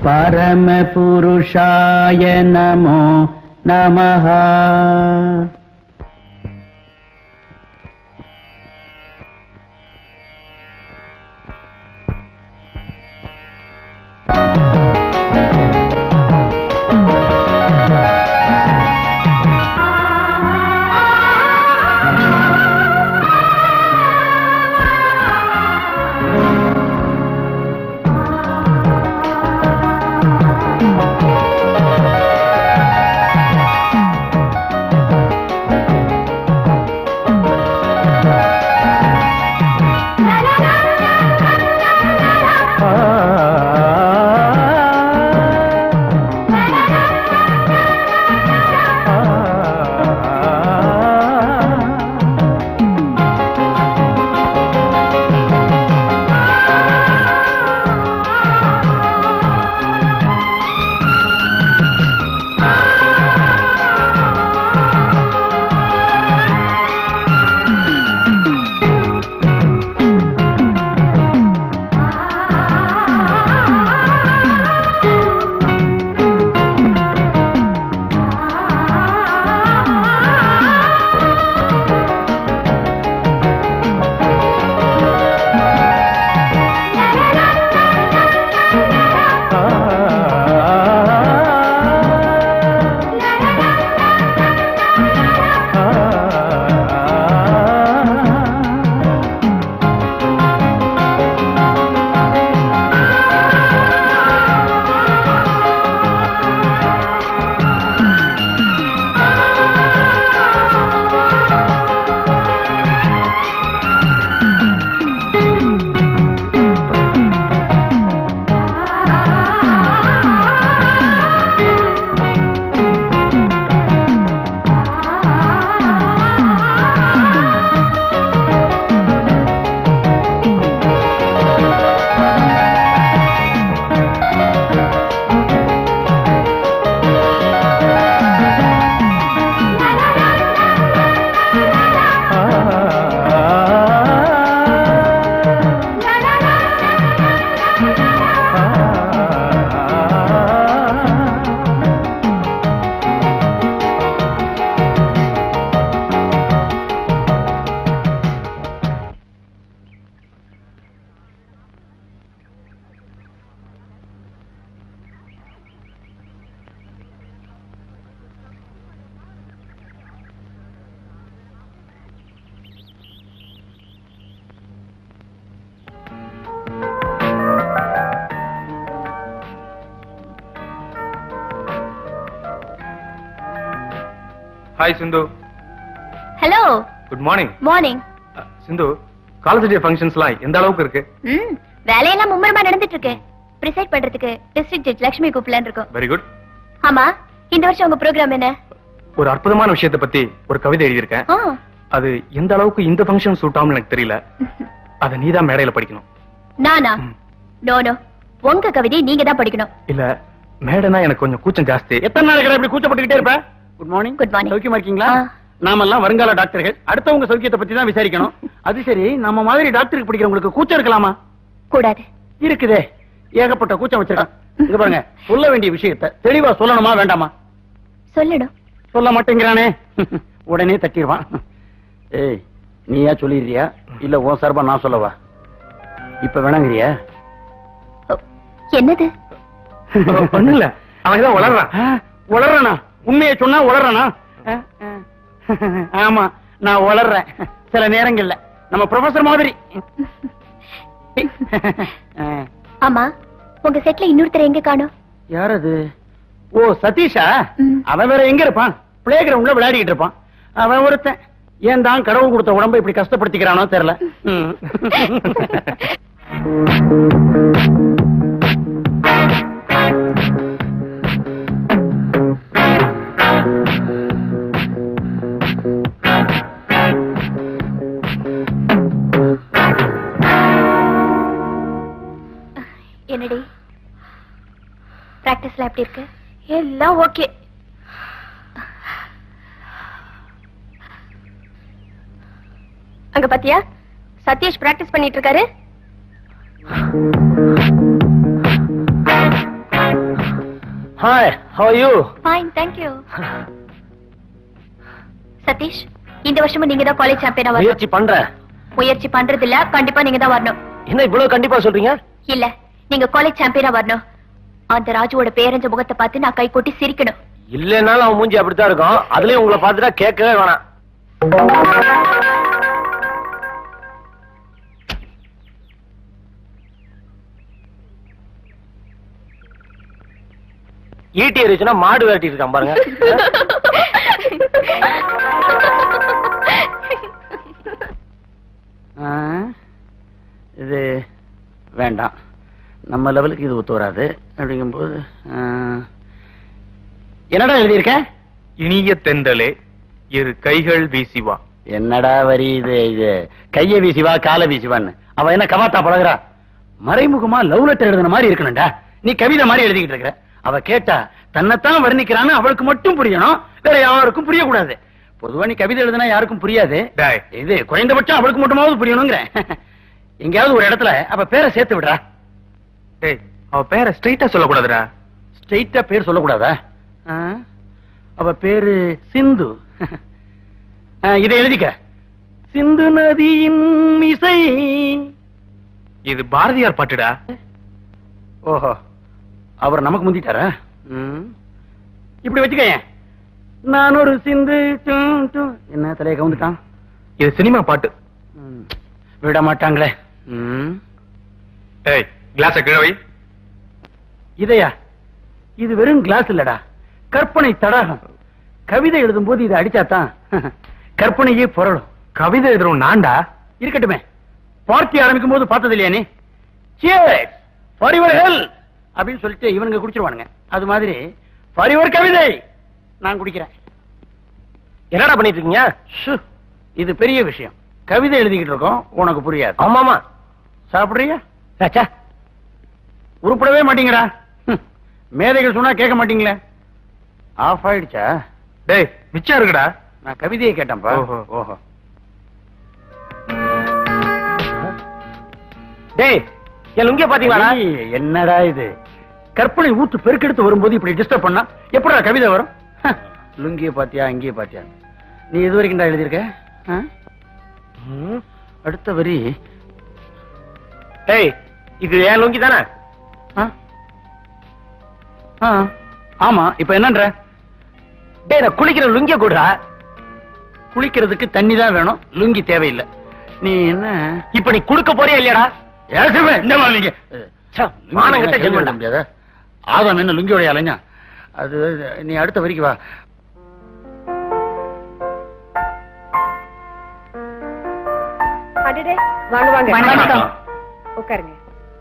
परमपुरुषाय नमो नमः hi Sindhu hello good morning morning Sindhu college day ஃபங்க்ஷன்ஸ்லாம் எந்த அளவுக்கு இருக்கு ம் வேலையெல்லாம் மும்முரமா நடந்துட்டு இருக்கு ப்ரிசைட் பண்றதுக்கு டிஸ்ட்ரிக்ட் ஜட்ஜ் லட்சுமி கூப்பிடலான்னு இருக்கோம் வெரி குட் ஆமா இந்த வருஷம் உங்க ப்ரோக்ராம் என்ன ஒரு அற்புதமான விஷயத்தை பத்தி ஒரு கவிதை எழுதியிருக்கேன் ஆ, அது எந்த அளவுக்கு இந்த ஃபங்க்ஷன் சூட் ஆகும் எனக்கு தெரியல அதை நீதான் மேடையில படிக்கணும் நானா நோ நோ உங்க கவிதை நீங்க தான் படிக்கணும் இல்ல மேடைனா எனக்கு கொஞ்சம் கூச்சம் ஜாஸ்தி எத்தனை நாளைக்கு இப்படி கூச்சப்பட்டுக்கிட்டே இருப்ப குட் மார்னிங் Good morning. சௌக்கியமா இருக்கீங்களா ஆ. நாமெல்லாம் வருங்கால டாக்டர்கள் அடுத்தவங்க சௌக்கியத்தை பத்தி தான் விசாரிக்கணும் அது சரி நம்ம மாதிரி டாக்டருக்கு படிக்கிறவங்களுக்கு கூச்சம் இருக்கலாமா கூடாது இருக்குதே ஏகப்பட்ட கூச்சம் வச்சிருக்கான் இங்க பாருங்க சொல்ல வேண்டிய விஷயத்தை தெளிவா சொல்லணுமா வேண்டாமா சொல்லணும் சொல்ல மாட்டேங்கிறானே உடனே தட்டிடுவான் ஏய் நீயா சொல்லிடுறியா இல்ல உன் சார்பா நான் சொல்லவா இப்ப வேணாங்கிறியா ஓ, என்னது ஒண்ணும் இல்ல அவன் தான் வளர்றான் ஆ, உளறனா உண்மையை சொன்னா உளறனா ஆ, ஆ. ஆமா நான் உளறேன் சில நேரங்கள்ல நம்ம ப்ரொஃபசர் மாதிரி ஆ, ஆமா உங்க செட்ல இன்னொருத்தர் எங்க காணோம் யார் அது ஓ சதீஷா ம். அவன் வேற எங்க இருப்பான் பிளே கிரவுண்ட்ல விளையாடிட்டு இருப்பான் அவன் ஒருத்தன் ஏன் தான் கடவுள் கொடுத்த உடம்ப இப்படி கஷ்டப்படுத்திக்கிறானோ தெரியல ம். என்னடி பிராக்டிஸ்ல எப்படி இருக்கு எல்லாம் ஓகே அங்க பாத்தியா சதீஷ் பிராக்டிஸ் பண்ணிட்டு இருக்காரு hi how you fine thank you Satish இந்த வருஷமும் நீங்க தான் காலேஜ் சாம்பியனா வரணும் முயற்சி பண்றேன் முயற்சி பண்றது இல்ல கண்டிப்பா நீங்க தான் வரணும் என்ன இவ்வளவு கண்டிப்பா சொல்றீங்க இல்ல நீங்க காலேஜ் சாம்பியனா வரணும் அந்த ராஜுவோட பேரஞ்ச முகத்தை பார்த்து நான் கை கொட்டி சிரிக்கணும் இல்லைனாலும் அவன் மூஞ்சி அப்படித்தான் இருக்கும் அதுலயும் உங்களை பார்த்துட்டா கேட்கவே வேணாம் ஈட்டி எரிச்சுன்னா மாடு விரட்டி இருக்கான் பாருங்க ஆ, இது வேண்டாம் நம்ம லெவலுக்கு இது ஒத்து வராது அப்படிங்கும்போது ஆ, என்னடா எழுதியிருக்க இனிய தென்றலே இரு கைகள் வீசி வா என்னடா வரி இது இது கைய வீசிவா கால வீசிவான்னு அவ என்ன கவாத்தா பழகுறா மறைமுகமா லவ் லெட்டர் எழுதுன மாதிரி இருக்கணும்டா நீ கவிதை மாதிரி எழுதிக்கிட்டு இருக்கிற அவ கேட்டா தன்னைத்தான் வர்ணிக்கிறான்னு அவளுக்கு மட்டும் புரியணும் வேற யாருக்கும் புரியக்கூடாது பொதுவா நீ கவிதை எழுதுனா யாருக்கும் புரியாது டேய். இது குறைந்தபட்சம் அவளுக்கு மட்டுமாவது புரியணுங்கிற எங்கேயாவது ஒரு இடத்துல அவ பேரை சேர்த்து விடுறா டேய் அவ பேரை ஸ்ட்ரைட்டா சொல்லக்கூடாதுடா ஸ்ட்ரெயிட்டா பேர் சொல்லக்கூடாதா ஆ? அவ பேரு சிந்து ஆ, இதை எழுதிக்க சிந்து நதியின் இசை இது பாரதியார் பாட்டுடா ஓஹோ அவர் நமக்கு முந்திட்டாரா ம். இப்படி வச்சுக்கயேன் நான் ஒரு சிந்து டும், டும். என்ன தலையை கவுந்துட்டான் இது சினிமா பாட்டு ம். விட மாட்டாங்களே ம். ஏய் கிளாஸ கீழ வை இதையா இது வெறும் கிளாஸ் இல்லடா கற்பனை தடாகம் கவிதை எழுதும் போது இதை அடிச்சாதான் கற்பனையே புரளும் கவிதை எழுதுறோம் நான்டா இருக்கட்டுமே பார்ட்டி ஆரம்பிக்கும் போது பார்த்தது இல்லையா நீ Cheers for your health அப்படின்னு சொல்லிட்டு இவனுங்க குடிச்சிருவானுங்க அது மாதிரி for your கவிதை நான் குடிக்கிறேன் என்னடா பண்ணிட்டு இருக்கீங்க ஷு, இது பெரிய விஷயம் கவிதை எழுதிக்கிட்டு இருக்கோம் உனக்கு புரியாது ஆமாமா சாப்பிடுறியா ச்சே. உருப்படவே மாட்டீங்கடா ஹம். மேதைகள் சொன்னா கேட்க மாட்டீங்களே ஆஃப் ஆயிடுச்சா டேய் மிச்சம் இருக்குடா நான் கவிதையை கேட்டேன்ப்பா ஓஹோ. ஓஹோ டேய் என் லுங்கிய பாத்தீங்களா ஐயே, என்னடா இது கற்பனை ஊத்து பெருக்கெடுத்து வரும்போது இப்படி டிஸ்டர்ப் பண்ணா எப்படா கவிதை வரும் ஹ, லுங்கிய பாத்தியா இங்கேயே பாத்தியா நீ இது வரைக்கும் எழுதியிருக்க ஆ? அடுத்த வரி டேய் இது என் லுங்கி தானே ஆ? ஆ, ஆமா இப்ப என்னன்ற டேய் நான் குளிக்கிற லுங்கிய கூடுறா குளிக்கிறதுக்கு தண்ணி தான் வேணும் லுங்கி தேவையில்லை நீ என்ன இப்ப நீ குடுக்க போறியா இல்லையாடா ஏசுவே, இந்த மாதிரி நீங்க ச்சே, மானங்கெட்ட ஜென்மம்டா. முடியாத ஆதாம் என்ன லுங்கியோட அலைஞ்சா அது நீ அடுத்த வரைக்கும் வா அடடே வாங்க வாங்க வணக்கம். உட்காருங்க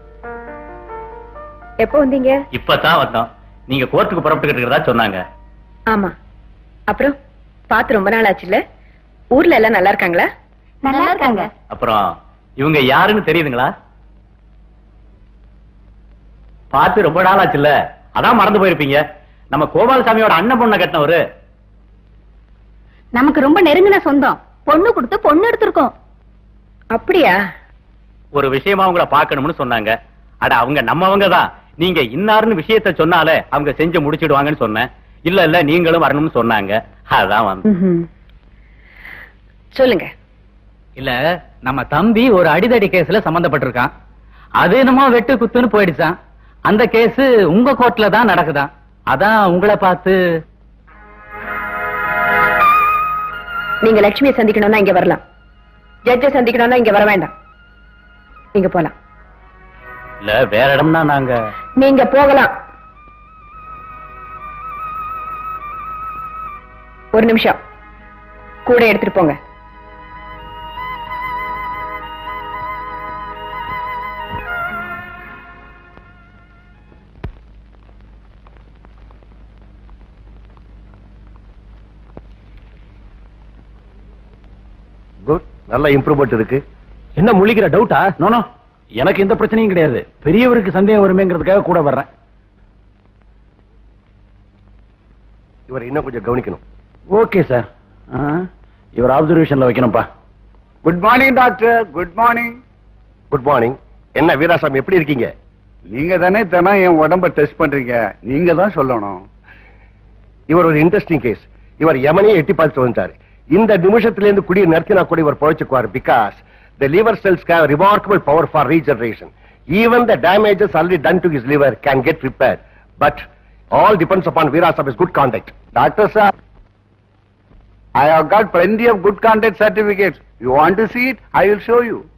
எப்போ வந்தீங்க இப்பதான் வந்தோம் நீங்க கோர்ட்டுக்கு புறப்பட்டுக்கிட்டு இருக்கிறதா சொன்னாங்க ஆமா அப்புறம் பார்த்து ரொம்ப நாள் ஆச்சுல்ல ஊர்ல எல்லாம் நல்லா இருக்காங்களா நல்லா இருக்காங்க அப்புறம் இவங்க யாருன்னு தெரியுதுங்களா பார்த்து ரொம்ப நாள் ஆச்சுல்ல அதான் மறந்து போயிருப்பீங்க நம்ம கோபாலசாமியோட அண்ணன் பொண்ணை கட்டினவரு நமக்கு ரொம்ப நெருங்கின சொந்தம் பொண்ணு கொடுத்து பொண்ணு எடுத்திருக்கோம் அப்படியா ஒரு விஷயமா உங்களை பார்க்கணும்னு சொன்னாங்க அட அவங்க நம்மவங்க தான் நீங்க இன்னாருன்னு விஷயத்த சொன்னாலே அவங்க செஞ்சு முடிச்சிடுவாங்கன்னு சொன்னேன் இல்ல இல்ல நீங்களும் வரணும்னு சொன்னாங்க அதான் வந்து ம்ஹும். சொல்லுங்க இல்ல நம்ம தம்பி ஒரு அடிதடி கேஸ்ல சம்பந்தப்பட்டிருக்கான் அது என்னமோ வெட்டு குத்துன்னு போயிடுச்சான் அந்த கேஸ் உங்க கோர்ட்ல தான் நடக்குதாம் அதான் உங்களை பார்த்து நீங்க லட்சுமியை சந்திக்கணும்னா இங்க வரலாம் ஜட்ஜை சந்திக்கணும்னா இங்க வர வேண்டாம் நீங்க போலாம் இல்ல வேற இடம்னா நாங்க நீங்க போகலாம் ஒரு நிமிஷம் கூட எடுத்துட்டு போங்க குட் நல்ல இம்ப்ரூவ்மெண்ட் இருக்கு என்ன முழிக்கிற டவுட்டா நோனோ எனக்கு எந்த பிரச்சனையும் கிடையாது பெரியவருக்கு சந்தேகம் வருமேங்கிறதுக்காக கூட வர்றேன் இவர் இன்னும் கொஞ்சம் கவனிக்கணும் ஓகே சார் இவர் ஆப்சர்வேஷன்ல வைக்கணும்ப்பா good morning doctor good morning good morning என்ன வீராசாமி எப்படி இருக்கீங்க நீங்க தானே தினம் என் உடம்ப டெஸ்ட் பண்றீங்க நீங்க தான் சொல்லணும் இவர் ஒரு இன்ட்ரெஸ்டிங் கேஸ் இவர் யமனையே எட்டி பார்த்து வந்துட்டாரு இந்த நிமிஷத்துல இருந்து குடியை நிறுத்தினா கூட இவர் பொழைச்சுக்குவார் because the liver cells gave remarkable power for regeneration even the damages already done to his liver can get repair but all depends upon Veeras of is good contact doctor sir I have got plenty of good contact certificates. You want to see it? I will show you.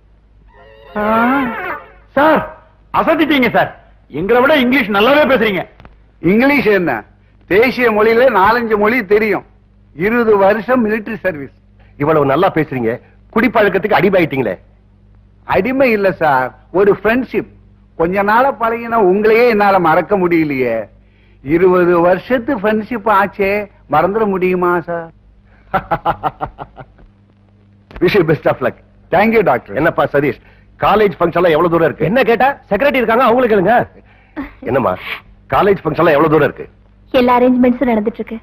Sir அசத்திட்டீங்க sir எங்களை விட English நல்லாவே பேசுறீங்க English என்ன தேசிய மொழியில நாலஞ்சு மொழி தெரியும் இருபது வருஷம் military சர்வீஸ் இவ்வளவு நல்லா பேசுறீங்க குடிப்பழக்கத்துக்கு அடிபாயிட்டீங்களே அடிமை இல்ல சார் ஒரு ஃப்ரெண்ட்ஷிப் கொஞ்ச நாளா பழகின உங்களையே என்னால மறக்க முடியலையே இருபது வருஷத்து ஃப்ரெண்ட்ஷிப் ஆச்சே மறந்துட முடியுமா sir wish best of luck thank you doctor என்னப்பா சதீஷ் காலேஜ் ஃபங்க்ஷன்லாம் எவ்வளவு தூரம் இருக்கு என்ன கேட்டா செக்ரட்டரி இருக்காங்க அவங்களுக்கு கேளுங்க என்னம்மா காலேஜ் ஃபங்க்ஷன்லாம் எவ்வளவு தூரம் இருக்கு எல்லா அரேஞ்ச்மெண்ட்ஸும் நடந்துட்டு இருக்கு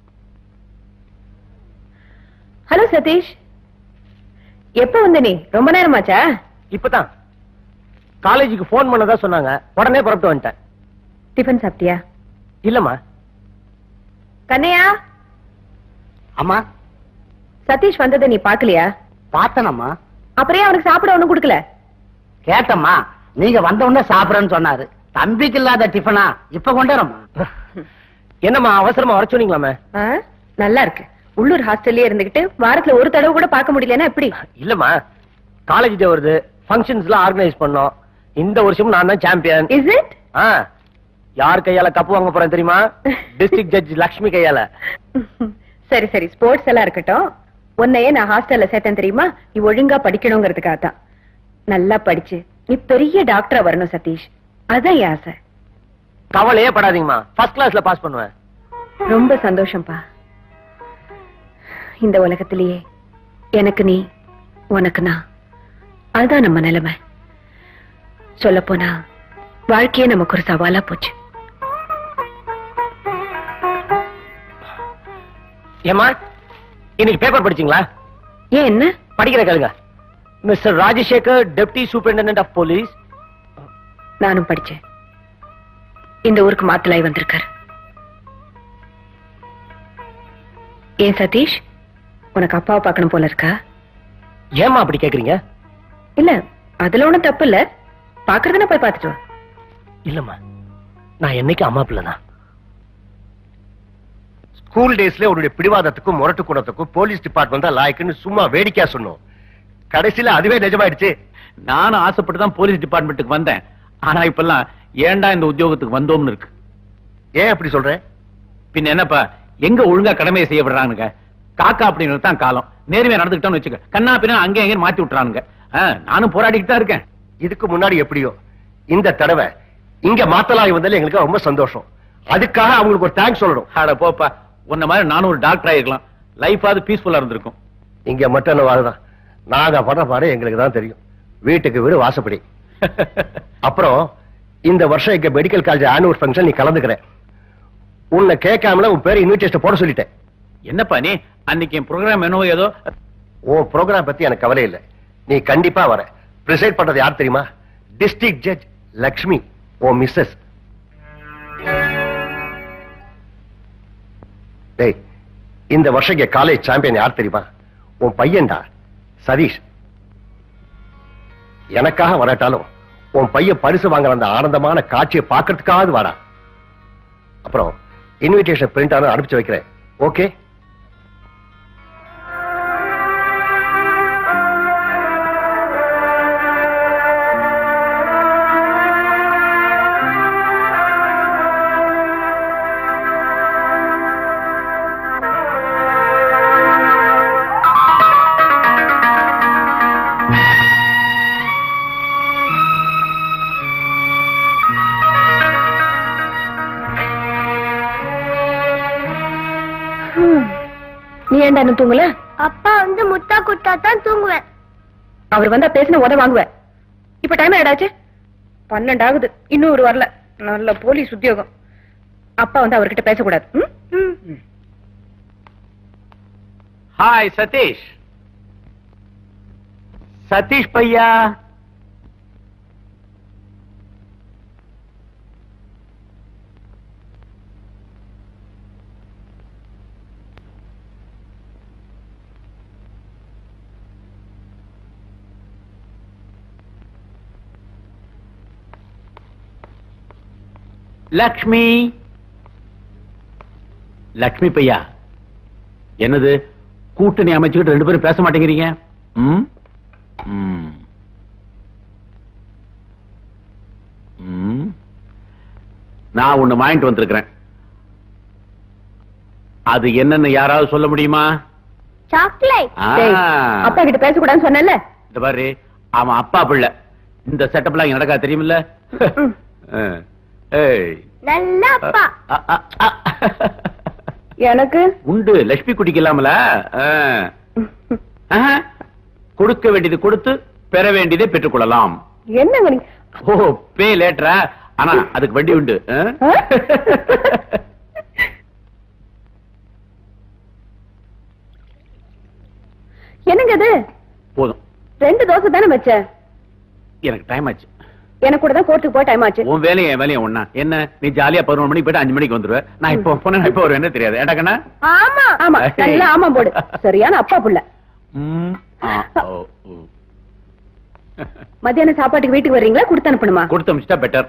ஹலோ சதீஷ் எப்ப வந்த நீ ரொம்ப நேரமாச்சா இப்பதான் காலேஜுக்கு போன் பண்ணதா சொன்னாங்க உடனே புறப்பட்டு வந்துட்டேன் டிஃபன் சாப்பிட்டியா இல்லம்மா கண்ணையா அம்மா சதீஷ் வந்ததை நீ பாக்கலையா பார்த்தனம்மா அப்புறம் ஏன் அவனுக்கு சாப்பிட ஒண்ணும் கொடுக்கல கேட்டம்மா நீங்க வந்த உடனே சாப்பிடறேன்னு சொன்னாரு தம்பிக்கு இல்லாத டிஃபனா இப்ப கொண்டாரம்மா என்னம்மா அவசரமா வர சொன்னீங்களாமே ஆ, நல்லா இருக்கு உள்ளூர் ஹாஸ்டல்லயே இருந்துகிட்டு வாரத்துல ஒரு தடவை கூட பார்க்க முடியலன்னா எப்படி இல்லம்மா காலேஜ் டே வருது ஃபங்க்ஷன்ஸ் எல்லாம் ஆர்கனைஸ் பண்ணோம் இந்த வருஷம் நான் தான் சாம்பியன் இஸ் இட் ஆ யார் கையால கப்பு வாங்க போறேன் தெரியுமா டிஸ்ட்ரிக்ட் ஜட்ஜ் லக்ஷ்மி கையால சரி சரி ஸ்போர்ட்ஸ் எல்லாம் இருக்கட்டும் உன்னையே நான் ஹாஸ்டல்ல சேர்த்தேன் தெரியுமா நீ ஒழுங்கா படிக்கணுங்கிறதுக்காக தான் நல்லா படிச்சு நீ பெரிய டாக்டரா வரணும் சதீஷ் அதான் என் ஆசை கவலையே படாதீங்கம்மா ஃபர்ஸ்ட் கிளாஸ்ல பாஸ் பண்ணுவேன் ரொம்ப சந்தோஷம்ப்பா இந்த உலகத்திலேயே எனக்கு நீ உனக்கு நான் அதுதான் நம்ம நிலைமை சொல்லப் போனா வாழ்க்கையே நமக்கு ஒரு சவாலா போச்சு ஏமா இன்னைக்கு பேப்பர் படிச்சீங்களா ஏன் என்ன படிக்கிற கேளுங்க mister Rajasekar deputy superintendent of police நானும் படிச்சேன் இந்த ஊருக்கு மாத்தலாய் வந்திருக்காரு ஏன் சதீஷ் உனக்கு அப்பாவை பார்க்கணும் போல இருக்கா ஏமா அப்படி கேக்குறீங்க இல்ல அதுல ஒண்ணும் தப்பு இல்ல பாக்குறதுனா போய் பார்த்துட்டு வா இல்லம்மா நான் என்னைக்கு அம்மா பிள்ளை தான் ஸ்கூல் டேஸ்ல உன்னுடைய பிடிவாதத்துக்கும் முரட்டு குணத்துக்கும் போலீஸ் டிபார்ட்மெண்ட் தான் லாய்க்குன்னு சும்மா வேடிக்கையா சொன்னோம் கடைசியில அதுவே நிஜமாயிடுச்சு நானும் ஆசைப்பட்டு தான் போலீஸ் டிபார்ட்மெண்ட்டுக்கு வந்தேன் ஆனா இப்பெல்லாம் ஏன்டா இந்த உத்தியோகத்துக்கு வந்தோம்னு இருக்கு ஏன் அப்படி சொல்ற பின்ன என்னப்பா எங்க ஒழுங்கா கடமையை செய்ய விடுறானுங்க காக்கா அப்படின்னு தான் காலம் நேர்மையா நடந்துக்கிட்டோம்னு வச்சுக்க கண்ணா பின்னா அங்கே அங்கே மாத்தி விட்டுறானுங்க ஆ, நானும் போராடிக்கிட்டு தான் இருக்கேன் இதுக்கு முன்னாடி எப்படியோ இந்த தடவை இங்க மாத்தலாய் வந்தாலே எங்களுக்கு ரொம்ப சந்தோஷம் அதுக்காக அவங்களுக்கு ஒரு தேங்க்ஸ் சொல்லணும் அட போப்பா உன்ன மாதிரி நானும் ஒரு டாக்டர் ஆயிருக்கலாம் லைஃபாவது பீஸ்ஃபுல்லா இருந்திருக்கும் இங்க மட்டும் என்ன வாழுதான் நாங்க படுற பாரு எங்களுக்கு தான் தெரியும் வீட்டுக்கு வீடு வாசப்படி அப்புறம் இந்த வருஷம் எங்க மெடிக்கல் காலேஜ் ஆனுவல் ஃபங்க்ஷன் நீ கலந்துக்கிற உன்னை கேட்காமல உன் பேர் இன்விடேஷன் போட சொல்லிட்டேன் என்னப்பா நீ அன்னைக்கு என் ப்ரோக்ராம் என்னவோ ஏதோ உன் ப்ரோக்ராம் பத்தி எனக்கு கவலை இல்லை நீ கண்டிப்பா வர ப்ரிசைட் பண்றது யார் தெரியுமா district judge Lakshmi oh missus டேய் இந்த வருஷம் இங்க காலேஜ் சாம்பியன் யார் தெரியுமா உன் பையன்டா சதீஷ் எனக்காக வராட்டாலும் உன் பையன் பரிசு வாங்குற அந்த ஆனந்தமான காட்சியை பார்க்கறதுக்காவது வாடா அப்புறம் இன்விடேஷன் பிரிண்ட் ஆன அனுப்பிச்சு வைக்கிறேன் ஓகே நீ ஏன்டா இன்னும் தூங்கல அப்பா வந்து முத்தா குட்டா தான் தூங்குவேன் அவர் வந்தா பேசின உத வாங்குவேன் இப்ப டைம் ஆயிடாச்சு பன்னெண்டு ஆகுது இன்னும் ஒரு வரல நல்ல போலீஸ் உத்தியோகம் அப்பா வந்து அவர்கிட்ட பேசக்கூடாது ம்? ஹாய் சதீஷ் சதீஷ் பையா லக்ஷ்மி லக்ஷ்மி பையா என்னது கூட்டணி அமைச்சுக்கிட்டு ரெண்டு பேரும் பேச மாட்டேங்கிறீங்க ம்? ம். ம். நான் ஒண்ணு வாங்கிட்டு வந்திருக்கிறேன் அது என்னன்னு யாராவது சொல்ல முடியுமா சாக்லேட் ஆ. டேய், அப்பா கிட்ட பேசக்கூடாதுன்னு சொன்னேன்ல இந்த பாரு அவன் அப்பா பிள்ளை இந்த செட்டப்லாம் இங்க நடக்கா தெரியுமில்ல ஆ. ஏய். நல்ல அப்பா அ, அ, அ. எனக்கு உண்டு லட்சுமி குட்டிக்கு இல்லாமல ஆ. ஆஹா. கொடுக்க வேண்டியது கொடுத்து பெற வேண்டியதை பெற்றுக்கொள்ளலாம் என்னங்க நீங்க ஓ பே லேட்டரா ஆனா அதுக்கு வண்டி உண்டு ஆ? ஆ? என்னங்க அது போதும் ரெண்டு தோசை தானே வச்சேன் எனக்கு டைம் ஆச்சு எனக்கு கூட தான் கோர்ட்டுக்கு போய் டைம் ஆச்சு உன் வேலையும் என் வேலையும் ஒண்ணா என்ன நீ ஜாலியா பதினொரு மணிக்கு போயிட்டு அஞ்சு மணிக்கு வந்துருவ நான் இப்போ போன இப்போ வருவேன் தெரியாது ஏடா கண்ணா ஆமா ஆமா நல்லா ஆமா போடு சரியான அப்பா புள்ள ம், ஆ, ஓ, ஓ. மத்தியானம் சாப்பாட்டுக்கு வீட்டுக்கு வர்றீங்களா கொடுத்து அனுப்பணுமா கொடுத்து அமிச்சிட்டா பெட்டர்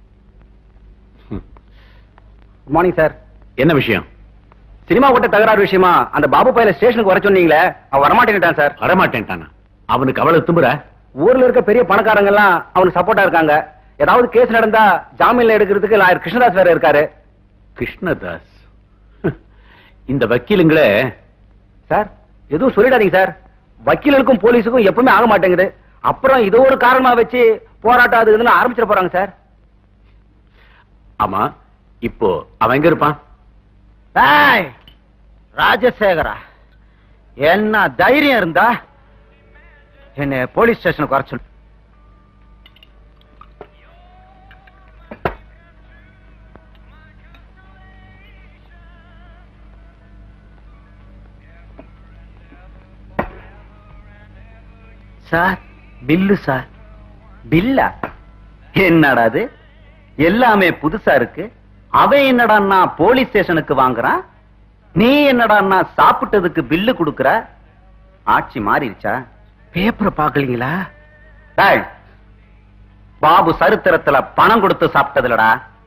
குட் மார்னிங் சார் என்ன விஷயம் சினிமா ஓட்ட தகராறு விஷயமா அந்த பாபு பையல ஸ்டேஷனுக்கு வர சொன்னீங்களே அவன் வரமாட்டேன்ட்டான் சார் வரமாட்டேன்ட்டானா அவனுக்கு அவ்வளவு தும்புற ஊர்ல இருக்க பெரிய பணக்காரங்க எல்லாம் அவனுக்கு சப்போர்ட்டா இருக்காங்க ஏதாவது கேஸ் நடந்தா ஜாமீன்ல எடுக்கிறதுக்கு லாயர் கிருஷ்ணதாஸ் வேற இருக்காரு கிருஷ்ணதாஸ் இந்த வக்கீலுங்களே சார் எதுவும் சொல்லிடாதீங்க சார் வக்கீலுக்கும் போலீஸுக்கும் எப்பவுமே ஆக மாட்டேங்குது அப்புறம் இது ஒரு காரணமா வச்சு போராட்டம் அது இதுன்னு ஆரம்பிச்சிட போறாங்க சார் ஆமா இப்போ அவன் எங்க இருப்பான் ராஜசேகரா என்ன தைரியம் இருந்தா என்ன போலீஸ் ஸ்டேஷனுக்கு வர சொல்லு சார் பில்லு சார் பில்லா என்னடா அது எல்லாமே புதுசா இருக்கு அவன் என்னடான்னா போலீஸ் ஸ்டேஷனுக்கு வாங்குறான் நீ என்னடான்னா சாப்பிட்டதுக்கு பில்லு குடுக்கற ஆட்சி மாறிடுச்சா பேப்பரை பாக்கலீங்களா டேய், பாபு சரித்திரத்துல பணம் கொடுத்து சாப்பிட்டதுலடா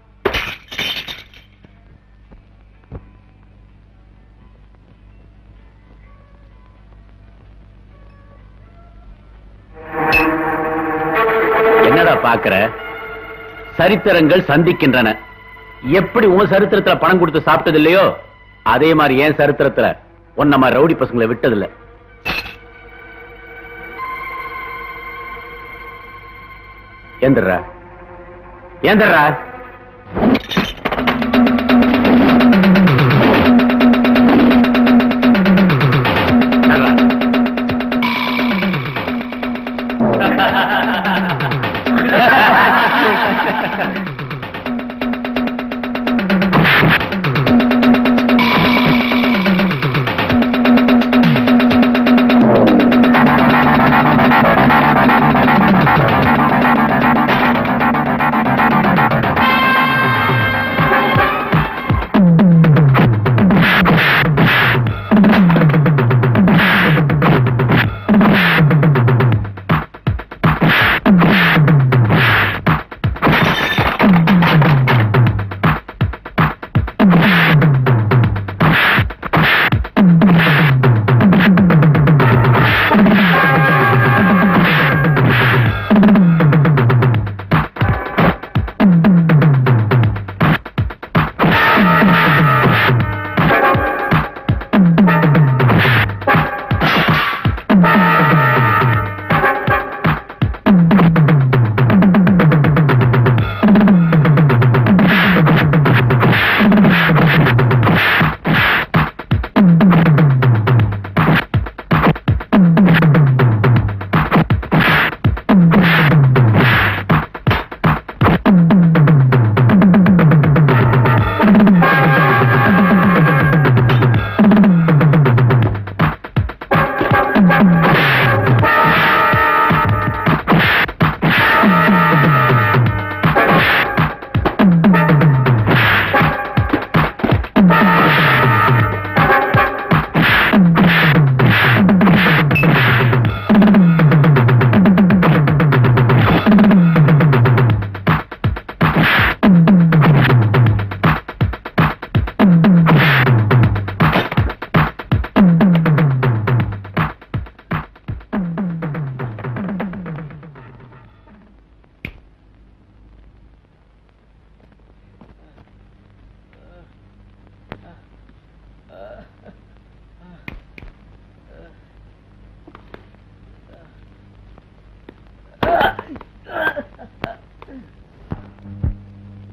என்னடா பாக்குற சரித்திரங்கள் சந்திக்கின்றன எப்படி உன் சரித்திரத்துல பணம் கொடுத்து சாப்பிட்டது இல்லையோ அதே மாதிரி என் சரித்திரத்துல உன்ன மாதிரி ரவுடி பசங்களை விட்டதில்ல ஏந்திரா ஏந்திரா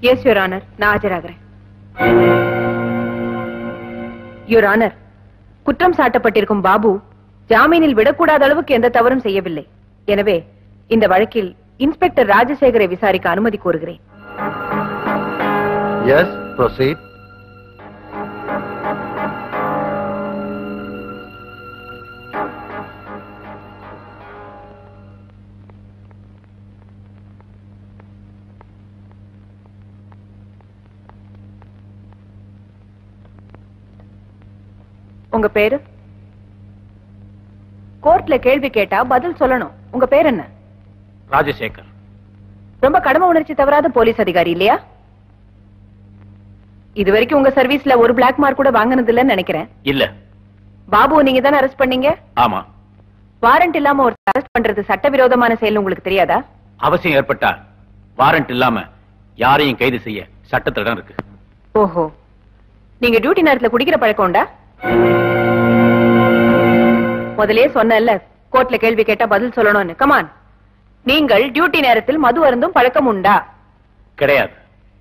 எஸ் யுவர் ஆனர் நான் ஆஜராகிறேன் யுவர் ஆனர் குற்றம் சாட்டப்பட்டிருக்கும் பாபு ஜாமீனில் விடக்கூடாத அளவுக்கு எந்த தவறும் செய்யவில்லை எனவே இந்த வழக்கில் இன்ஸ்பெக்டர் ராஜசேகரை விசாரிக்க அனுமதி கோருகிறேன் எஸ் ப்ரொசீட் உங்க பேரு கோர்ட்ல கேள்வி கேட்டா பதில் சொல்லணும் உங்க பேர் என்ன ராஜசேகர் ரொம்ப கடமை உணர்ச்சி தவறாத போலீஸ் அதிகாரி இல்லையா இது வரைக்கும் உங்க சர்வீஸ்ல ஒரு பிளாக் மார்க் கூட வாங்கினது இல்லைன்னு நினைக்கிறேன் இல்ல பாபு நீங்க தானே அரெஸ்ட் பண்ணீங்க ஆமா வாரண்ட் இல்லாம ஒரு அரெஸ்ட் பண்றது சட்டவிரோதமான செயல் உங்களுக்கு தெரியாதா அவசியம் ஏற்பட்டா வாரண்ட் இல்லாம யாரையும் கைது செய்ய சட்டத்திடம் இருக்கு ஓஹோ நீங்க டியூட்டி நேரத்துல குடிக்கிற பழக்கம் உண்டா முதலே சொன்னேன்ல கோர்ட்ல கேள்வி கேட்டா பதில் சொல்லணும்னு கமான் நீங்கள் டியூட்டி நேரத்தில் மது அருந்தும் பழக்கம் உண்டா கிடையாது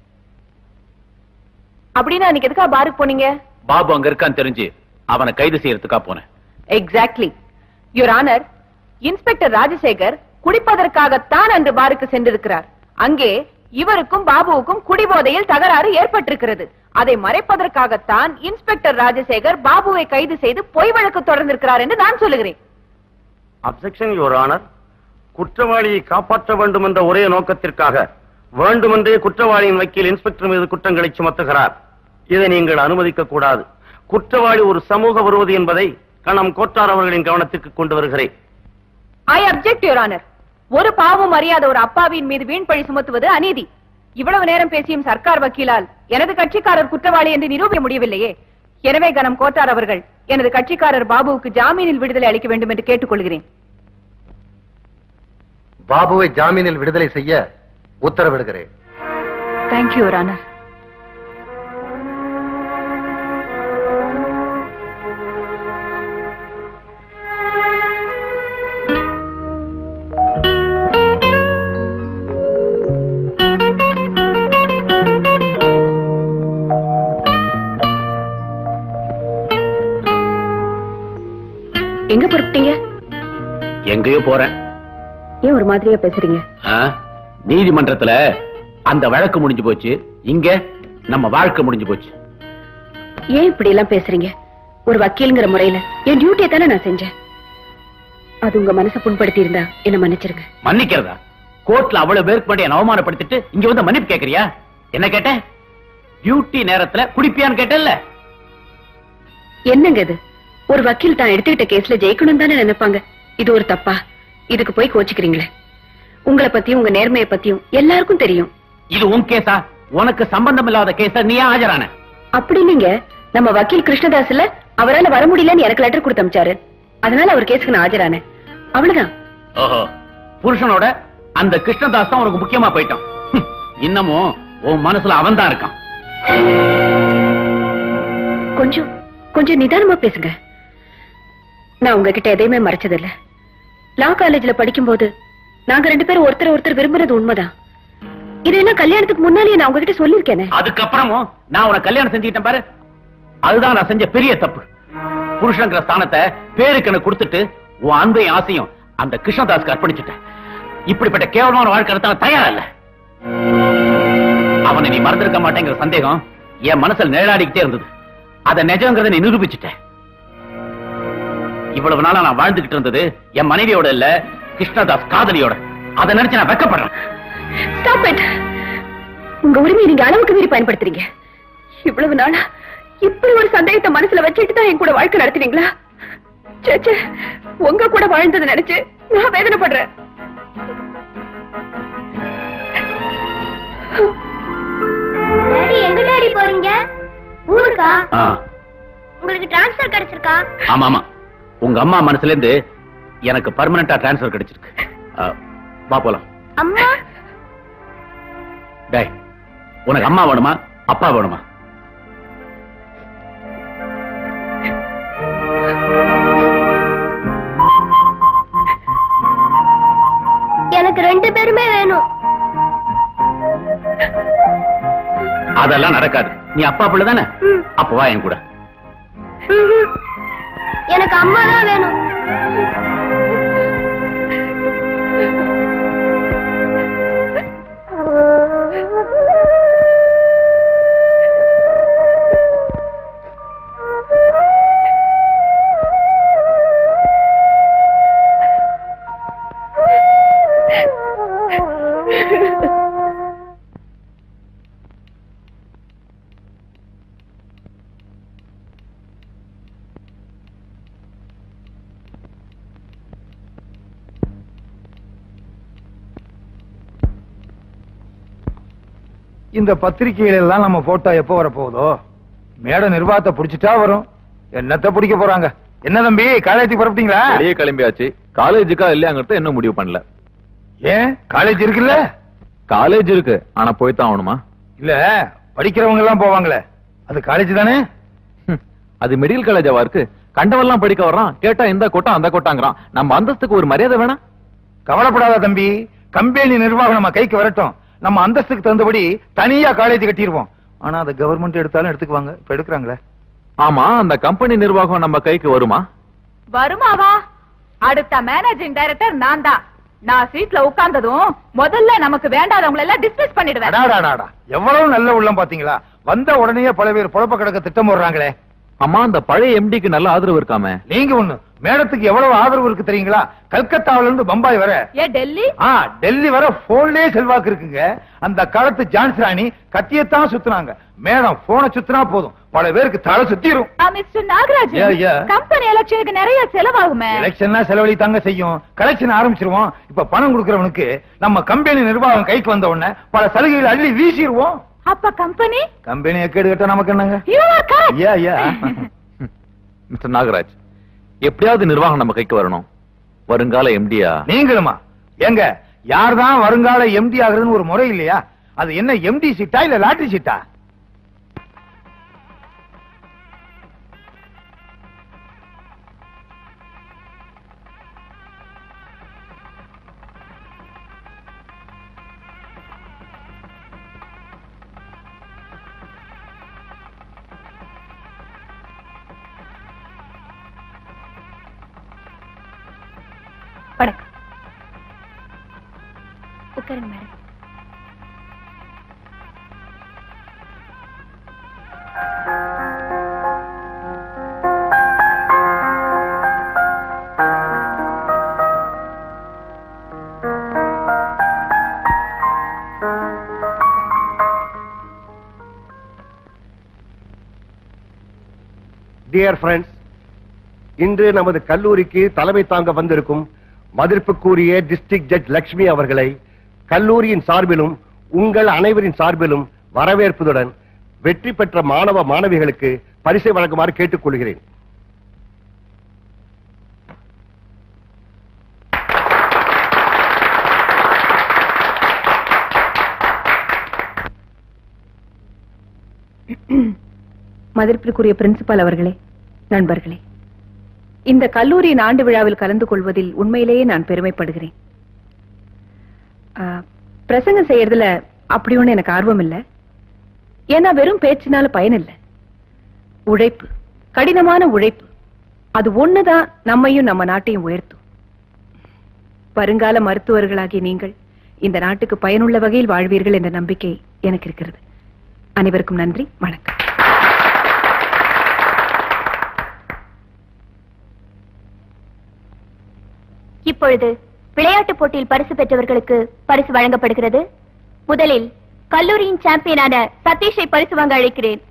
அப்படின்னா அன்னைக்கு எதுக்கா பாருக்கு போனீங்க பாபு அங்க இருக்கான்னு தெரிஞ்சு அவனை கைது செய்யறதுக்கா போனேன் exactly your honour inspector Rajasekar குடிப்பதற்காகத்தான் அன்று பாருக்கு சென்றிருக்கிறார் அங்கே இவருக்கும் பாபுவுக்கும் குடிபோதையில் தகராறு ஏற்பட்டிருக்கிறது அதை மறைப்பதற்காகத்தான் இன்ஸ்பெக்டர் ராஜசேகர் பாபுவை கைது செய்து பொய் வழக்கு தொடர்ந்திருக்கிறார் என்று நான் சொல்லுகிறேன் அப்செக்ஷன் யுவர் ஆனர் குற்றவாளியை காப்பாற்ற வேண்டும் என்ற ஒரே நோக்கத்திற்காக வேண்டுமென்றே குற்றவாளியின் வக்கீல் இன்ஸ்பெக்டர் மீது குற்றங்களை சுமத்துகிறார் இதை நீங்கள் அனுமதிக்க கூடாது குற்றவாளி ஒரு சமூக விரோதி என்பதை கணம் கோட்டார் அவர்களின் கவனத்திற்கு கொண்டு வருகிறேன் ஐ அப்செக்ட் யுவர் ஆனர் ஒரு பாவம் அறியாத ஒரு அப்பாவின் மீது வீண் பழி சுமத்துவது அநீதி இவ்வளவு நேரம் பேசியும் சர்க்கார் வக்கீலால் எனது கட்சிக்காரர் குற்றவாளி என்று நிரூபிக்க முடியவில்லையே எனவே கனம் கோட்டார் அவர்கள் எனது கட்சிக்காரர் பாபுவுக்கு ஜாமீனில் விடுதலை அளிக்க வேண்டும் என்று கேட்டுக்கொள்கிறேன் பாபுவை ஜாமீனில் விடுதலை செய்ய உத்தரவிடுகிறேன் தேங்க்யூ யுவர் ஆனர் எங்க புறப்பட்டீங்க எங்கேயோ போறேன் ஏன் ஒரு மாதிரியா பேசுறீங்க ஆ? நீதிமன்றத்துல அந்த வழக்கு முடிஞ்சு போச்சு இங்க நம்ம வாழ்க்கை முடிஞ்சு போச்சு ஏன் இப்படி எல்லாம் பேசுறீங்க ஒரு வக்கீல்ங்கிற முறையில என் டியூட்டியை தானே நான் செஞ்சேன் அது உங்க மனசை புண்படுத்தி இருந்தா என்ன மன்னிச்சிருங்க மன்னிக்கிறதா கோர்ட்ல அவ்வளவு பேருக்கு முன்னாடி என்னை அவமானப்படுத்திட்டு இங்க வந்து மன்னிப்பு கேக்குறியா என்ன கேட்ட டியூட்டி நேரத்துல குடிப்பியான்னு கேட்டல்ல என்னங்க இது ஒரு வக்கீல் தான் எடுத்துக்கிட்ட கேஸ்ல ஜெயிக்கணும் தானே நினைப்பாங்க இது ஒரு தப்பா இதுக்கு போய் கோச்சுக்கிறீங்களே உங்களை பத்தியும் உங்க நேர்மையை பத்தியும் எல்லாருக்கும் தெரியும் இது உன் கேஸா உனக்கு சம்பந்தம் இல்லாத கேஸ நீ ஆஜரான அப்படி நீங்க நம்ம வக்கீல் கிருஷ்ணதாஸ் இல்ல அவரால வர முடியலன்னு எனக்கு லெட்டர் கொடுத்து அமிச்சாரு அதனால அவர் கேஸுக்கு நான் ஆஜரானேன் அவ்வளவுதான் ஓஹோ புருஷனோட அந்த கிருஷ்ணதாஸ் தான் உனக்கு முக்கியமா போயிட்டான் ஹம், இன்னமும் உன் மனசுல அவன் தான் இருக்கான் கொஞ்சம் கொஞ்சம் நிதானமா பேசுங்க நான் உங்ககிட்ட எதையுமே மறைச்சதில்ல லா காலேஜ்ல படிக்கும்போது நாங்க ரெண்டு பேரும் ஒருத்தர் ஒருத்தர் விரும்புறது உண்மைதான் இதெல்லாம் கல்யாணத்துக்கு முன்னாலேயே நான் உங்ககிட்ட சொல்லிருக்கேனே அதுக்கப்புறமும் நான் உனக்கு கல்யாணம் செஞ்சுக்கிட்டேன் பாரு அதுதான் நான் செஞ்ச பெரிய தப்பு புருஷங்கிற ஸ்தானத்தை பேருக்கு எனக்கு கொடுத்துட்டு உன் அன்பையும் ஆசையும் அந்த கிருஷ்ணதாஸ்க்கு அர்ப்பணிச்சுட்டேன் இப்படிப்பட்ட கேவலமான வாழ்க்கை நடத்த நான் தயாரா இல்ல அவனை நீ மறந்திருக்க மாட்டேங்கிற சந்தேகம் என் மனசுல நிழலாடிக்கிட்டே இருந்தது அத நிஜங்கிறத நீ நிரூபிச்சுட்ட இவ்வளவு நாளா நான் வாழ்ந்துகிட்டு இருந்தது என் மனைவியோட இல்ல கிருஷ்ணதாஸ் காதலியோட அதை நினைச்சு நான் வெக்கப்படுறேன் Stop it. உங்க உரிமையை நீங்க அளவுக்கு மீறி பயன்படுத்துறீங்க இவ்வளவு நாளா இப்படி ஒரு சந்தேகத்தை மனசுல வச்சுட்டு தான் என் கூட வாழ்க்கை நடத்துறீங்களா ச்சே, ச்சே. உங்க கூட வாழ்ந்ததை நினைச்சு நான் வேதனைப்படுறேன் டாடி எங்க டாடி போறீங்க ஊருக்கா ஆ, உங்களுக்கு டிரான்ஸ்ஃபர் கிடைச்சிருக்கா ஆமா ஆமா உங்க அம்மா மனசுல இருந்து எனக்கு பர்மனண்டா டிரான்ஸ்பர் கிடைச்சிருக்கு ஆ, வா போலாம் அம்மா டேய் உனக்கு அம்மா வேணுமா அப்பா வேணுமா எனக்கு ரெண்டு பேருமே வேணும் அதெல்லாம் நடக்காது நீ அப்பா பிள்ளை தானே அப்ப வா என் கூட எனக்கு அம்மா தான் வேணும் இந்த பத்திரிகையில எல்லாம் நம்ம போட்டோ எப்போ வரப்போகுதோ மேட நிர்வாகத்தை புடிச்சிட்டா வரும் என்னத்த பிடிக்க போறாங்க என்ன தம்பி காலேஜுக்கு புறப்பட்டீங்களா வெளியே கிளம்பியாச்சு காலேஜுக்கா இல்லையாங்கிறத இன்னும் முடிவு பண்ணல ஏன் காலேஜ் இருக்குல்ல காலேஜ் இருக்கு ஆனா போய் தான் ஆகணுமா இல்ல படிக்கிறவங்க எல்லாம் போவாங்களே அது காலேஜ் தானே ஹம், அது மெடிக்கல் காலேஜாவா இருக்கு கண்டவெல்லாம் படிக்க வர்றான் கேட்டா இந்த கொட்டா அந்த கொட்டாங்கிறான் நம்ம அந்தஸ்துக்கு ஒரு மரியாதை வேணாம் கவலைப்படாத தம்பி கம்பெனி நிர்வாகம் நம்ம கைக்கு வரட்டும் நம்ம அந்தஸ்துக்கு தகுந்தபடி தனியா காலேஜ் கட்டிடுவோம் ஆனா அதை கவர்மெண்ட் எடுத்தாலும் எடுத்துக்குவாங்க இப்ப எடுக்கிறாங்களே ஆமா அந்த கம்பெனி நிர்வாகம் நம்ம கைக்கு வருமா வருமாவா அடுத்த மேனேஜிங் டைரக்டர் நான் தான் நான் சீட்ல உட்கார்ந்ததும் முதல்ல நமக்கு வேண்டாதவங்களை எல்லாம் டிஸ்மிஸ் பண்ணிடுவேன் அடாடாடாடா எவ்வளவு நல்ல உள்ளம் பாத்தீங்களா வந்த உடனே பல பேர் புழப்ப கிடக்க திட்டம் போடுறாங்களே அம்மா அந்த பழைய எம்டிக்கு நல்ல ஆதரவு இருக்காமே நீங்க ஒண்ணு மேடத்துக்கு எவ்வளவு ஆதரவு இருக்கு தெரியுங்களா கல்கத்தாவில இருந்து பம்பாய் வர ஏ டெல்லி ஆ டெல்லி வர போன்லயே செல்வாக்கு இருக்குங்க அந்த காலத்து ஜான்சி ராணி கத்தியத்தான் சுத்துனாங்க மேடம் போனை சுத்தினா போதும் பல பேருக்கு தலை சுத்திரும் mister Nagaraj Yeah, yeah. Company எலெக்ஷனுக்கு நிறைய செலவாகுமே எலெக்ஷன்லாம் செலவழி தாங்க செய்யும் கலெக்ஷன் ஆரம்பிச்சிருவோம் இப்ப பணம் கொடுக்கறவனுக்கு நம்ம கம்பெனி நிர்வாகம் கைக்கு வந்த உடனே பல சலுகைகள் அள்ளி வீசிடுவோம் அப்ப கம்பெனி கம்பெனி எக்கேடு கட்ட நமக்கு என்னங்க you are correct yeah yeah mister Nagaraj எப்படியாவது நிர்வாகம் நம்ம கைக்கு வரணும் வருங்கால எம்டியா நீங்களுமா ஏங்க யார்தான் வருங்கால எம்டி ஆகுறதுன்னு ஒரு முறை இல்லையா அது என்ன எம்டி சீட்டா இல்ல லாட்டரி சீட்டா வணக்கம் உட்காருங்க மேடம் டியர் ஃப்ரெண்ட்ஸ் இன்று நமது கல்லூரிக்கு தலைமை தாங்க வந்திருக்கும் மதிப்புக்குரிய டிஸ்ட்ரிக்ட் ஜட்ஜ் லட்சுமி அவர்களை கல்லூரியின் சார்பிலும் உங்கள் அனைவரின் சார்பிலும் வரவேற்பதுடன் வெற்றி பெற்ற மாணவ மாணவிகளுக்கு பரிசை வழங்குமாறு கேட்டுக்கொள்கிறேன் மதிப்பிற்குரிய பிரின்சிபால் அவர்களே நண்பர்களே இந்த கல்லூரியின் ஆண்டு விழாவில் கலந்து கொள்வதில் உண்மையிலேயே நான் பெருமைப்படுகிறேன் ஆ, பிரசங்கம் செய்யறதுல அப்படி ஒண்ணு எனக்கு ஆர்வம் இல்ல ஏன்னா வெறும் பேச்சினால பயன் இல்ல உழைப்பு கடினமான உழைப்பு அது ஒண்ணுதான் நம்மையும் நம்ம நாட்டையும் உயர்த்தும் வருங்கால மருத்துவர்களாகிய நீங்கள் இந்த நாட்டுக்கு பயனுள்ள வகையில் வாழ்வீர்கள் என்ற நம்பிக்கை எனக்கு இருக்கிறது அனைவருக்கும் நன்றி வணக்கம் இப்பொழுது விளையாட்டுப் போட்டியில் பரிசு பெற்றவர்களுக்கு பரிசு வழங்கப்படுகிறது முதலில் கல்லூரியின் சாம்பியனான சதீஷை பரிசு வாங்க அழைக்கிறேன்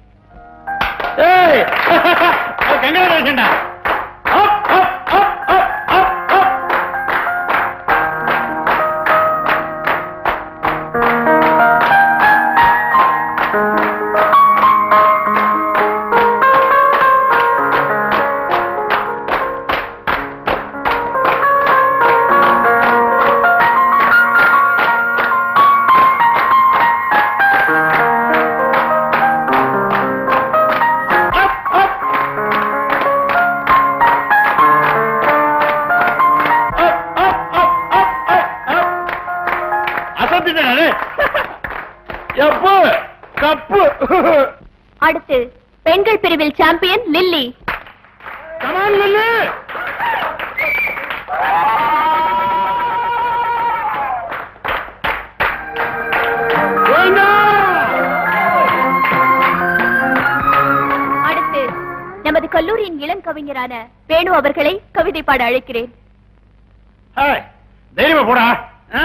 கல்லூரியின் இளம் கவிஞரான வேணு அவர்களை கவிதை பாட அழைக்கிறேன் ஏய், தைரியமா போடா ஆ.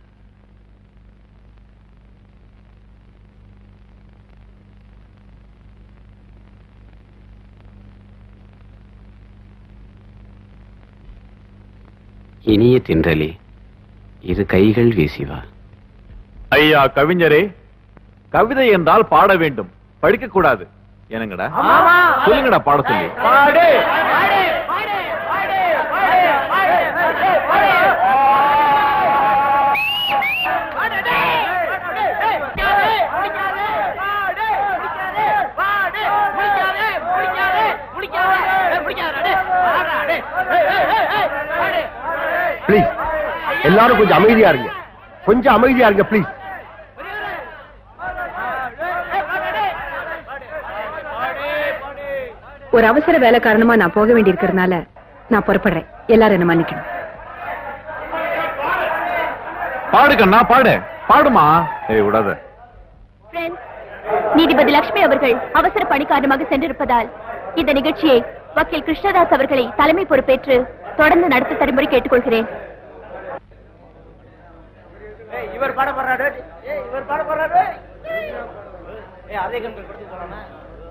இனிய தின்றலே இரு கைகள் வீசிவா ஐயா கவிஞரே கவிதை என்றால் பாட வேண்டும் படிக்க கூடாது என்னங்கடா சொல்லுங்கடா பாட சொல்லி ப்ளீஸ் எல்லாரும் கொஞ்சம் அமைதியா இருங்க கொஞ்சம் அமைதியா இருங்க ப்ளீஸ் ஒரு அவசர வேலை காரணமா நான் போக வேண்டியிருக்கிறதுனால நான் புறப்படுறேன் எல்லாரும் என்ன மன்னிக்கணும் பாடு கண்ணா பாடு பாடுமா ஏய் விடாத Friends, நீதிபதி லட்சுமி அவர்கள் அவசர பணி காரணமாக சென்றிருப்பதால் இந்த நிகழ்ச்சியை வக்கீல் கிருஷ்ணதாஸ் அவர்களை தலைமை பொறுப்பேற்று தொடர்ந்து நடத்த தரும்படி கேட்டுக்கொள்கிறேன் இவர் பாட போறாரு இவர் பாட போறாரு அதே கண்கள் கொடுத்து போறானா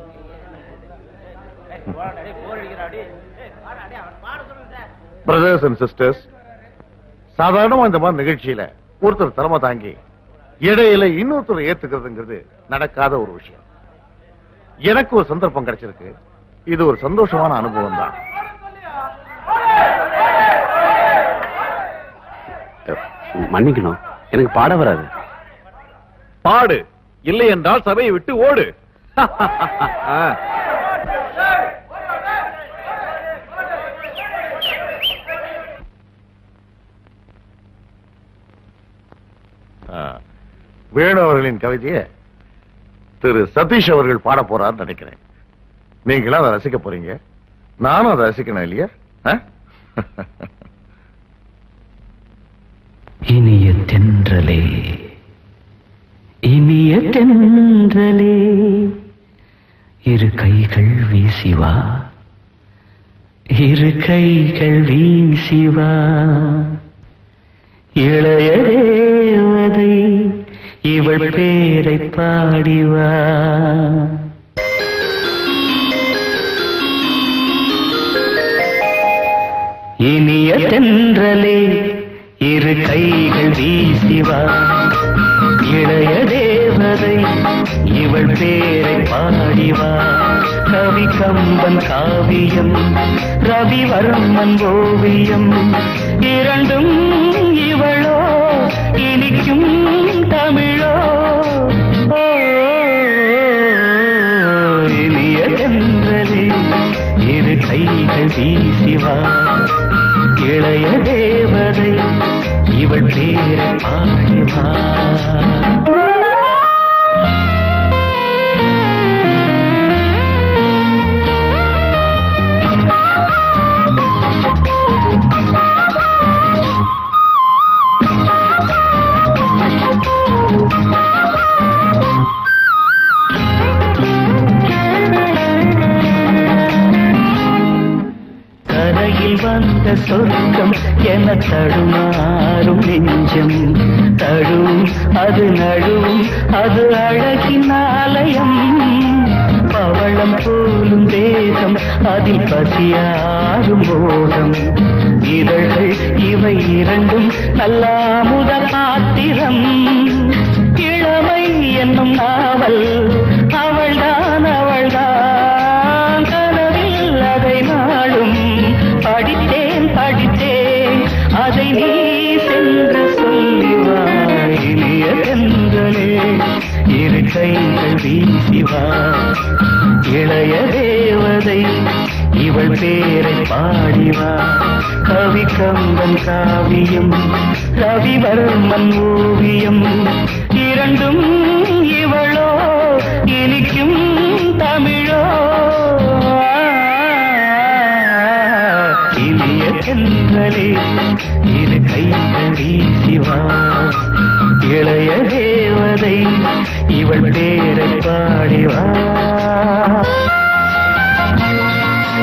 போர் அடிக்கிறாடி அவன் பாட சொல்லுங்க பிரதர்ஸ் அண்ட் சிஸ்டர்ஸ் சாதாரணமா இந்த மாதிரி நிகழ்ச்சியில ஒருத்தர் தலைமை தாங்கி இடையில இன்னொருத்தர் ஏத்துக்கிறதுங்கிறது நடக்காத ஒரு விஷயம் எனக்கு ஒரு சந்தர்ப்பம் கிடைச்சிருக்கு இது ஒரு சந்தோஷமான அனுபவம் தான் மன்னிக்கணும் எனக்கு பாட வராது பாடு இல்லை என்றால் சபையை விட்டு ஓடு ஆ. ஆ. வேணு அவர்களின் கவிதையை திரு சதீஷ் அவர்கள் பாட போறார்னு நினைக்கிறேன் நீங்களும் அதை ரசிக்க போறீங்க நானும் அதை ரசிக்கணும் இல்லையா ஆ? இனிய தென்றலே இனிய தென்றலே இரு கைகள் வீசிவா இரு கைகள் வீசிவா இளைய தேவதை இவள் பேரை பாடிவா இனிய தென்றலே இரு கைகள் வீசிவா இளைய தேவதை இவள் பேரை பாடிவா கவி கம்பன் காவியம் ரவிவர்மன் ஓவியம் இரண்டும் இவளோ இனிக்கும் தமிழோ ஓ, இனிய தென்றலே இரு கைகள் வீசிவா இளைய தேவதை இவள் பேரை பாடிவா கரையில் வந்த சொர்க்கம் என தடுமாறும் நெஞ்சம் தழுவும் அது நழுவும் அது அழகின் ஆலயம் பவளம் போலும் தேகம் அதில் பசியாரும் மோகம் இதழ்கள் இவை இரண்டும் நல்லாமுத பாத்திரம் இளமை என்னும் நாவல் அவள்தான் அவள்தான் கனவில் அதை நாளும் படித்தேன் படித்தேன் அதை நீ சென்று சொல்லிவா இனிய தென்றலே இரு கைகள் வீசிவா இளைய தேவதை இவள் பேரை பாடிவா கவி கம்பன் காவியம் ரவிவர்மன் ஓவியம் இரண்டும் இவளோ இனிக்கும் தமிழோ இனிய தென்றலே இரு கைகள் வீசிவா இளைய தேவதை இவள் பேரை பாடிவா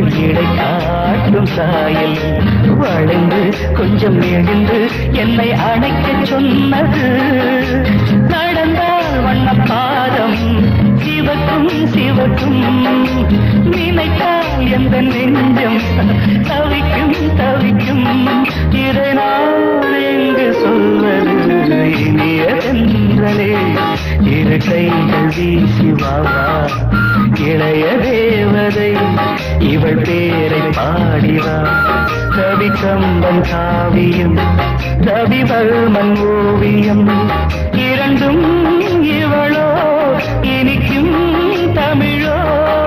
இடை காட்டும் சாயல் வளைந்து கொஞ்சம் நெளிந்து என்னை அணைக்கச் சொன்னது நடந்தால் வண்ண பாதம் சிவக்கும் சிவக்கும் நினைத்தால் எந்த நெஞ்சம் தவிக்கும் தவிக்கும் இதை நான் எங்கு சொல்வது இனிய தென்றலே இரு கைகள் வீசி வாவா இளைய தேவதை இவள் பேரை பாடிவா கவி கம்பன் காவியம் கவிவர்மன் ஓவியம் இரண்டும் இவளோ இனிக்கும் தமிழோ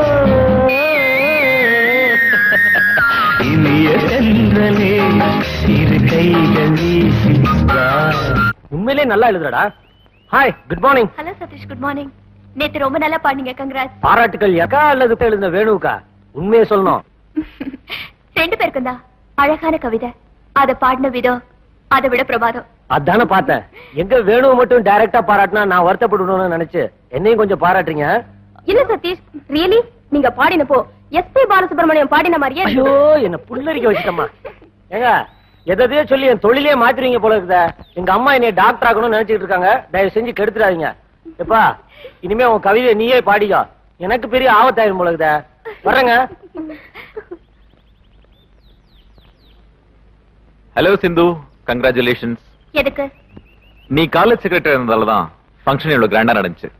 இனிய தென்றலே இரு கைகள் வீசி வா உண்மையிலே நல்லா எழுதுறடா hi good morning hello Satish good morning நேத்து ரொம்ப நல்லா பாடுங்க கங்கராஜ் பாராட்டுக்கள் எக்கா அல்லது எழுந்த வேணுக்கா உண்மையை சொல்லணும் ரெண்டு பேருக்கும் தான் அழகான கவிதை அத பாடின விதம் அதை விட பிரபாதம் அதானே பார்த்தேன் எங்க வேணுவை மட்டும் டைரக்டா பாராட்டினா நான் வருத்தப்படணும்னு நினைச்சு என்னையும் கொஞ்சம் பாராட்டுறீங்க இல்ல சதீஷ் ரியலி நீங்க பாடினப்போ எஸ் பி பாலசுப்ரமணியம் பாடின மாதிரியே ஐயோ என்ன புல்லரிக்க வச்சுட்டம்மா ஏங்க எதையோ சொல்லி என் தொழிலே மாத்திருவீங்க போல இருக்குதே எங்க அம்மா என்னை டாக்டர் ஆகணும்னு நினைச்சிட்டு இருக்காங்க தயவு செஞ்சு கெடுத்துறாதீங்க எப்பா இனிமே உன் கவிதை நீயே பாடிக்கோ எனக்கு பெரிய ஆபத்தாயிரும் போல இருக்குதே வர்றேங்க ஹலோ சிந்து கங்க்ராச்சுலேஷன்ஸ் எதுக்கு நீ காலேஜ் செக்ரட்டரி இருந்ததாலதான் ஃபங்க்ஷன் இவ்வளவு கிராண்டா நடந்துச்சு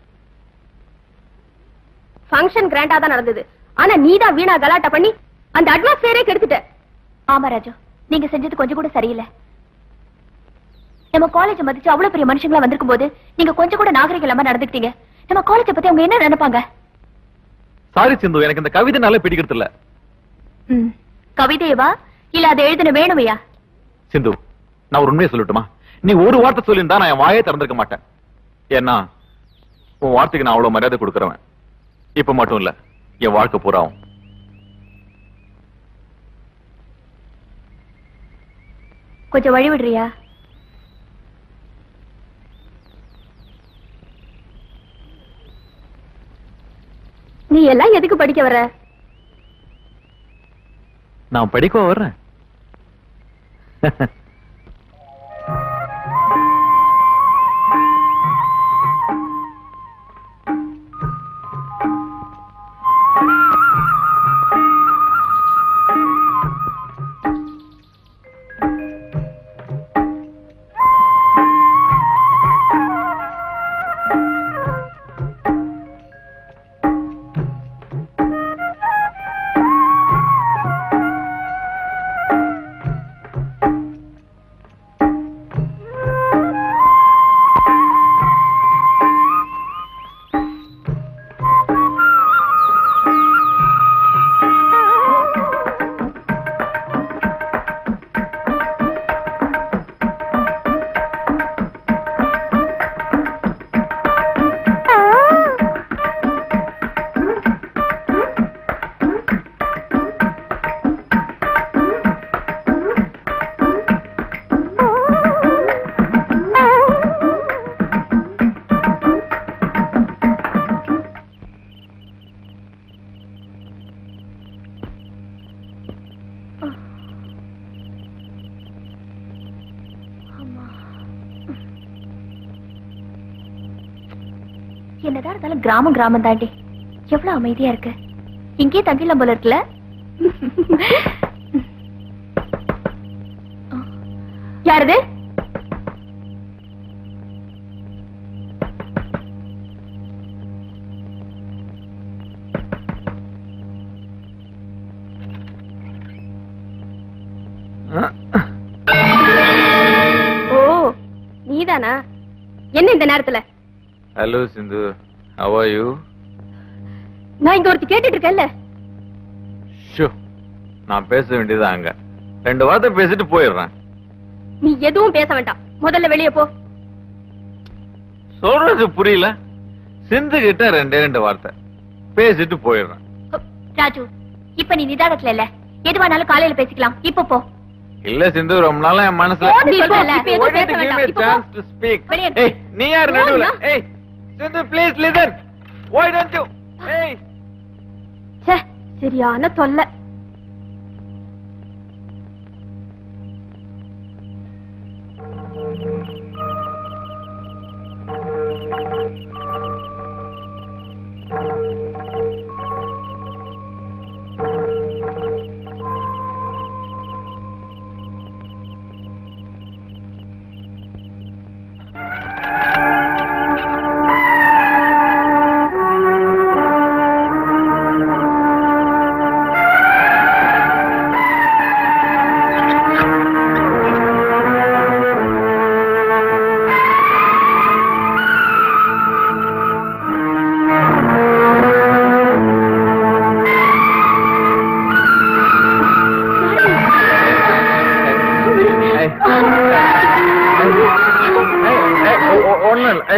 ஃபங்க்ஷன் கிராண்டா தான் நடந்தது ஆனா நீதான் வீணா கலாட்டா பண்ணி அந்த அட்மாஸ்பியரே கெடுத்துட்ட ஆமா ராஜு நீங்க செஞ்சது கொஞ்சம் கூட சரியில்லை நம்ம காலேஜ் மதிச்சு அவ்வளவு பெரிய மனுஷங்களா வந்திருக்கும் போது நீங்க கொஞ்சம் கூட நாகரிகம் இல்லாம நடந்துக்கிட்டீங்க நம்ம காலேஜ பத்தி அவங்க என்ன நினைப்பாங்க சாரி சிந்து எனக்கு இந்த கவிதைனால பிடிக்கிறது இல்ல ம், கவிதையவா இல்ல அதை எழுதின வேணுமையா சிந்து நான் ஒரு உண்மையை சொல்லட்டுமா நீ ஒரு வார்த்தை சொல்லியிருந்தா நான் என் வாயே திறந்திருக்க மாட்டேன் ஏன்னா உன் வார்த்தைக்கு நான் அவ்வளவு மரியாதை கொடுக்கறவன் இப்ப மட்டும் இல்ல என் வாழ்க்கை பூராவும் கொஞ்சம் வழி விடுறியா நீ எல்லாம் எதுக்கு படிக்க வர நான் படிக்க வர்றேன் என்னதான் இருந்தாலும் கிராமம் கிராமம் தாண்டி எவ்வளவு அமைதியா இருக்கு இங்கே தங்கிடலாம் போல இருக்குல்ல யாரது ஓ நீதானா என்ன இந்த நேரத்துல hello Sindhu how are you நான் இங்க ஒருத்தி கேட்டுட்டு இருக்கேன்ல ஷோ நான் பேச வேண்டியது அங்க ரெண்டு வார்த்தை பேசிட்டு போயிடுறேன் நீ எதுவும் பேச வேண்டாம் முதல்ல வெளியே போ சொல்றது புரியல சிந்து கிட்ட ரெண்டே ரெண்டு வார்த்தை பேசிட்டு போயிடுறேன் ராஜு இப்ப நீ நிதானத்துல இல்ல எதுவானாலும் காலையில பேசிக்கலாம் இப்ப போ இல்ல சிந்து ரொம்ப நாளா என் மனசுல நீ சொல்றல, இப்ப எதுவும் Why பேச don't you give me வேண்டாம். a இப்ப போ. chance to speak? வெளியே ஏய், நீ யார் நடுவுல போன்னா. ஏய் Sindhu please listen why don't you ஏய் ச்சே, சரியான தொல்லை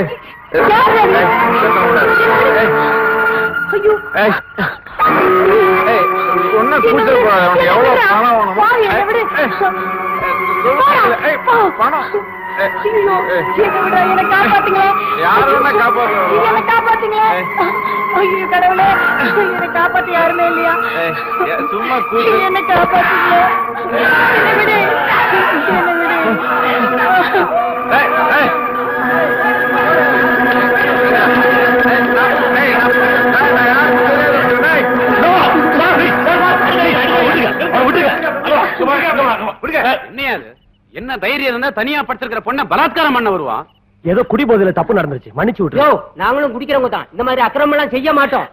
ஐயோ ஒன்ன கூட்டு போறாரு அவனுக்கு எவ்வளவு பணம் வேணுமோ பாரு, என்னை விடு. ஏய், பணம் ஐயோ, என்னை விடு, என்னை காப்பாத்துங்களேன். யாரு வேணா காப்பாத்துவாங்க. ஐயோ, என்னை காப்பாத்துங்களேன். ஐயோ, கடவுளே, என்னை காப்பாத்த யாருமே இல்லையா ஏய், ஏய், சும்மா கூட்டு என்னை காப்பாத்துங்களேன். என்னை விடு. என்னை விடு. ஏய், ஏய். என்னையா அது? என்ன தைரியம் இருந்தா தனியா படுத்திருக்கிற பொண்ண பலாத்காரம் பண்ண வருவான் ஏதோ குடிபோதையில தப்பு நடந்துருச்சு மன்னிச்சு விட்டு நாங்களும் குடிக்கிறவங்க தான் இந்த மாதிரி அக்கிரமம் எல்லாம் செய்ய மாட்டோம்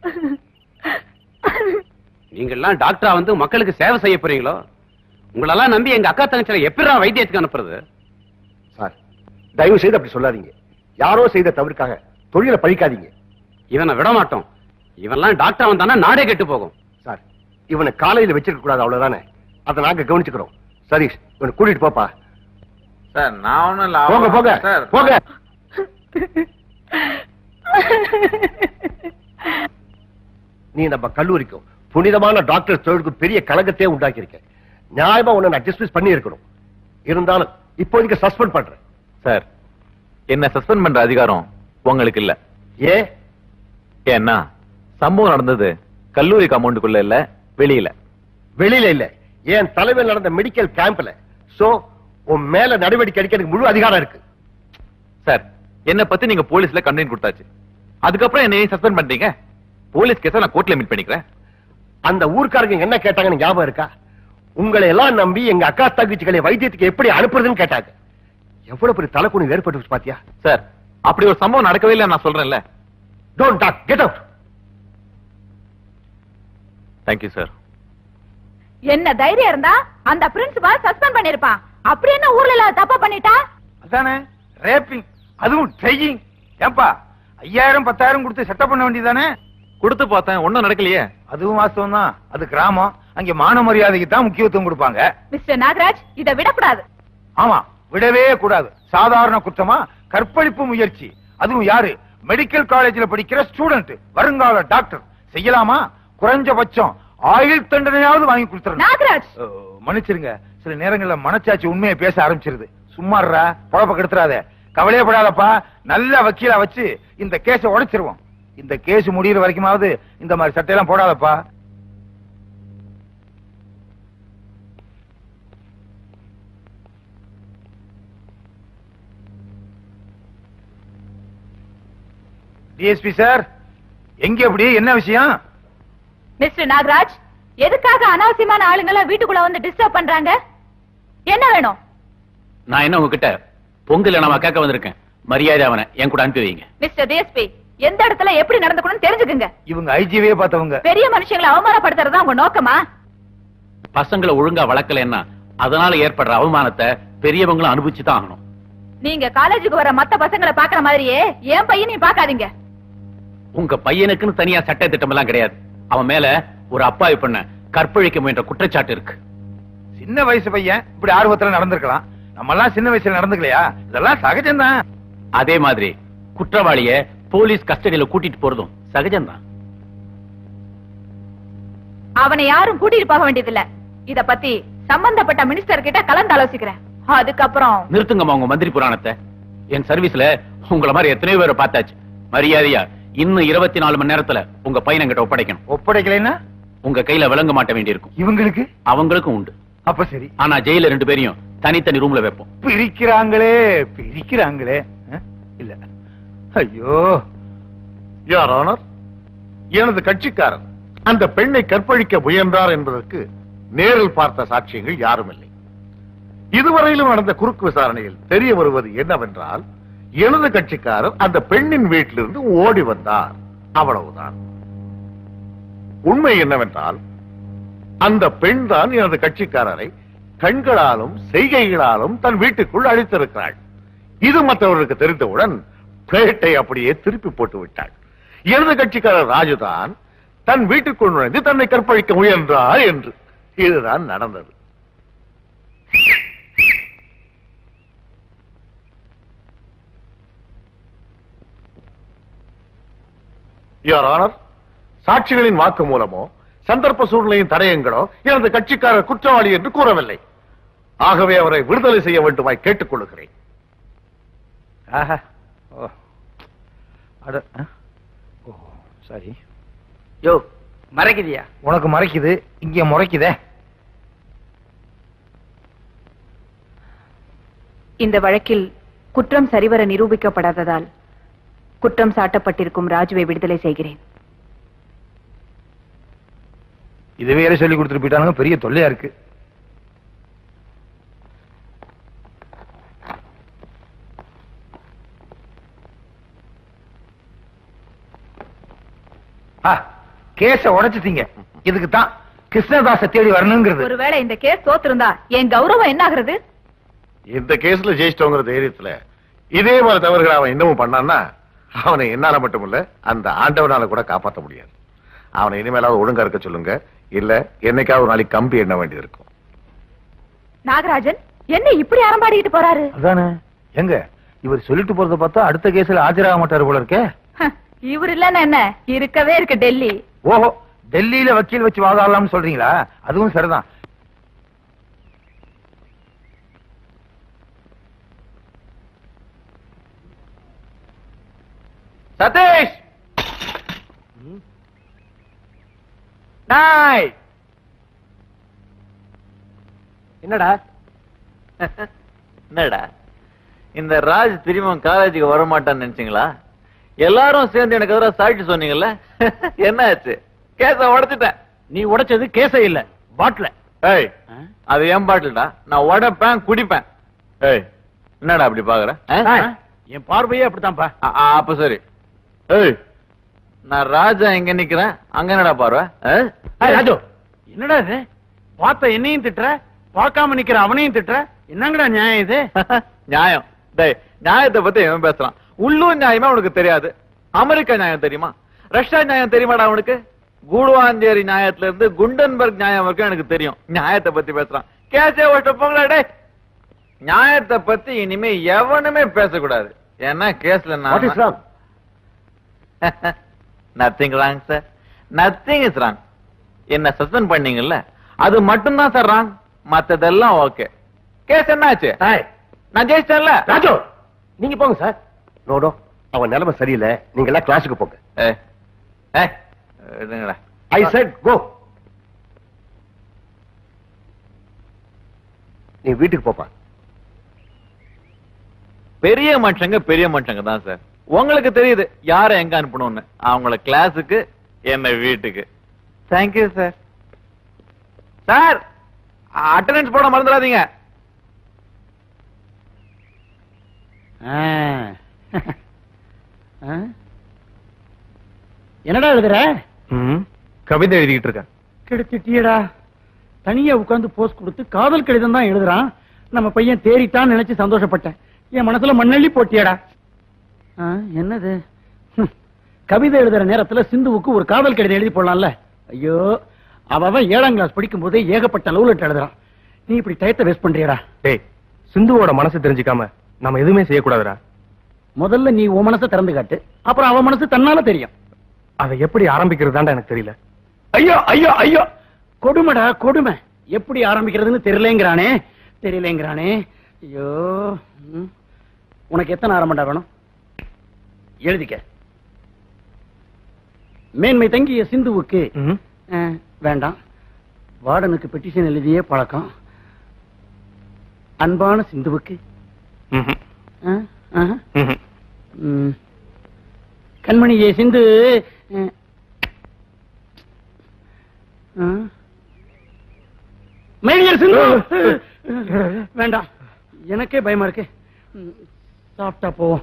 நீங்க எல்லாம் டாக்டரா வந்து மக்களுக்கு சேவை செய்ய போறீங்களோ உங்களெல்லாம் நம்பி எங்க அக்கா தங்கச்சில எப்படிடா வைத்தியத்துக்கு அனுப்புறது சார் தயவு செய்து அப்படி சொல்லாதீங்க யாரோ செய்த தவறுக்காக தொழிலை பழிக்காதீங்க இவனை விட மாட்டோம் இவன்லாம் டாக்டர் வந்தானா நாடே கெட்டு போகும் சார் இவனை காலையில வச்சிருக்க கூடாது அவ்வளவுதானே அதை நாங்க கவனிச்சுக்கிறோம் சதீஷ் இவனை கூட்டிட்டு போப்பா சார் நான் ஒண்ணும் இல்ல போங்க போங்க சார் போங்க நீ நம்ம கல்லூரிக்கும் புனிதமான டாக்டர் தொழிலுக்கும் பெரிய கலகத்தையே உண்டாக்கியிருக்க நியாயமா உன்னை நான் டிஸ்மிஸ் பண்ணி இருக்கணும் இருந்தாலும் இப்போதைக்கு சஸ்பெண்ட் பண்றேன் சார் என்ன சஸ்பெண்ட் பண்ற அதிகாரம் உங்களுக்கு இல்ல ஏ ஏன்னா சம்பவம் நடந்தது கல்லூரி காம்பவுண்டுக்குள்ள இல்ல வெளியில வெளியில இல்ல என் தலைமையில் நடந்த மெடிக்கல் கேம்ப்ல சோ உன் மேல நடவடிக்கை எடுக்கிறதுக்கு முழு அதிகாரம் இருக்கு சார் என்ன பத்தி நீங்க போலீஸ்ல கம்ப்ளைண்ட் கொடுத்தாச்சு அதுக்கப்புறம் என்ன சஸ்பெண்ட் பண்றீங்க போலீஸ் கேஸ நான் கோர்ட்ல மீட் பண்ணிக்கிறேன் அந்த ஊர்க்காரங்க என்ன கேட்டாங்கன்னு ஞாபகம் இருக்கா உங்களை எல்லாம் நம்பி எங்க அக்கா தங்கச்சிகளை வைத்தியத்துக்கு எப்படி அனுப்புறதுன்னு கேட்டாங்க எவ்வளவு பெரிய தலைக்குணி ஏற்பட்டு பாத்தியா சார் அப்படி ஒரு சம்பவம் நடக்கவே இல்லை நான் சொல்றேன்ல don't talk get out thank you sir என்ன தைரியம் இருந்தா அந்த பிரின்சிபால் சஸ்பெண்ட் பண்ணிருப்பான் அப்படி என்ன ஊர்ல இல்லாத தப்பா பண்ணிட்டா அதானே ரேப்பிங் அதுவும் ட்ரையிங் ஏப்பா ஐயாயிரம் பத்தாயிரம் கொடுத்து செட்டப் பண்ண வேண்டியதானே கொடுத்து பார்த்தேன் ஒண்ணும் நடக்கலையே அதுவும் வாஸ்தவம் தான் அது கிராமம் அங்க மான மரியாதைக்கு தான் முக்கியத்துவம் கொடுப்பாங்க மிஸ்டர் நாகராஜ் இத விடக்கூடாது ஆமா விடவே கூடாது சாதாரண குற்றமா கற்பழிப்பு முயற்சி அதுவும் யாரு மெடிக்கல் காலேஜ்ல படிக்கிற ஸ்டூடெண்ட் வருங்கால டாக்டர் செய்யலாமா குறைஞ்சபட்சம் ஆயுள் தண்டனையாவது வாங்கி கொடுத்துறேன் நாகராஜ் மன்னிச்சிருங்க சில நேரங்கள்ல மனச்சாட்சி உண்மையை பேச ஆரம்பிச்சிருது சும்மாடுறா குழப்ப கெடுத்துறாத கவலையப்படாதப்பா நல்ல வக்கீலா வச்சு இந்த கேஸ உடைச்சிருவோம் இந்த கேஸ் முடியிற வரைக்குமாவது இந்த மாதிரி சட்டையெல்லாம் போடாதப்பா டிஎஸ்பி சார் எங்க எப்படி என்ன விஷயம் மிஸ்டர் நாகராஜ் எதுக்காக அனாவசியமான ஆளுங்களை வீட்டுக்குள்ள வந்து டிஸ்டர்ப் பண்றாங்க என்ன வேணும் நான் என்ன உங்ககிட்ட பொங்கல் நம்ம கேட்க வந்திருக்கேன் மரியாதை அவனை என் கூட அனுப்பி வைங்க மிஸ்டர் டிஎஸ்பி எந்த இடத்துல எப்படி நடந்துக்கணும்னு தெரிஞ்சுக்குங்க இவங்க ஐஜிவே பார்த்தவங்க பெரிய மனுஷங்களை அவமானப்படுத்துறதா உங்க நோக்கமா பசங்களை ஒழுங்கா வளர்க்கலன்னா அதனால ஏற்படுற அவமானத்தை பெரியவங்களும் அனுபவிச்சு தான் ஆகணும் நீங்க காலேஜுக்கு வர மத்த பசங்களை பாக்குற மாதிரியே என் பையனையும் பாக்காதீங்க உங்க பையனுக்குன்னு தனியா சட்ட திட்டம் எல்லாம் கிடையாது அவன் மேல ஒரு அப்பாவி பண்ண கற்பழிக்க முயன்ற குற்றச்சாட்டு இருக்கு சின்ன வயசு பையன் இப்படி ஆர்வத்துல நடந்திருக்கலாம் நம்ம எல்லாம் சின்ன வயசுல நடந்துக்கலையா இதெல்லாம் சகஜம்தான் அதே மாதிரி குற்றவாளிய போலீஸ் கஸ்டடியில கூட்டிட்டு போறதும் சகஜம்தான் அவனை யாரும் கூட்டிட்டு போக வேண்டியதில்ல இத பத்தி சம்பந்தப்பட்ட மினிஸ்டர் கிட்ட கலந்து ஆலோசிக்கிறேன் அதுக்கப்புறம் நிறுத்துங்கம்மா உங்க மந்திரி புராணத்தை என் சர்வீஸ்ல உங்கள மாதிரி எத்தனையோ பேரை பார்த்தாச்சு மரியாதையா இன்னும் இருபத்தி நாலு மணி நேரத்துல உங்க பையனை கிட்ட ஒப்படைக்கணும் ஒப்படைக்கலைன்னா உங்க கையில விளங்க மாட்ட வேண்டியிருக்கும் இவங்களுக்கு அவங்களுக்கும் உண்டு அப்ப சரி ஆனா ஜெயில ரெண்டு பேரையும் தனித்தனி ரூம்ல வைப்போம் பிரிக்கிறாங்களே பிரிக்கிறாங்களே அஹ், இல்ல ஐயோ யார் ஆனர் எனது கட்சிக்காரர் அந்த பெண்ணை கற்பழிக்க முயன்றார் என்பதற்கு நேரில் பார்த்த சாட்சியங்கள் யாரும் இல்லை இதுவரையிலும் நடந்த குறுக்கு விசாரணையில் தெரிய வருவது என்னவென்றால் எனது கட்சிக்காரர் அந்த பெண்ணின் வீட்டிலிருந்து ஓடி வந்தார் அவ்வளவுதான் உண்மை என்னவென்றால் அந்த பெண் தான் எனது கட்சிக்காரரை கண்களாலும் செய்கைகளாலும் தன் வீட்டுக்குள் அழைத்திருக்கிறாள் இது மற்றவர்களுக்கு தெரிந்தவுடன் பிளேட்டை அப்படியே திருப்பி போட்டு விட்டாள் எனது கட்சிக்காரர் ராஜுதான் தன் வீட்டுக்குள் நுழைந்து தன்னை கற்பழிக்க முயன்றார் என்று இதுதான் நடந்தது யுவர் ஆனர் சாட்சிகளின் வாக்கு மூலமோ சந்தர்ப்ப சூழ்நிலையின் தடயங்களோ எனது கட்சிக்காரர் குற்றவாளி என்று கூறவில்லை ஆகவே அவரை விடுதலை செய்ய வேண்டுமாய் கேட்டுக் கொள்கிறேன் ஆஹா ஓ அட ஆ? ஓ சரி யோ மறைக்குதியா உனக்கு மறைக்குது இங்க முறைக்குதே இந்த வழக்கில் குற்றம் சரிவர நிரூபிக்கப்படாததால் குற்றம் சாட்டப்பட்டிருக்கும் ராஜுவை விடுதலை செய்கிறேன் இது வேற சொல்லி கொடுத்துட்டு போயிட்டானுங்க பெரிய தொல்லையா இருக்கு ஆ, கேஸ உடைச்சிட்டீங்க இதுக்கு தான் கிருஷ்ணதாச தேடி வரணுங்கிறது ஒருவேளை இந்த கேஸ் தோத்திருந்தா என் கௌரவம் என்ன ஆகுறது இந்த கேஸ்ல ஜெயிச்சிட்டோங்கிற தைரியத்துல இதே மாதிரி தவறுகளை அவன் இன்னமும் பண்ணான்னா அவனை என்னால மட்டும் இல்ல அந்த ஆண்டவனால கூட காப்பாற்ற முடியாது அவனை இனிமேலாவது ஒழுங்கா இருக்க சொல்லுங்க இல்ல என்னைக்காவது ஒரு நாளைக்கு கம்பி எண்ண வேண்டியது இருக்கும் நாகராஜன் என்ன இப்படி அரம்பாடிக்கிட்டு போறாரு அதானே எங்க இவர் சொல்லிட்டு போறத பார்த்தா அடுத்த கேஸ்ல ஆஜராக மாட்டாரு போல இருக்கே இவர் இல்லன்னா என்ன இருக்கவே இருக்கு டெல்லி ஓஹோ டெல்லியில வக்கீல் வச்சு வாதாடலாம்னு சொல்றீங்களா அதுவும் சரிதான் சதீஷ் நாய் என்னடா என்னடா இந்த ராஜ் திரும்ப காலேஜுக்கு வர மாட்டான்னு நினைச்சீங்களா எல்லாரும் சேர்ந்து எனக்கு எதிராக சாட்சி சொன்னீங்கல்ல என்ன ஆச்சு கேஸ உடைச்சிட்டேன் நீ உடைச்சது கேச இல்ல பாட்டில ஏய் அது என் பாட்டில்டா நான் உடைப்பேன் குடிப்பேன் ஏய் என்னடா அப்படி பாக்குற ஆ? என் பார்வையே அப்படித்தான்ப்பா ஆ, ஆ, அப்ப சரி ஏய் நான் ராஜா எங்க நிக்கிறேன் அங்க என்னடா பார்வை ஆ? ஏய், ராஜு என்னடா இது பார்த்த என்னையும் திட்டுற பார்க்காம நிக்கிற அவனையும் திட்டுற என்னங்கடா நியாயம் இது நியாயம் டேய் நியாயத்தை பத்தி இவன் பேசுறான் உள்ளூர் நியாயமே உனக்கு தெரியாது அமெரிக்கா நியாயம் தெரியுமா ரஷ்யா நியாயம் தெரியுமாடா அவனுக்கு கூடுவாஞ்சேரி நியாயத்துல இருந்து குண்டன்பர்க் நியாயம் வரைக்கும் எனக்கு தெரியும் நியாயத்தை பத்தி பேசுறான் கேசே ஓட்ட போங்களா டேய் நியாயத்தை பத்தி இனிமே எவனுமே பேசக்கூடாது ஏன்னா கேஸ்ல What is wrong? Nothing wrong sir nothing is wrong என்ன சஸ்பெண்ட் பண்ணீங்கல்ல அது மட்டும்தான் சார் ராங் மத்ததெல்லாம் ஓகே கேஸ் என்னாச்சு நான் ஜெயிச்சிட்டேன்ல ராஜு நீங்க போங்க சார் நோடோ அவன் நிலைமை சரியில்லை நீங்க எல்லாம் கிளாஸுக்கு போங்க ஏய் ஏய் இதுங்கடா ஐ செட் கோ நீ வீட்டுக்கு போப்பா பெரிய மனுஷங்க பெரிய மனுஷங்க தான் சார் உங்களுக்கு தெரியுது யார எங்க அனுப்பணும்னு அவங்கள கிளாஸுக்கு என்ன வீட்டுக்கு தேங்க்யூ சார் சார் அட்டெண்டன்ஸ் போட மறந்துடாதீங்க ஆ. ஆ? என்னடா எழுதுற கவிதை எழுதிக்கிட்டு இருக்கேன் கெடுத்துட்டியடா தனியா உட்கார்ந்து போஸ்ட் கொடுத்து காதல் கடிதம் தான் எழுதுறான் நம்ம பையன் தேறிட்டான்னு நினைச்சு சந்தோஷப்பட்டேன் என் மனசுல மண்ணள்ளி போட்டியடா ஆ, என்னது ஹம். கவிதை எழுதுற நேரத்துல சிந்துவுக்கு ஒரு காதல் கடிதம் எழுதி போடலாம்ல ஐயோ அவ அவன் ஏழாம் கிளாஸ் படிக்கும் போதே ஏகப்பட்ட லவ் லெட்டர் எழுதுறான் நீ இப்படி டயத்தை வேஸ்ட் பண்றியடா டேய் சிந்துவோட மனசு தெரிஞ்சுக்காம நாம எதுவுமே செய்யக்கூடாதுடா முதல்ல நீ உன் மனசை திறந்து காட்டு அப்புறம் அவன் மனசு தன்னால தெரியும் அதை எப்படி ஆரம்பிக்கிறதாண்டா எனக்கு தெரியல ஐயோ ஐயோ ஐயோ கொடுமைடா கொடுமை எப்படி ஆரம்பிக்கிறதுன்னு தெரியலேங்கிறானே தெரியலேங்கிறானே ஐயோ ம். உனக்கு எத்தனை ஆரம்பண்டா வேணும் எழுதிக்க மேன்மை தங்கிய சிந்துவுக்கு ஆ, வேண்டாம் வார்டனுக்கு பெட்டிஷன் எழுதியே பழக்கம் அன்பான சிந்துவுக்கு ஆ, ஆஹா. ம். கண்மணியே சிந்து ஆ. ஆ. மைடியர் சிந்து வேண்டாம் எனக்கே பயமா இருக்கு ம், சாப்பிட்டா போவோம்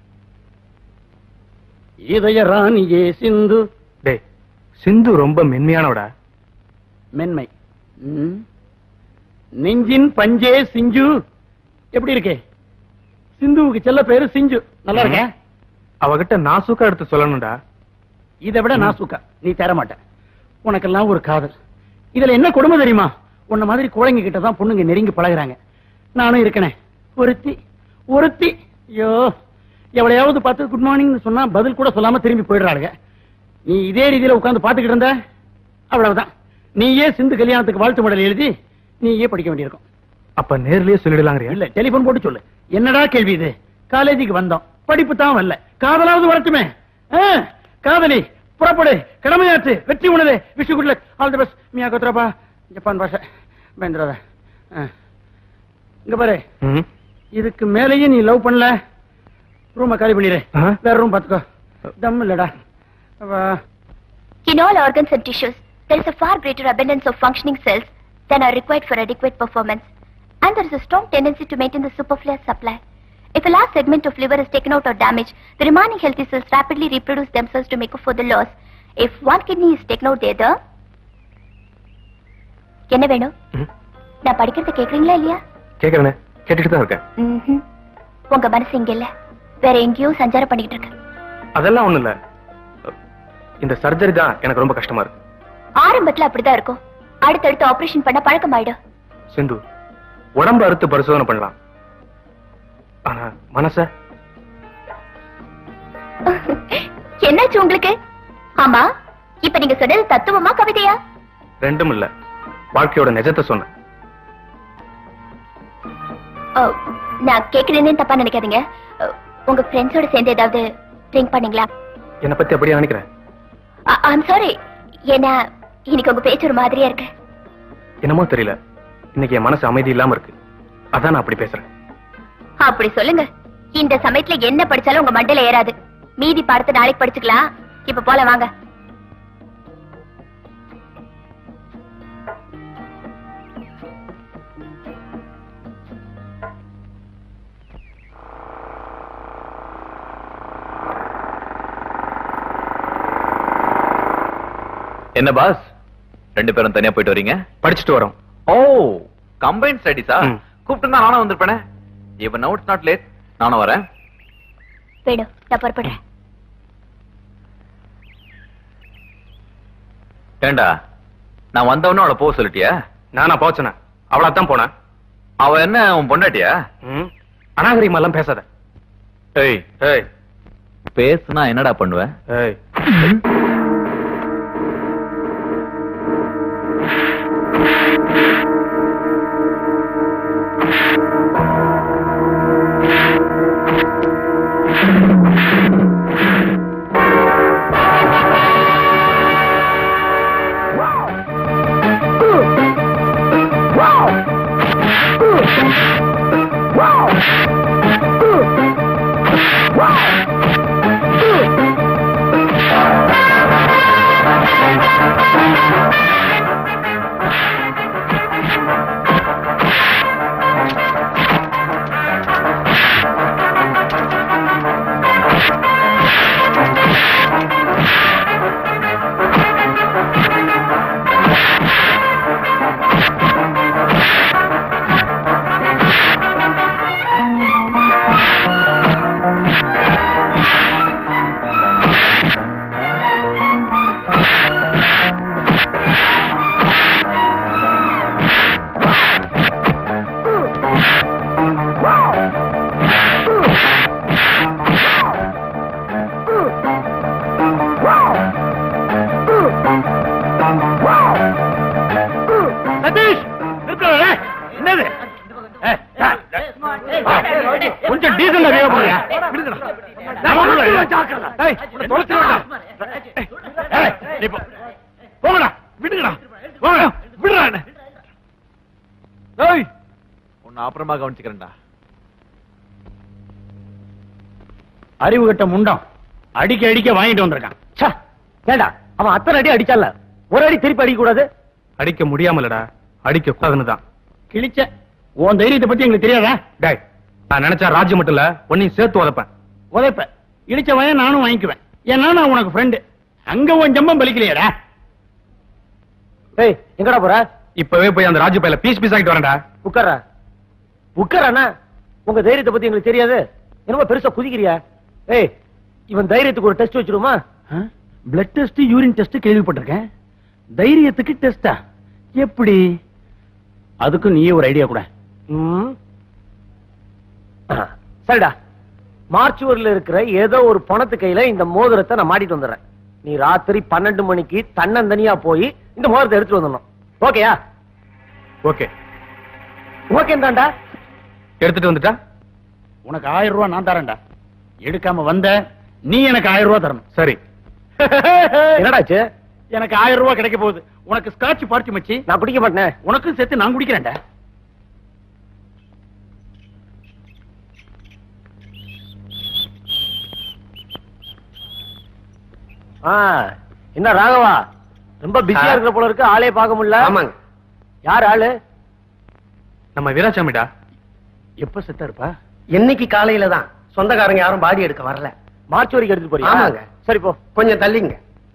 இதய ராணியே சிந்து டேய் சிந்து ரொம்ப மென்மையானவடா மென்மை ம். நெஞ்சின் பஞ்சே சிஞ்சு எப்படி இருக்கே சிந்துவுக்கு செல்ல பேரு சிஞ்சு நல்லா இருக்க அவகிட்ட நாசுக்கா எடுத்து சொல்லணும்டா இதை விட நாசுக்கா நீ தர மாட்ட உனக்கெல்லாம் ஒரு காதல் இதுல என்ன கொடுமை தெரியுமா உன்ன மாதிரி குழந்தைங்க கிட்ட தான் பொண்ணுங்க நெருங்கி பழகுறாங்க நானும் இருக்கனே ஒருத்தி ஒருத்தி ஐயோ எவளையாவது பார்த்து குட் மார்னிங் சொன்னா பதில் கூட சொல்லாம திரும்பி போயிடுறாளுங்க நீ இதே ரீதியில உட்கார்ந்து பாத்துக்கிட்டு இருந்த அவ்வளவுதான் நீயே சிந்து கல்யாணத்துக்கு வாழ்த்து மடல் எழுதி நீயே படிக்க வேண்டியிருக்கும் அப்ப நேர்லயே சொல்லிடலாங்கறியா இல்ல டெலிபோன் போட்டு சொல்லு என்னடா கேள்வி இது காலேஜுக்கு வந்தோம் படிப்பு தான் வரல காதலாவது வரட்டுமே ஆ, காதலி புறப்படு கடமையாற்று வெற்றி உணவு wish you good luck all the best மியா கோத்ராபா ஜப்பான் பாஷை பயந்துராத ஆ. இங்க பாரு இதுக்கு மேலேயும் நீ லவ் பண்ணல ரூமை காலி பண்ணிடு வேற ரூம் பாத்துக்கோ தம் இல்லடா வா. In all organs and tissues, there is a far greater abundance of functioning cells than are required for adequate performance. And there is a strong tendency to maintain the superfluous supply. If a large segment of liver is taken out or damaged, the remaining healthy cells rapidly reproduce themselves to make up for the loss. If one kidney is taken out, the other... என்ன வேணும் நான் படிக்கிறத கேக்குறீங்களா இல்லையா கேக்குறேனே கேட்டுட்டு தான் இருக்கேன் ம்ஹும். உங்க மனசு இங்க இல்ல வேற எங்கேயோ சஞ்சாரம் பண்ணிட்டு இருக்கு அதெல்லாம் ஒண்ணு இல்ல இந்த சர்ஜரி தான் எனக்கு ரொம்ப கஷ்டமா இருக்கு ஆரம்பத்துல அப்படிதான் இருக்கும் அடுத்தடுத்து ஆபரேஷன் பண்ண பழக்கமாயிடும் சிந்து உடம்பு அறுத்து பரிசோதனை பண்ணலாம் ஆனா மனச என்னாச்சு உங்களுக்கு ஆமா இப்ப நீங்க சொன்னது தத்துவமா கவிதையா ரெண்டும் இல்ல வாழ்க்கையோட நிஜத்தை சொன்னேன் ஓ, நான் கேக்குறேன்னு தப்பா நினைக்காதீங்க ஓ, உங்க ஃப்ரெண்ட்ஸோட சேர்ந்து ஏதாவது ட்ரிங்க் பண்ணீங்களா என்னை பத்தி அப்படியே நினைக்கிறேன் ஐம் சாரி ஏன்னா இன்னைக்கு உங்க பேச்சு ஒரு மாதிரியா இருக்கு என்னமோ தெரியல இன்னைக்கு என் மனசு அமைதி இல்லாம இருக்கு அதான் நான் அப்படி பேசுறேன் அப்படி சொல்லுங்க இந்த சமயத்துல என்ன படிச்சாலும் உங்க மண்டையில ஏறாது மீதி பாடத்தை நாளைக்கு படிச்சுக்கலாம் இப்ப போல வாங்க என்ன பாஸ் ரெண்டு பேரும் தனியா போயிட்டு வரீங்க படிச்சுட்டு வரோம் ஓ கம்பைன் ஸ்டடிஸா கூப்பிட்டு நானும் வந்திருப்பேனே இவன் நவுட்ஸ் நாட் லேட் நானும் வரேன் வேணும் நான் புறப்படுறேன் ஏண்டா நான் வந்தவனும் அவளை போக சொல்லிட்டியா நானா போச்சன அவளா தான் போனேன் அவ என்ன உன் பொண்டாட்டியா அநாகரிகமா எல்லாம் பேசாத ஏய் ஏய் பேசுனா என்னடா பண்ணுவேன் ஏய் சதீஷ் நிறுத்துறா, ஏய், என்னது ஏய், ஏய், கொஞ்சம் டீசன்ட் பிஹேவ் பண்ணுங்க விடுங்கடா. நான் ஒண்ணும் இல்ல, ஜாக்கிரதை. ஏய், உன்னை தொலைச்சிருவேன்டா. ஏய், நீ போ. போங்கடா விடுங்கடா போங்க விடுறா என்ன ஏய் உன்னை அப்புறமா கவனிச்சுக்கிறேன்டா அறிவு கட்ட முண்டம் அடிக்க அடிக்க வாங்கிட்டு வந்திருக்கான் ச்சே, ஏண்டா அவன் அத்தனை அடி அடிச்சால ஒரு அடி திருப்பி அடிக்க கூடாது அடிக்க முடியாமலடா அடிக்க கூடாதுன்னு தான் கிழிச்ச உன் தைரியத்தை பத்தி எங்களுக்கு தெரியாதா டேய் நான் நினைச்சா ராஜ்யம் மட்டும் இல்ல உன்னையும் சேர்த்து உதப்பேன் உதைப்ப இடிச்ச வயன் நானும் வாங்கிக்குவேன் ஏன்னா நான் உனக்கு ஃப்ரெண்டு அங்க உன் ஜம்பம் பலிக்கலையடா ஏய் எங்கடா போற இப்பவே போய் அந்த ராஜு பையில பீஸ் பீஸ் ஆகிட்டு வரேன்டா உட்கார உட்காரண்ணா உங்க தைரியத்தை பத்தி எங்களுக்கு தெரியாது என்னமோ பெருசா குதிக்கிறியா ஏய் இவன் தைரியத்துக்கு ஒரு டெஸ்ட் வச்சிருமா பிளட் டெஸ்ட் யூரின் டெஸ்ட் கேள்விப்பட்டிருக்கேன் தைரியத்துக்கு டெஸ்டா எப்படி அதுக்கு நீயே ஒரு ஐடியா கூட ம். சரிடா மார்ச்சுவரில் இருக்கிற ஏதோ ஒரு பணத்து கையில இந்த மோதிரத்தை நான் மாட்டிட்டு வந்துடுறேன் நீ ராத்திரி பன்னெண்டு மணிக்கு தன்னந்தனியா போய் இந்த முகூர்த்தம் எடுத்துட்டு வந்துடணும் ஓகேயா ஓகே ஓகே தான்டா எடுத்துட்டு வந்துட்டா உனக்கு ஆயிரம் ரூபாய் நான் தரேன்டா எடுக்காம வந்த நீ எனக்கு ஆயிரம் ரூபாய் தரணும் சரி என்னடாச்சு எனக்கு ஆயிரம் ரூபாய் கிடைக்க போகுது உனக்கு ஸ்காட்ச் பார்ட்டி மச்சி நான் குடிக்க மாட்டேன் உனக்கும் சேர்த்து நான் குடிக்கிறேன்டா ஆ, என்ன ராகவா ரொம்ப பிஸியா இருக்கிற போல இருக்கு ஆளே பார்க்க முடியல ஆமாங்க யார் ஆளு நம்ம வீராசாமிடா எப்ப செத்தா இருப்பா என்னைக்கு காலையில தான் சொந்தக்காரங்க யாரும் பாடி எடுக்க வரல மார்ச் வரைக்கும் எடுத்துட்டு போறியா ஆமாங்க. சரி போ கொஞ்சம் தள்ளிங்க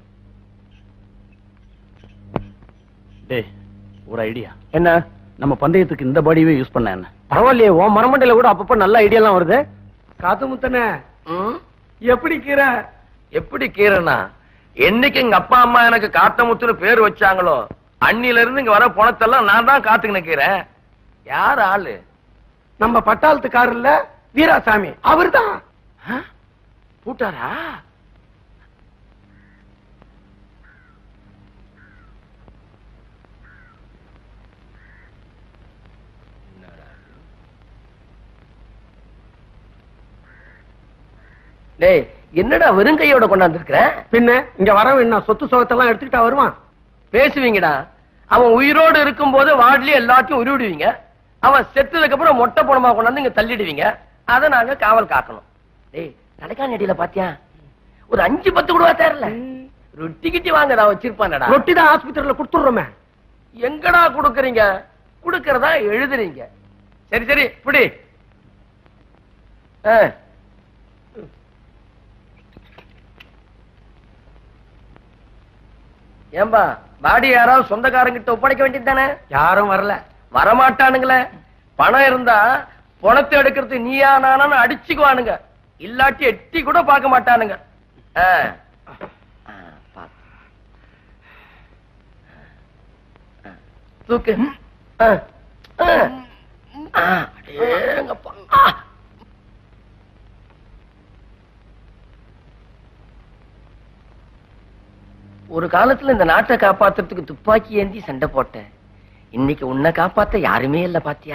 டேய் ஒரு ஐடியா என்ன நம்ம பந்தயத்துக்கு இந்த பாடியவே யூஸ் பண்ண என்ன பரவாயில்லையே உன் மரமண்டையில கூட அப்பப்ப நல்ல ஐடியா எல்லாம் வருது காத்து முத்தனே எப்படி கீரை எப்படி கீரைனா என்னைக்கு எங்க அப்பா அம்மா எனக்கு காத்தமுத்துன்னு பேர் வச்சாங்களோ அன்னில இருந்து இங்க வர பணத்தெல்லாம் நான் தான் காத்துக்கு நிக்கிறேன் யார் ஆளு நம்ம பட்டாளத்துக்காரர்ல வீராசாமி அவர்தான் பூட்டாரா டேய் என்னடா வெறுங்கையோட கொண்டாந்துருக்கிற பின்ன இங்க வரவன் என்ன சொத்து சுகத்தெல்லாம் எடுத்துக்கிட்டா வருவான் பேசுவீங்கடா அவன் உயிரோடு இருக்கும் போது வார்டுலயே எல்லாத்தையும் உருவிடுவீங்க அவன் செத்ததுக்கு அப்புறம் மொட்டை பணமா கொண்டாந்து இங்க தள்ளிடுவீங்க அதை நாங்க காவல் காக்கணும் டேய் நடக்கான அடியில பாத்தியா ஒரு அஞ்சு பத்து கூட தேரல ரொட்டி கிட்டி வாங்கடா வச்சிருப்பானடா ரொட்டி தான் ஆஸ்பத்திரியில கொடுத்துடுறோமே எங்கடா குடுக்கறீங்க குடுக்கறதா எழுதுறீங்க சரி சரி புடி ஆ ஏம்பா பாடி யாராவது சொந்தக்காரங்கிட்ட ஒப்படைக்க வேண்டியது தானே யாரும் வரல வரமாட்டானுங்களே பணம் இருந்தா பணத்தை எடுக்கிறது நீயா நானான்னு அடிச்சுக்குவானுங்க இல்லாட்டி எட்டி கூட பார்க்க மாட்டானுங்க ஆ. ஆ, பாத்து. ஆ. தூக்கு ஆ. ஆ. ஆ, அடேங்கப்பா. ஆ. ஒரு காலத்துல இந்த நாட்டை காப்பாத்துறதுக்கு துப்பாக்கி ஏந்தி சண்டை போட்டேன் இன்னைக்கு உன்னை காப்பாத்த யாருமே இல்ல பாத்தியா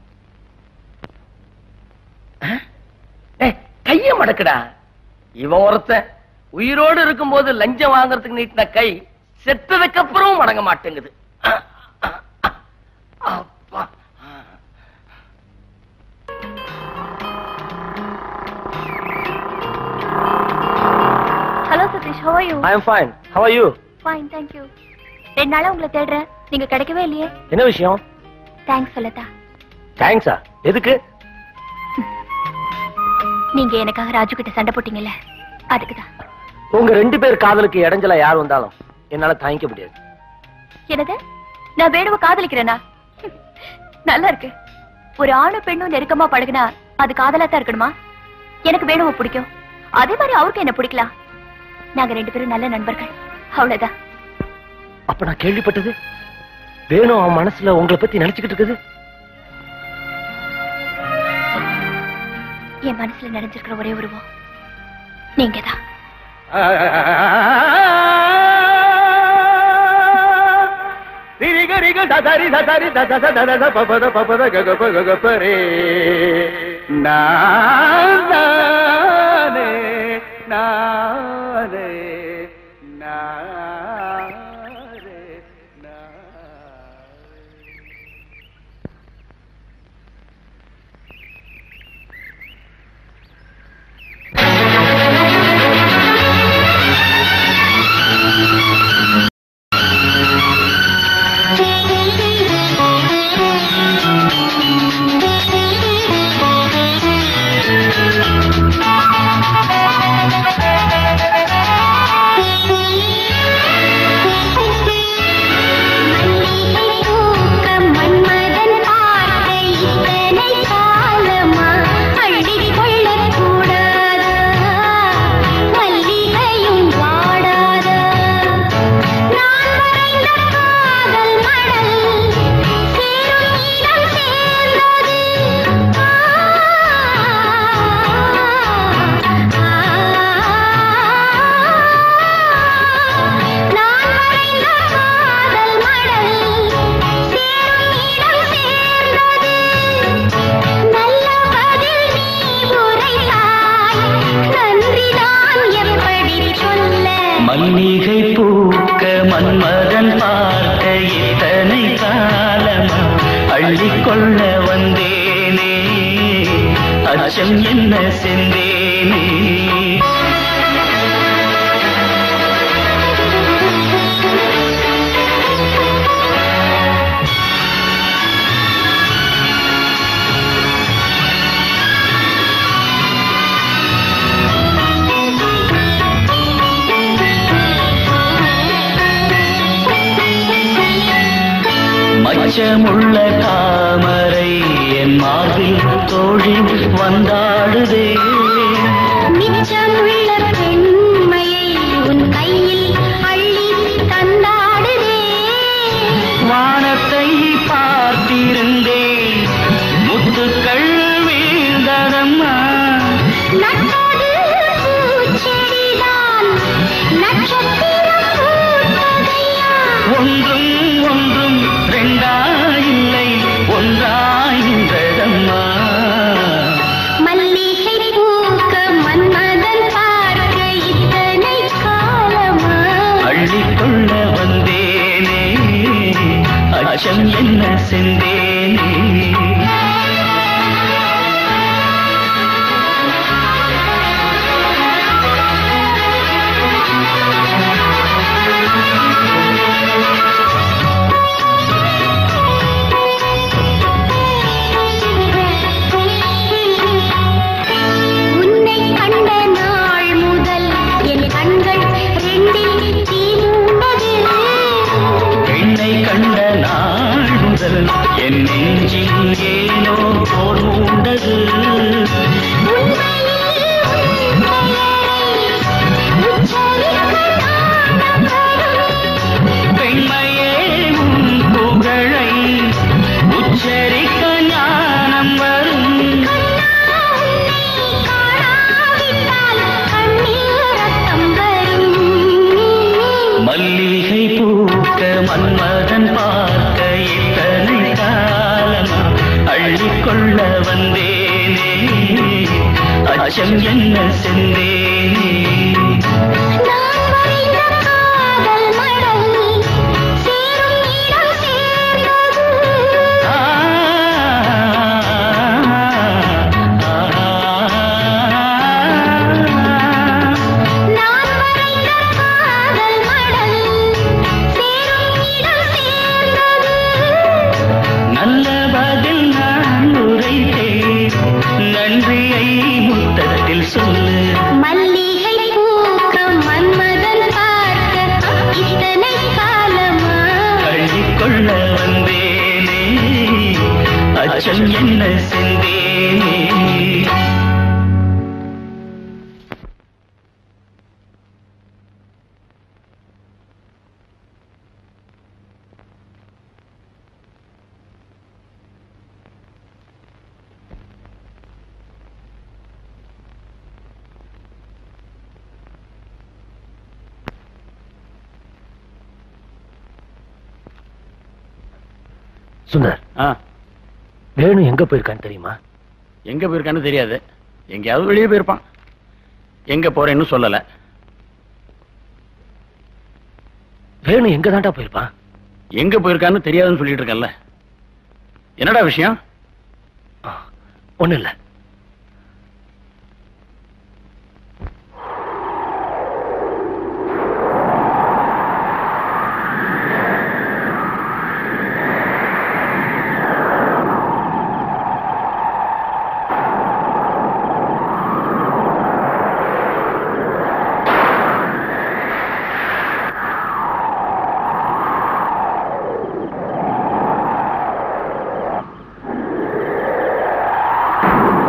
ஆ? ஏய், கைய மடக்குடா இவன் ஒருத்தன் உயிரோடு இருக்கும்போது லஞ்சம் வாங்குறதுக்கு நீட்டின கை செத்ததுக்கு அப்புறம் மடங்க மாட்டேங்குது ஆ, ஆ, ஆ. அப்பா hello Satish how are you I am fine how are you fine thank you ரெண்டு நாளா உங்களை தேடுறேன் நீங்க கிடைக்கவே இல்லையே என்ன விஷயம் தேங்க்ஸ் சொல்லதா தேங்க்ஸா எதுக்கு நீங்க எனக்காக ராஜு கிட்ட சண்டை போட்டீங்கல்ல அதுக்குதான் உங்க ரெண்டு பேர் காதலுக்கு இடைஞ்சலா யார் வந்தாலும் என்னால தாங்கிக்க முடியாது என்னது நான் வேணுவ காதலிக்கிறேனா நல்லா இருக்கு ஒரு ஆணும் பெண்ணும் நெருக்கமா பழகுனா அது காதலா தான் இருக்கணுமா எனக்கு வேணுவ பிடிக்கும் அதே மாதிரி அவருக்கு என்ன பிடிக்கலாம் நாங்க ரெண்டு பேரும் நல்ல நண்பர்கள் அவ்வளவுதான் அப்ப நான் கேள்விப்பட்டது வேணும் அவன் மனசுல உங்களை பத்தி நினைச்சுக்கிட்டு இருக்குது என் மனசுல நிறைஞ்சிருக்கிற ஒரே உருவம் நீங்கதான் ரிக ரிக ததரி ததரி தத தத த பபத பபத கக பக பரே நானே நானே நானே Thank you. அள்ளிக்கொள்ள வந்தேனே அச்சம் என்ன செந்தேனே மச்சமுள்ள தாமரை என் மார்பில் தோழி வந்தாடுதே மிச்சமுள்ள பெண்மையை உன் கையில் அள்ளி தந்தாடுதே வானத்தை பார்த்திருந்தேன் முத்துக்கள் வீழ்ந்ததம்மா நட்டது பூச்செடிதான் நட்சத்திரம் பூத்ததையா ஒன்றும் ஒன்றும் ரெண்டாயில்லை ஒன்றாயின்றதம்மா மல்லிகை பூக்க மன்மதன் பார்க்க இத்தனை காலமா அள்ளிக்கொள்ள வந்தேனே அச்சம் என்ன செந்தேனே உன்னை கண்ட நாள் முதல் என் கண்கள் ரெண்டில் தீ மூண்டது பெண்ணை கண்ட நாள் முதல் என் நெஞ்சில் ஏனோ போர் மூண்டது பெண்மையே உன் புகழை உச்சரிக்க ஞானம் வரும் மல்லிகை பூக்க மன்மதன் பார்க்க இத்தனை காலமா அள்ளிக்கொள்ள வந்தேனே அச்சம் என்ன செந்தேனே காதல் மடல் சேரும் இடம் சேர்ந்தது நான் வரைந்த காதல் மடல் சேரும் இடம் சேர்ந்தது நல்ல பதில் நான் உரைத்தேன் நன்றியை முத்தத்தில் சொல்லு மல்லிகை பூக்க மன்மதன் பார்க்க இத்தனை காலமா அள்ளிக்கொள்ள வந்தேனே அச்சம் என்ன செந்தேனே சுந்தர் வேணு எங்க போயிருக்கான்னு தெரியுமா எங்க போயிருக்கான்னு தெரியாது எங்கேயாவது வெளியே போயிருப்பான் எங்க போறேன்னு சொல்லல வேணு எங்க தாண்டா போயிருப்பான் எங்க போயிருக்கான்னு தெரியாதுன்னு சொல்லிட்டு இருக்கேன்ல என்னடா விஷயம் ஒண்ணு இல்ல ஆ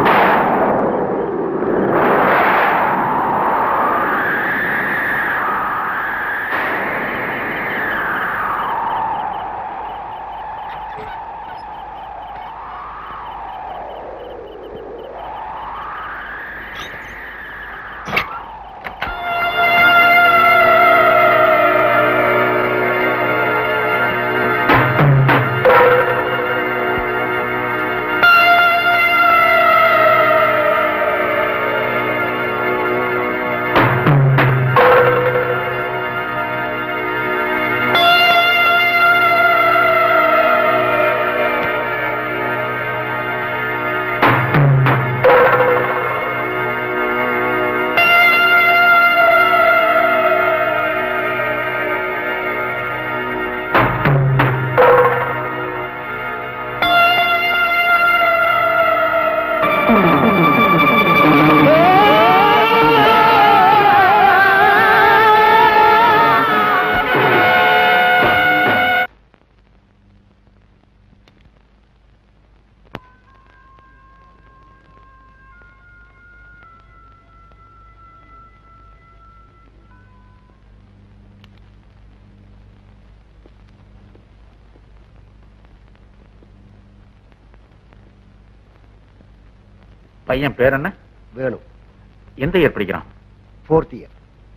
பையன் பேர் என்ன வேணும் எந்த இயர் படிக்கிறான் ஃபோர்த் இயர்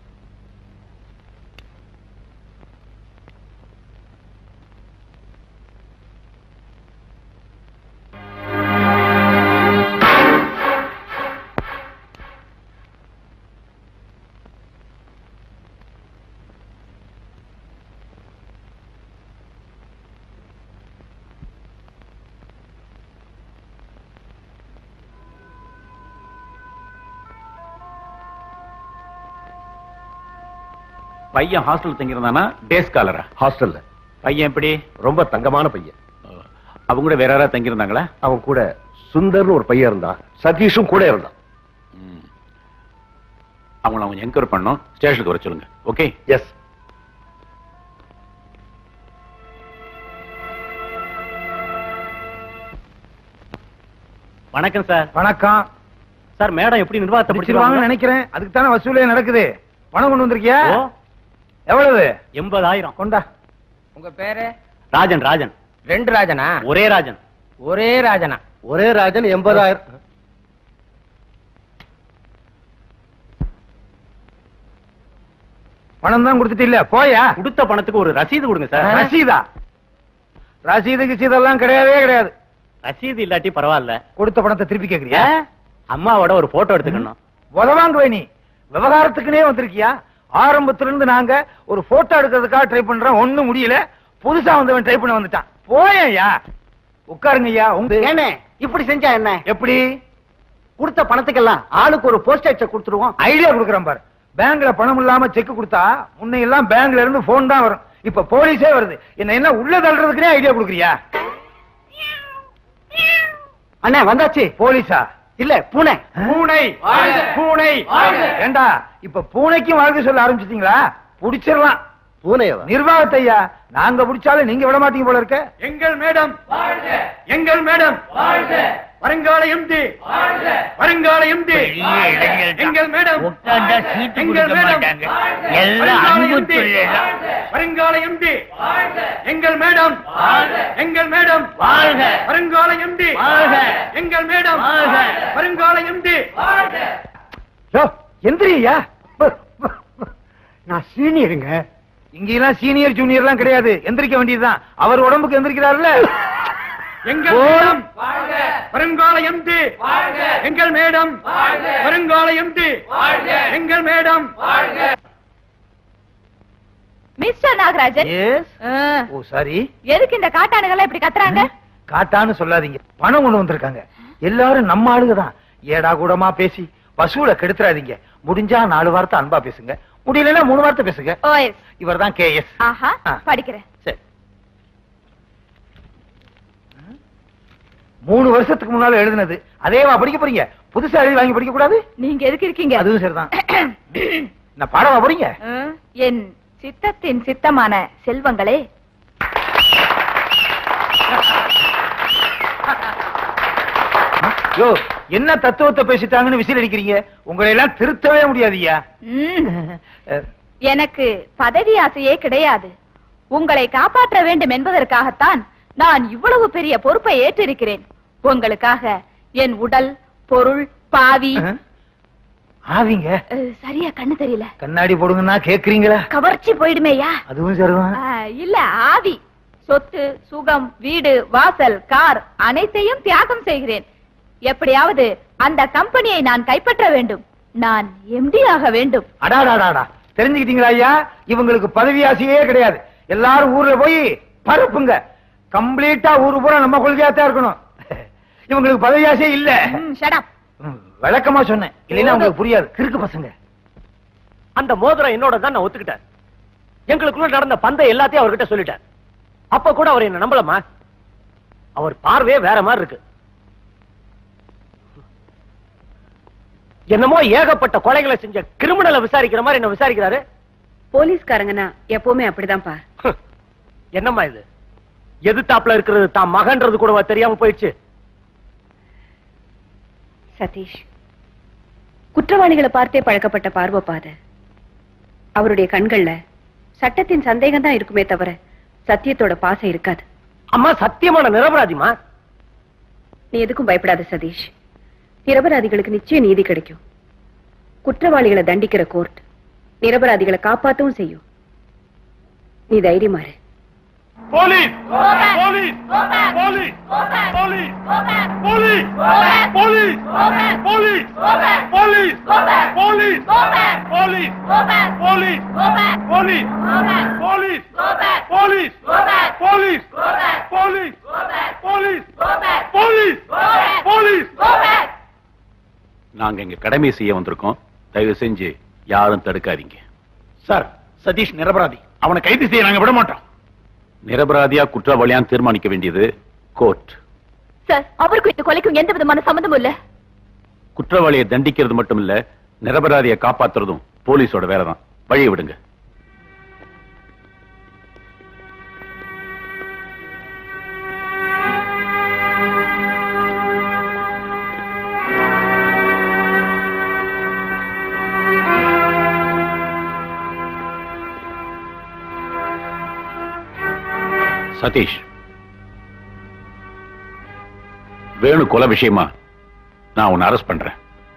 பையன் ஹாஸ்டல் தங்கியிருந்தானா டே ஸ்காலரா ஹாஸ்டல்ல பையன் எப்படி ரொம்ப தங்கமான பையன் அவங்க கூட வேற யாராவது தங்கியிருந்தாங்களா அவன் கூட சுந்தர்னு ஒரு பையன் இருந்தான் சதீஷும் கூட இருந்தான் அவங்கள அவங்க என்கொயர் பண்ணோம் ஸ்டேஷனுக்கு வர சொல்லுங்க ஓகே எஸ் வணக்கம் சார் வணக்கம் சார் மேடம் எப்படி நிர்வாகத்தை பிடிச்சிருவாங்கன்னு நினைக்கிறேன் அதுக்கு தானே வசூலே நடக்குது பணம் கொண்டு வந்திருக்கியா எவ்வளவு எண்பதாயிரம் கொண்டா உங்க பேரு ராஜன் ராஜன் ரெண்டு ராஜனா ஒரே ராஜன் ஒரே ராஜனா ஒரே ராஜன் எண்பதாயிரம் பணம் தான் கொடுத்துட்டு இல்ல போயா கொடுத்த பணத்துக்கு ஒரு ரசீது கொடுங்க சார் ரசீதா ரசீது கிசீதெல்லாம் கிடையவே கிடையாது ரசீது இல்லாட்டி பரவாயில்ல கொடுத்த பணத்தை திருப்பி கேக்குறியா அம்மாவோட ஒரு போட்டோ எடுத்துக்கணும் உதவாங்குவே நீ விவகாரத்துக்குனே வந்திருக்கியா ஆரம்பத்துல இருந்து நாங்க ஒரு போட்டோ எடுக்கிறதுக்காக ட்ரை பண்றோம் ஒண்ணும் முடியல புதுசா வந்தவன் ட்ரை பண்ண வந்துட்டான் போயா உட்காருங்க ஐயா உங்க ஏனே இப்படி செஞ்சா என்ன எப்படி கொடுத்த பணத்துக்கெல்லாம் ஆளுக்கு ஒரு போஸ்டர் செக் கொடுத்துருவோம் ஐடியா கொடுக்குறேன் பாரு பேங்க்ல பணம் இல்லாம செக் கொடுத்தா முன்ன எல்லாம் பேங்க்ல இருந்து போன் தான் வரும் இப்ப போலீஸே வருது என்ன என்ன உள்ள தள்ளுறதுக்குனே ஐடியா கொடுக்குறியா அண்ணே வந்தாச்சு போலீஸா இல்ல பூனை பூனை பூனை ஏண்டா இப்ப பூனைக்கும் வாழ்க்கை சொல்ல ஆரம்பிச்சிட்டீங்களா புடிச்சிடலாம் பூனையவா நிர்வாகத்தை ஐயா நாங்க புடிச்சாலும் நீங்க விட மாட்டீங்க போல இருக்க எங்கள் மேடம் எங்கள் மேடம் வருங்கால எம்டி வருங்கால எம்டி எங்கள் மேடம் எங்கள் மேடம் வருங்கால MD. வருங்கால எம்டி எங்கள் மேடம் எங்கள் மேடம் வருங்கால எம்டி எங்கள் மேடம் வருங்கால எம்டி எந்திரியா நான் சீனியருங்க இங்கெல்லாம் சீனியர் ஜூனியர் எல்லாம் கிடையாது எந்திரிக்க வேண்டியதுதான் அவர் உடம்புக்கு எந்திரிக்கிறாருல்ல எங்கள் மேடம் வருங்கால எம்டி எங்கள் மேடம் வருங்கால எம்டி எங்கள் மேடம் மிஸ்டர் நாகராஜன் எஸ் ஆ, ஓ சாரி எதுக்கு இந்த காட்டானுகள் இப்படி கத்துறாங்க காட்டான்னு சொல்லாதீங்க பணம் கொண்டு வந்திருக்காங்க எல்லாரும் நம்ம ஆளுங்க தான் ஏடா கூடமா பேசி வசூல கெடுத்துறாதீங்க முடிஞ்சா நாலு வார்த்தை அன்பா பேசுங்க முடியலன்னா மூணு வார்த்தை பேசுங்க ஓஎஸ் இவர் தான் கே எஸ் ஆஹா ஆ. படிக்கிறேன் சரி மூணு வருஷத்துக்கு முன்னால எழுதுனது அதேவா படிக்க போறீங்க புதுசா எழுதி வாங்கி படிக்க கூடாது நீங்க எதுக்கு இருக்கீங்க அதுவும் சரிதான் நான் பாடவா போறீங்க ஆ, என் சித்தத்தின் சித்தமான செல்வங்களே யோ என்ன தத்துவத்தை பேசிட்டாங்கன்னு விசில் அடிக்கிறீங்க உங்களை எல்லாம் திருத்தவே முடியாதுய்யா ம், எனக்கு பதவி ஆசையே கிடையாது உங்களை காப்பாற்ற வேண்டும் என்பதற்காகத்தான் நான் இவ்வளவு பெரிய பொறுப்பை ஏற்றிருக்கிறேன் உங்களுக்காக என் உடல் பொருள் பாவி ஆவிங்க அஹ், சரியா கண்ணு தெரியல கண்ணாடி போடுங்கன்னா கேக்குறீங்களா கவர்ச்சி போயிடுமேயா அதுவும் சரிதான் ஆ, இல்ல ஆவி சொத்து சுகம் வீடு வாசல் கார் அனைத்தையும் தியாகம் செய்கிறேன் எப்படியாவது அந்த கம்பெனியை நான் கைப்பற்ற வேண்டும் நான் எம்டி ஆக வேண்டும் அடாடாடாடா தெரிஞ்சுக்கிட்டீங்களா ஐயா இவங்களுக்கு பதவி ஆசையே கிடையாது எல்லாரும் ஊர்ல போய் பரப்புங்க கம்ப்ளீட்டா ஊரு பூரா நம்ம கொள்கையா தான் இருக்கணும் இவங்களுக்கு பதவி ஆசையே இல்ல ஷடப் ம், விளக்கமா சொன்னேன் இல்லைன்னா உங்களுக்கு புரியாது கிறுக்கு பசங்க அந்த மோதிரம் என்னோட தான் நான் ஒத்துக்கிட்டேன் எங்களுக்குள்ள நடந்த பந்தை எல்லாத்தையும் அவர்கிட்ட சொல்லிட்டேன் அப்ப கூட அவர் என்ன நம்பலமா அவர் பார்வையே வேற மாதிரி இருக்கு என்னமோ ஏகப்பட்ட கொலைகளை செஞ்ச கிரிமினலை விசாரிக்கிற மாதிரி என்ன விசாரிக்கிறாரு போலீஸ்காரங்கன்னா எப்பவுமே அப்படிதான்ப்பா என்னம்மா இது எதிர்த்தாப்புல இருக்கிறது தான் மகன்றது கூட தெரியாம போயிடுச்சு சதீஷ் குற்றவாளிகளை பார்த்தே பழக்கப்பட்ட பார்வப்பாத அவருடைய கண்கள்ல சட்டத்தின் சந்தேகம் தான் இருக்குமே தவிர சத்தியத்தோட பாசம் இருக்காது அம்மா சத்தியமான நிரபராதிமா நீ எதுக்கும் பயப்படாத சதீஷ் நிரபராதிகளுக்கு நிச்சயம் நீதி கிடைக்கும் குற்றவாளிகளை தண்டிக்கிற கோர்ட் நிரபராதிகளை காப்பாத்தவும் செய்யும் நீ தைரியமா இரு police police police police police police police police police police police police police police police police police police police நாங்க இங்க கடமை செய்ய வந்திருக்கோம் தயவு செஞ்சு யாரும் தடுக்காதீங்க சார் சதீஷ் நிரபராதி அவனை கைது செய்ய நாங்க விட மாட்டோம் நிரபராதியா குற்றவாளியான்னு தீர்மானிக்க வேண்டியது கோர்ட் சார் அவருக்கும் இந்த கொலைக்கும் எந்த விதமான சம்மந்தமும் இல்ல குற்றவாளியை தண்டிக்கிறது மட்டும் இல்ல நிரபராதியை காப்பாத்துறதும் போலீஸோட வேலைதான் வழியை விடுங்க சதீஷ் வேணு கொலை விஷயமா நான் உன்னை அரெஸ்ட் பண்றேன்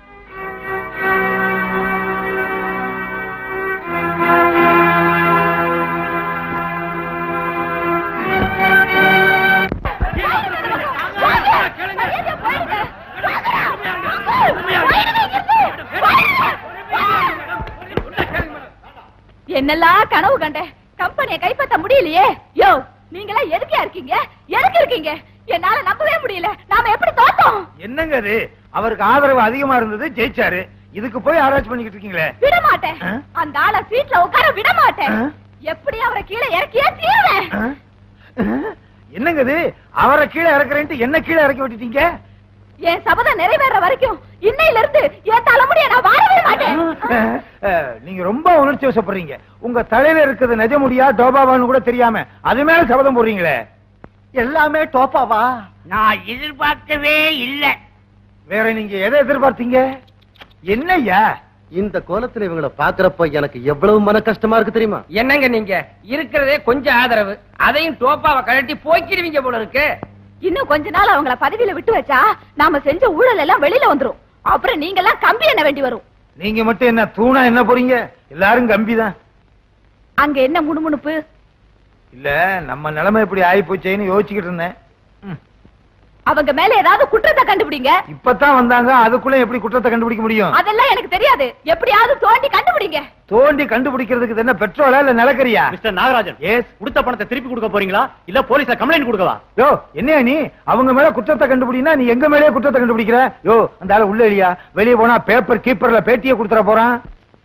என்னெல்லாம் கனவு கண்டேன் கம்பெனியை கைப்பற்ற முடியலையே யோ நீங்களா எதுக்கே இருக்கீங்க எதுக்கு இருக்கீங்க என்னால நம்பவே முடியல நாம எப்படி தோத்தோம் என்னங்க அது அவருக்கு ஆதரவு அதிகமா இருந்தது ஜெயிச்சாரு இதுக்கு போய் ஆராய்ச்சி பண்ணிக்கிட்டு இருக்கீங்களே விட மாட்டேன் அந்த ஆள சீட்ல உட்கார விட மாட்டேன் எப்படி அவரை கீழே இறக்கியே தீருவேன் என்னங்க இது அவரை கீழே இறக்குறேன்ட்டு என்ன கீழே இறக்கி விட்டுட்டீங்க என் சபதம் நிறைவேற வரைக்கும் இன்னையில இருந்து என் தலைமுடிய நான் வாழவே மாட்டேன் அஹ், அஹ், நீங்க ரொம்ப உணர்ச்சி வசப்படுறீங்க உங்க தலையில இருக்கிறது நிஜமுடியா டோபாவான்னு கூட தெரியாம அது மேல சபதம் போடுறீங்களே எல்லாமே டோப்பாவா நான் எதிர்பார்க்கவே இல்ல வேற நீங்க எதை எதிர்பார்த்தீங்க என்னய்யா இந்த கோலத்துல இவங்கள பாக்குறப்ப எனக்கு எவ்வளவு மன கஷ்டமா இருக்கு தெரியுமா என்னங்க நீங்க இருக்கிறதே கொஞ்சம் ஆதரவு அதையும் டோப்பாவை கழட்டி போக்கிடுவீங்க போல இருக்கு இன்னும் கொஞ்ச நாள் அவங்கள பதவியில விட்டு வச்சா நாம செஞ்ச ஊழல் எல்லாம் வெளியில வந்துரும் அப்புறம் நீங்க எல்லாம் கம்பி என்ன வேண்டி வரும் நீங்க மட்டும் என்ன தூணா என்ன போறீங்க எல்லாரும் கம்பிதான் அங்க என்ன முணுமுணுப்பு இல்ல நம்ம நிலைமை இப்படி ஆகி போச்சேன்னு யோசிச்சுக்கிட்டு இருந்தேன் அவங்க மேல ஏதாவது குற்றத்தை கண்டுபிடிங்க இப்பதான் வந்தாங்க அதுக்குள்ள எப்படி குற்றத்தை கண்டுபிடிக்க முடியும் அதெல்லாம் எனக்கு தெரியாது எப்படியாவது தோண்டி கண்டுபிடிங்க தோண்டி கண்டுபிடிக்கிறதுக்கு இது என்ன பெட்ரோலா இல்ல நிலக்கரியா மிஸ்டர் நாகராஜன் எஸ் கொடுத்த பணத்தை திருப்பி கொடுக்க போறீங்களா இல்ல போலீஸ்ல கம்ப்ளைண்ட் கொடுக்கவா யோ என்னையா நீ அவங்க மேல குற்றத்தை கண்டுபிடினா நீ எங்க மேலயே குற்றத்தை கண்டுபிடிக்கிற யோ அந்த ஆளு உள்ள இல்லையா வெளியே போனா பேப்பர் கீப்பர்ல பேட்டியை கொடுத்துற போறான்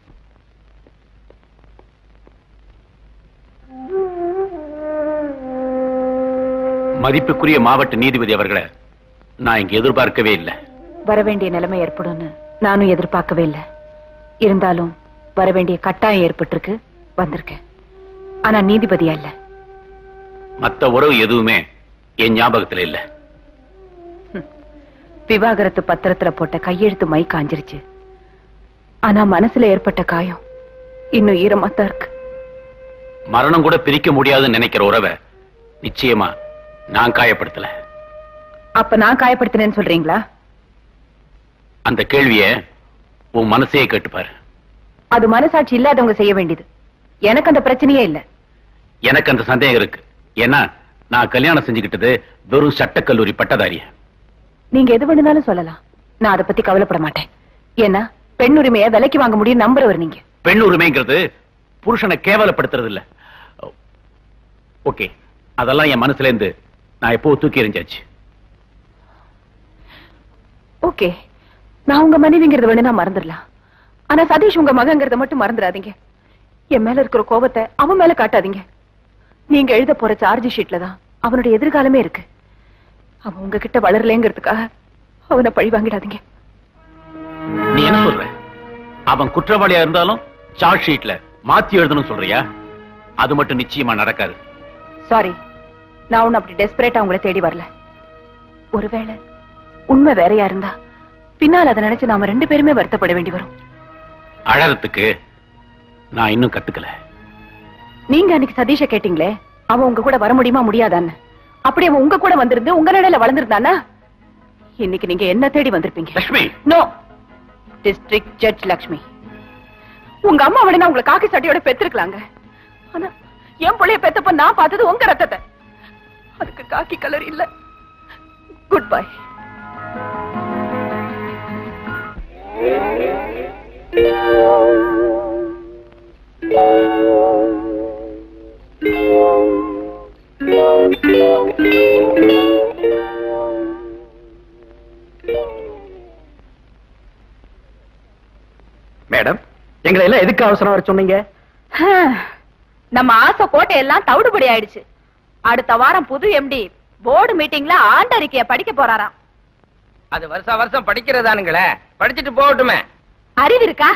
மதிப்புக்குரிய மாவட்ட நீதிபதி அவர்களை நான் இங்க எதிர்பார்க்கவே இல்லை வர வேண்டிய நிலைமை ஏற்படும்னு நானும் எதிர்பார்க்கவே இல்லை இருந்தாலும் வர வேண்டிய கட்டாயம் ஏற்பட்டிருக்கு வந்திருக்கேன் ஆனா நீதிபதி அல்ல மத்த உறவு எதுவுமே என் ஞாபகத்துல இல்ல விவாகரத்து பத்திரத்துல போட்ட கையெழுத்து மை காஞ்சிருச்சு ஆனா மனசுல ஏற்பட்ட காயம் இன்னும் ஈரமாத்தான் இருக்கு மரணம் கூட பிரிக்க முடியாதுன்னு நினைக்கிற உறவை நிச்சயமா நான் காயப்படுத்தல அப்ப நான் காயப்படுத்தினேன்னு சொல்றீங்களா அந்த கேள்விய உன் மனசையே கேட்டுப்பாரு அது மனசாட்சி இல்லாதவங்க செய்ய வேண்டியது எனக்கு அந்த பிரச்சனையே இல்ல எனக்கு அந்த சந்தேகம் இருக்கு ஏன்னா நான் கல்யாணம் செஞ்சுக்கிட்டது வெறும் சட்டக்கல்லூரி பட்டதாரிய நீங்க எது வேணும்னாலும் சொல்லலாம் நான் அதை பத்தி கவலைப்பட மாட்டேன் ஏன்னா பெண் உரிமையை விலைக்கு வாங்க முடியும் நம்புறவர் நீங்க பெண் உரிமைங்கிறது புருஷனை கேவலப்படுத்துறது இல்ல ஓகே அதெல்லாம் என் மனசுல இருந்து நான் எப்போ தூக்கி எறிஞ்சாச்சு ஓகே நான் உங்க மனைவிங்கிறத வேணும்னா மறந்துடலாம் ஆனா சதீஷ் உங்க மகங்கிறத மட்டும் மறந்துடாதீங்க என் மேல இருக்கிற கோபத்தை அவன் மேல காட்டாதீங்க நீங்க எழுத போற சார்ஜ் ஷீட்ல தான் அவனுடைய எதிர்காலமே இருக்கு அவன் உங்ககிட்ட வளரலேங்கிறதுக்காக அவனை பழி வாங்கிடாதீங்க நீ என்ன சொல்ற அவன் குற்றவாளியா இருந்தாலும் சார்ஜ் ஷீட்ல மாத்தி எழுதணும் சொல்றியா அது மட்டும் நிச்சயமா நடக்காது சாரி நான் ஒண்ணு அப்படி டெஸ்பரேட்டா உங்களை தேடி வரல ஒருவேளை உண்மை வேறையா இருந்தா பின்னால் அதை நினைச்சு நாம ரெண்டு பேருமே வருத்தப்பட வேண்டி வரும் அழறதுக்கு நான் இன்னும் கத்துக்கல நீங்க அன்னைக்கு சதீஷ கேட்டீங்களே அவன் உங்க கூட வர முடியுமா முடியாதான்னு அப்படி அவன் உங்க கூட வந்திருந்து உங்க நிலையில வளர்ந்திருந்தானா இன்னைக்கு நீங்க என்ன தேடி வந்திருப்பீங்க Lakshmi no district judge Lakshmi உங்க அம்மா விட நான் உங்களை காக்கி சட்டையோட பெத்திருக்கலாங்க ஆனா என் பிள்ளைய பெத்தப்ப நான் பார்த்தது உங்க ரத்தத்தை அதுக்கு காக்கி கலர் இல்ல குட் பை மேடம் எங்களை எல்லாம் எதுக்கு அவசரம் வர சொன்னீங்க நம்ம ஆசை கோட்டையெல்லாம் தவிடுபடி ஆயிடுச்சு அடுத்த வாரம் புது எம்டி போர்டு மீட்டிங்ல ஆண்டறிக்கைய படிக்க போறாராம் அது வருஷம் வருஷம் படிக்கிறதானுங்களே படிச்சுட்டு போகட்டுமே அறிவு இருக்கா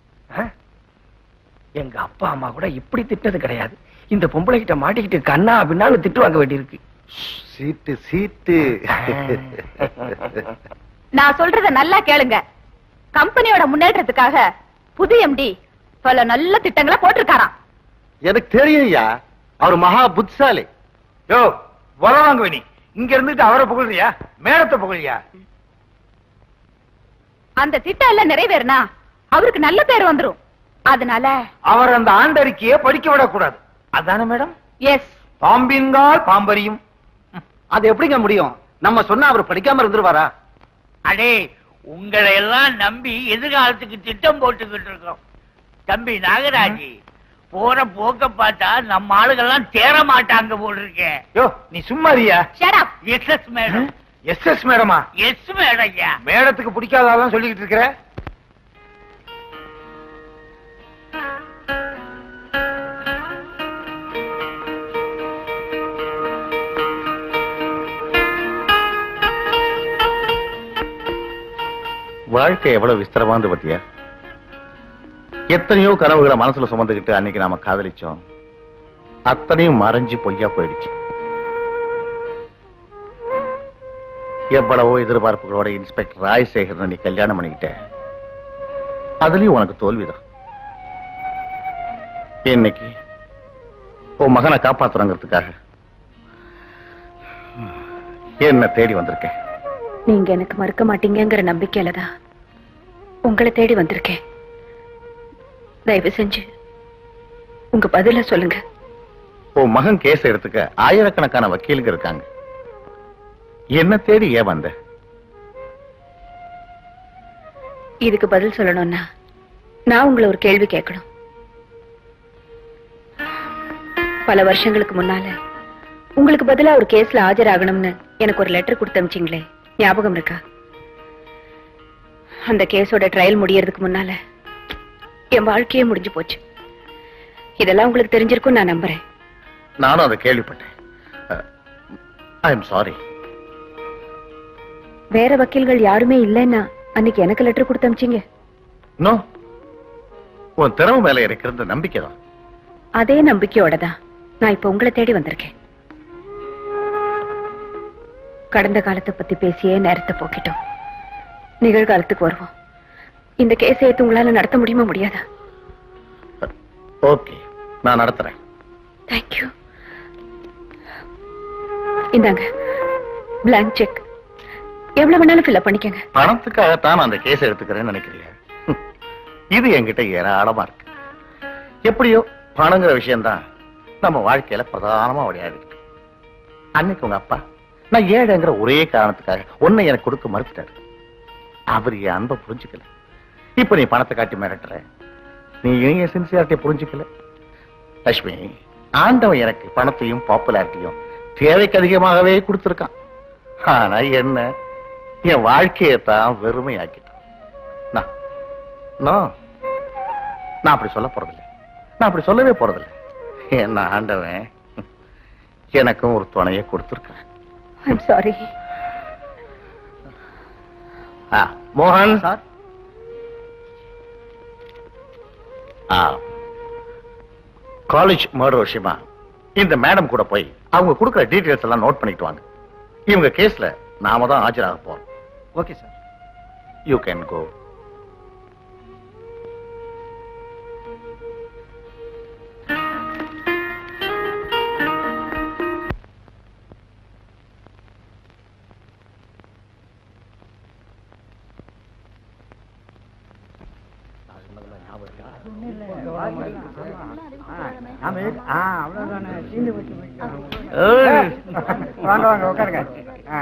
எங்க அப்பா அம்மா கூட இப்படி திட்டது கிடையாது இந்த பொம்பளை கிட்ட மாட்டிக்கிட்டு கண்ணா அப்படின்னாலும் திட்டு வாங்க வேண்டியிருக்கு சீட்டு சீட்டு நான் சொல்றத நல்லா கேளுங்க கம்பெனியோட முன்னேற்றத்துக்காக புது எம்டி பல நல்ல திட்டங்களை போட்டிருக்காராம் எனக்கு தெரியும்யா அவர் மகா புத்திசாலி யோ வர வாங்க நீ இங்க இருந்துட்டு அவரை புகழ்றியா மேடத்தை புகழ்றியா அந்த திட்டம் எல்லாம் நிறைவேறினா அவருக்கு நல்ல பேர் வந்துரும் அதனால அவர் அந்த ஆண்டறிக்கையை படிக்க விடக்கூடாது அதானே மேடம் எஸ் பாம்பின்கால் பாம்பரியும் அது எப்படிங்க முடியும் நம்ம சொன்னா அவர் படிக்காம இருந்துருவாரா அடே உங்களை எல்லாம் நம்பி எதிர்காலத்துக்கு திட்டம் போட்டுக்கிட்டு இருக்கோம் தம்பி நாகராஜி போற போக்க பார்த்தா நம்ம ஆளுகெல்லாம் தேர மாட்டாங்க போல் இருக்கேன் யோ நீ சும்மாரியா yes yes madam yes yes மேடமா எஸ் மேடம் ஐயா மேடத்துக்கு பிடிக்காதான் சொல்லிக்கிட்டு இருக்கிற வாழ்க்கை எவ்வளவு விஸ்தரமானது பத்தியா எத்தனையோ கனவுகளை மனசுல சுமந்துக்கிட்டு அன்னைக்கு நாம காதலிச்சோம் அத்தனையும் மறைஞ்சு பொய்யா போயிடுச்சு எவ்வளவோ எதிர்பார்ப்புகளோட இன்ஸ்பெக்டர் ராஜசேகரன் நீ கல்யாணம் பண்ணிக்கிட்ட அதுலயும் உனக்கு தோல்விதான் இன்னைக்கு உன் மகனை காப்பாத்துறங்கிறதுக்காக என்ன தேடி வந்திருக்கேன் நீங்க எனக்கு மறுக்க மாட்டீங்கங்கிற நம்பிக்கையில தான் உங்களை தேடி வந்திருக்கேன் தயவு செஞ்சு உங்க பதில சொல்லுங்க உன் மகன் கேஸ் எடுத்துக்க ஆயிரக்கணக்கான வக்கீலுங்க இருக்காங்க என்ன தேடி ஏன் வந்த இதுக்கு பதில் சொல்லணும்னா நான் உங்களை ஒரு கேள்வி கேட்கணும் பல வருஷங்களுக்கு முன்னால உங்களுக்கு பதிலா ஒரு கேஸ்ல ஆஜராகணும்னு எனக்கு ஒரு லெட்டர் கொடுத்து அனுப்பிச்சீங்களே ஞாபகம் இருக்கா அந்த கேஸோட ட்ரையல் முடியறதுக்கு முன்னால என் வாழ்க்கையே முடிஞ்சு போச்சு இதெல்லாம் உங்களுக்கு தெரிஞ்சிருக்கும் நான் நம்புறேன் நானும் அதை கேள்விப்பட்டேன் ஐ எம் சாரி வேற வக்கீல்கள் யாருமே இல்லைன்னா அன்னைக்கு எனக்கு லெட்டர் கொடுத்து அனுப்பிச்சீங்க நோ உன் திறமை மேல எனக்கு இருந்த நம்பிக்கை தான் அதே நம்பிக்கையோட தான் நான் இப்ப உங்களை தேடி வந்திருக்கேன் கடந்த காலத்தை பத்தி பேசியே நேரத்தை போக்கிட்டோம் நிகழ்காலத்துக்கு வருவோம் இந்த கேஸை ஏத்து உங்களால நடத்த முடியுமா முடியாதா ஓகே நான் நடத்துறேன் தேங்க்யூ இந்தாங்க blank செக் எவ்வளவு வேணாலும் ஃபில் பண்ணிக்கங்க பணத்துக்காகத்தான் நான் அந்த கேஸ் எடுத்துக்கிறேன்னு நினைக்கிறீங்க இது என்கிட்ட ஏராளமா இருக்கு எப்படியோ பணங்கிற விஷயம்தான் நம்ம வாழ்க்கையில பிரதானமா விளையாடி இருக்கு அன்னைக்கு உங்க அப்பா நான் ஏழைங்கிற ஒரே காரணத்துக்காக உன்னை எனக்கு கொடுக்க மறுத்துட்டாரு அவர் என் அன்பை புரிஞ்சுக்கல இப்ப நீ பணத்தை காட்டி மிரட்டுற நீ என் சின்சியாரிட்டியை புரிஞ்சுக்கல லட்சுமி ஆண்டவன் எனக்கு பணத்தையும் பாப்புலாரிட்டியும் தேவைக்கு அதிகமாகவே கொடுத்திருக்கான் ஆனா என்ன என் வாழ்க்கையை தான் வெறுமையாக்கிட்டான் நான் நான் நான் அப்படி சொல்ல போறதில்லை நான் அப்படி சொல்லவே போறதில்லை என்ன ஆண்டவன் எனக்கும் ஒரு துணையை கொடுத்திருக்கான் ஐம் சாரி ஆ, மோகன் சார் காலேஜ் மர்டர் விஷயமா இந்த மேடம் கூட போய் அவங்க கொடுக்குற டீடைல்ஸ் எல்லாம் நோட் பண்ணிட்டு வாங்க இவங்க கேஸ்ல நாம தான் ஆஜராக போறோம் okay sir you can go வாங்க வாங்க உட்காருங்க ஆ.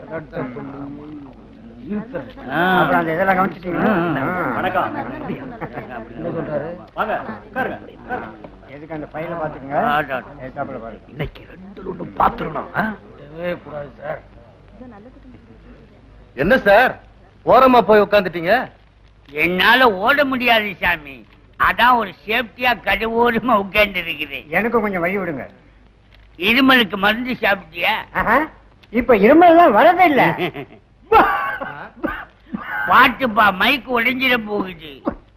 அப்புறம் அந்த இதெல்லாம் கவனிச்சிட்டீங்களா வணக்கம். என்ன சொல்றாரு வாங்க உட்காருங்க எதுக்கு அந்த பையில பாத்துக்கங்க ஏத்தாப்புல பாருங்க இன்னைக்கு ரெண்டு ஒண்ணு பாத்துருணும் கூடாது சார் என்ன சார் ஓரமா போய் உட்காந்துட்டீங்க என்னால ஓட முடியாது சாமி அதான் ஒரு சேஃப்டியா கடுவோடுமா உட்கார்ந்து இருக்கிறேன் எனக்கும் கொஞ்சம் வழி விடுங்க இருமலுக்கு மருந்து சாப்பிட்டியா ஆஹா, இப்ப இருமல் எல்லாம் வரதே இல்ல பாட்டுப்பா மைக்கு உடைஞ்சிட போகுது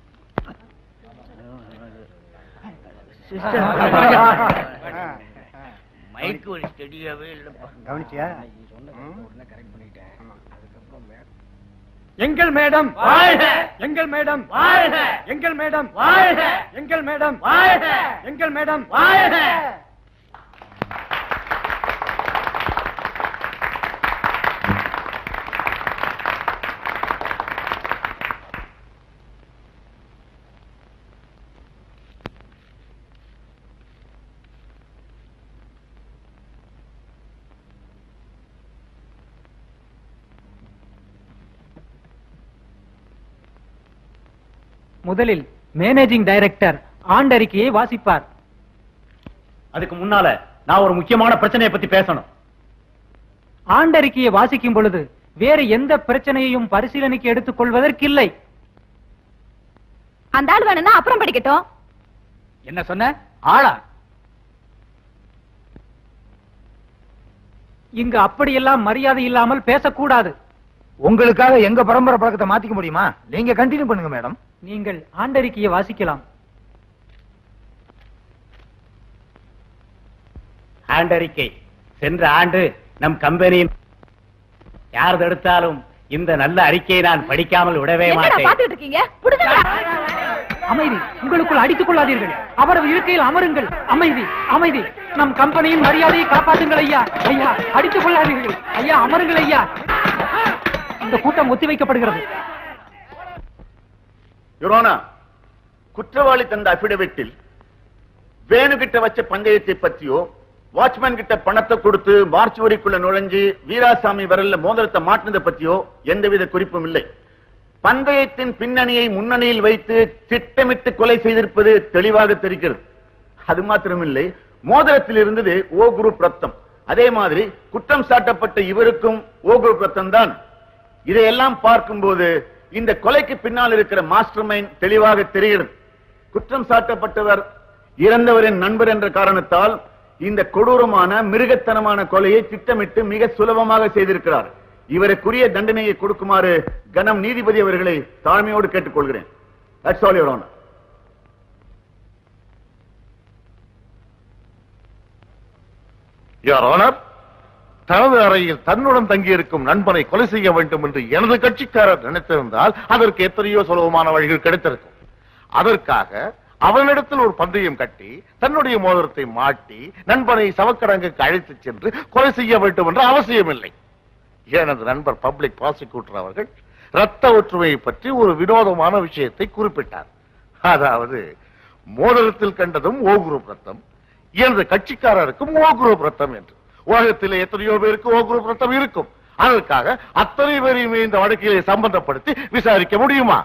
மைக்கு ஒரு ஸ்டெடியாவே இல்லப்பா கவனிச்சியா எங்கள் மேடம் வாழ்க! எங்கள் மேடம் வாழ்க! எங்கள் மேடம் வாழ்க! எங்கள் மேடம் வாழ்க! எங்கள் மேடம் வாழ்க! முதலில் மேனேஜிங் டைரக்டர் ஆண்டறிக்கையை வாசிப்பார் அதுக்கு முன்னால நான் ஒரு முக்கியமான பிரச்சனையை பத்தி பேசணும் ஆண்டறிக்கையை வாசிக்கும் பொழுது வேறு எந்த பிரச்சனையையும் பரிசீலனைக்கு எடுத்துக் கொள்வதற்கில்லை அந்த ஆள் வேணும்னா அப்புறம் படிக்கட்டும் என்ன சொன்ன ஆளா இங்கு அப்படியெல்லாம் மரியாதை இல்லாமல் பேசக்கூடாது உங்களுக்காக எங்க பரம்பரை பழக்கத்தை மாத்திக்க முடியுமா நீங்க கண்டினியூ பண்ணுங்க மேடம் நீங்கள் ஆண்டறிக்கையை வாசிக்கலாம் ஆண்டறிக்கை சென்ற ஆண்டு நம் கம்பெனியின் யார் தடுத்தாலும் இந்த நல்ல அறிக்கையை நான் படிக்காமல் விடவே என்னடா மாட்டேன் பாத்துட்டு இருக்கீங்க புடுங்க அமைதி உங்களுக்குள் அடித்துக் கொள்ளாதீர்கள் அவரது இருக்கையில் அமருங்கள் அமைதி அமைதி நம் கம்பெனியின் மரியாதையை காப்பாற்றுங்கள் ஐயா ஐயா அடித்துக் கொள்ளாதீர்கள் ஐயா அமருங்கள் ஐயா இந்த கூட்டம் ஒத்திவைக்கப்படுகிறது யுரோனா குற்றவாளி தந்த அபிடவிட்டில் வேணு கிட்ட வச்ச பந்தயத்தை பத்தியோ வாட்ச்மேன் கிட்ட பணத்தை கொடுத்து மார்ச் வரிக்குள்ள நுழைஞ்சு வீராசாமி வரல்ல மோதிரத்தை மாட்டினதை பத்தியோ எந்தவித குறிப்பும் இல்லை பந்தயத்தின் பின்னணியை முன்னணியில் வைத்து திட்டமிட்டு கொலை செய்திருப்பது தெளிவாக தெரிகிறது அது மாத்திரமில்லை மோதிரத்தில் இருந்தது ஓ குரூப் ரத்தம் அதே மாதிரி குற்றம் சாட்டப்பட்ட இவருக்கும் ஓ குரூப் ரத்தம் தான் இதையெல்லாம் பார்க்கும்போது இந்த கொலைக்கு பின்னால் இருக்கிற மாஸ்டர் மைண்ட் தெளிவாக தெரிகிறது குற்றம் சாட்டப்பட்டவர் இறந்தவரின் நண்பர் என்ற காரணத்தால் இந்த கொடூரமான மிருகத்தனமான கொலையை திட்டமிட்டு மிக சுலபமாக செய்திருக்கிறார் இவருக்குரிய தண்டனையை கொடுக்குமாறு கனம் நீதிபதி அவர்களை தாழ்மையோடு கேட்டுக்கொள்கிறேன் That's all, Your Honor. Your Honor, தனது அறையில் தன்னுடன் தங்கியிருக்கும் நண்பனை கொலை செய்ய வேண்டும் என்று எனது கட்சிக்காரர் நினைத்திருந்தால் அதற்கு எத்தனையோ சுலபமான வழிகள் கிடைத்திருக்கும் அதற்காக அவனிடத்தில் ஒரு பந்தயம் கட்டி தன்னுடைய மோதிரத்தை மாட்டி நண்பனை சவக்கடங்குக்கு அழைத்துச் சென்று கொலை செய்ய வேண்டும் என்ற அவசியமில்லை எனது நண்பர் பப்ளிக் ப்ராசிக்யூட்டர் அவர்கள் ரத்த ஒற்றுமையை பற்றி ஒரு வினோதமான விஷயத்தை குறிப்பிட்டார் அதாவது மோதிரத்தில் கண்டதும் ஓ குரூப் ரத்தம் எனது கட்சிக்காரருக்கும் ஓ குரூப் ரத்தம் என்று உலகத்தில் எத்தனையோ பேருக்கு ஓ குரூப் ரத்தம் இருக்கும் அதற்காக அத்தனை பேரையுமே இந்த வழக்கிலே சம்பந்தப்படுத்தி விசாரிக்க முடியுமா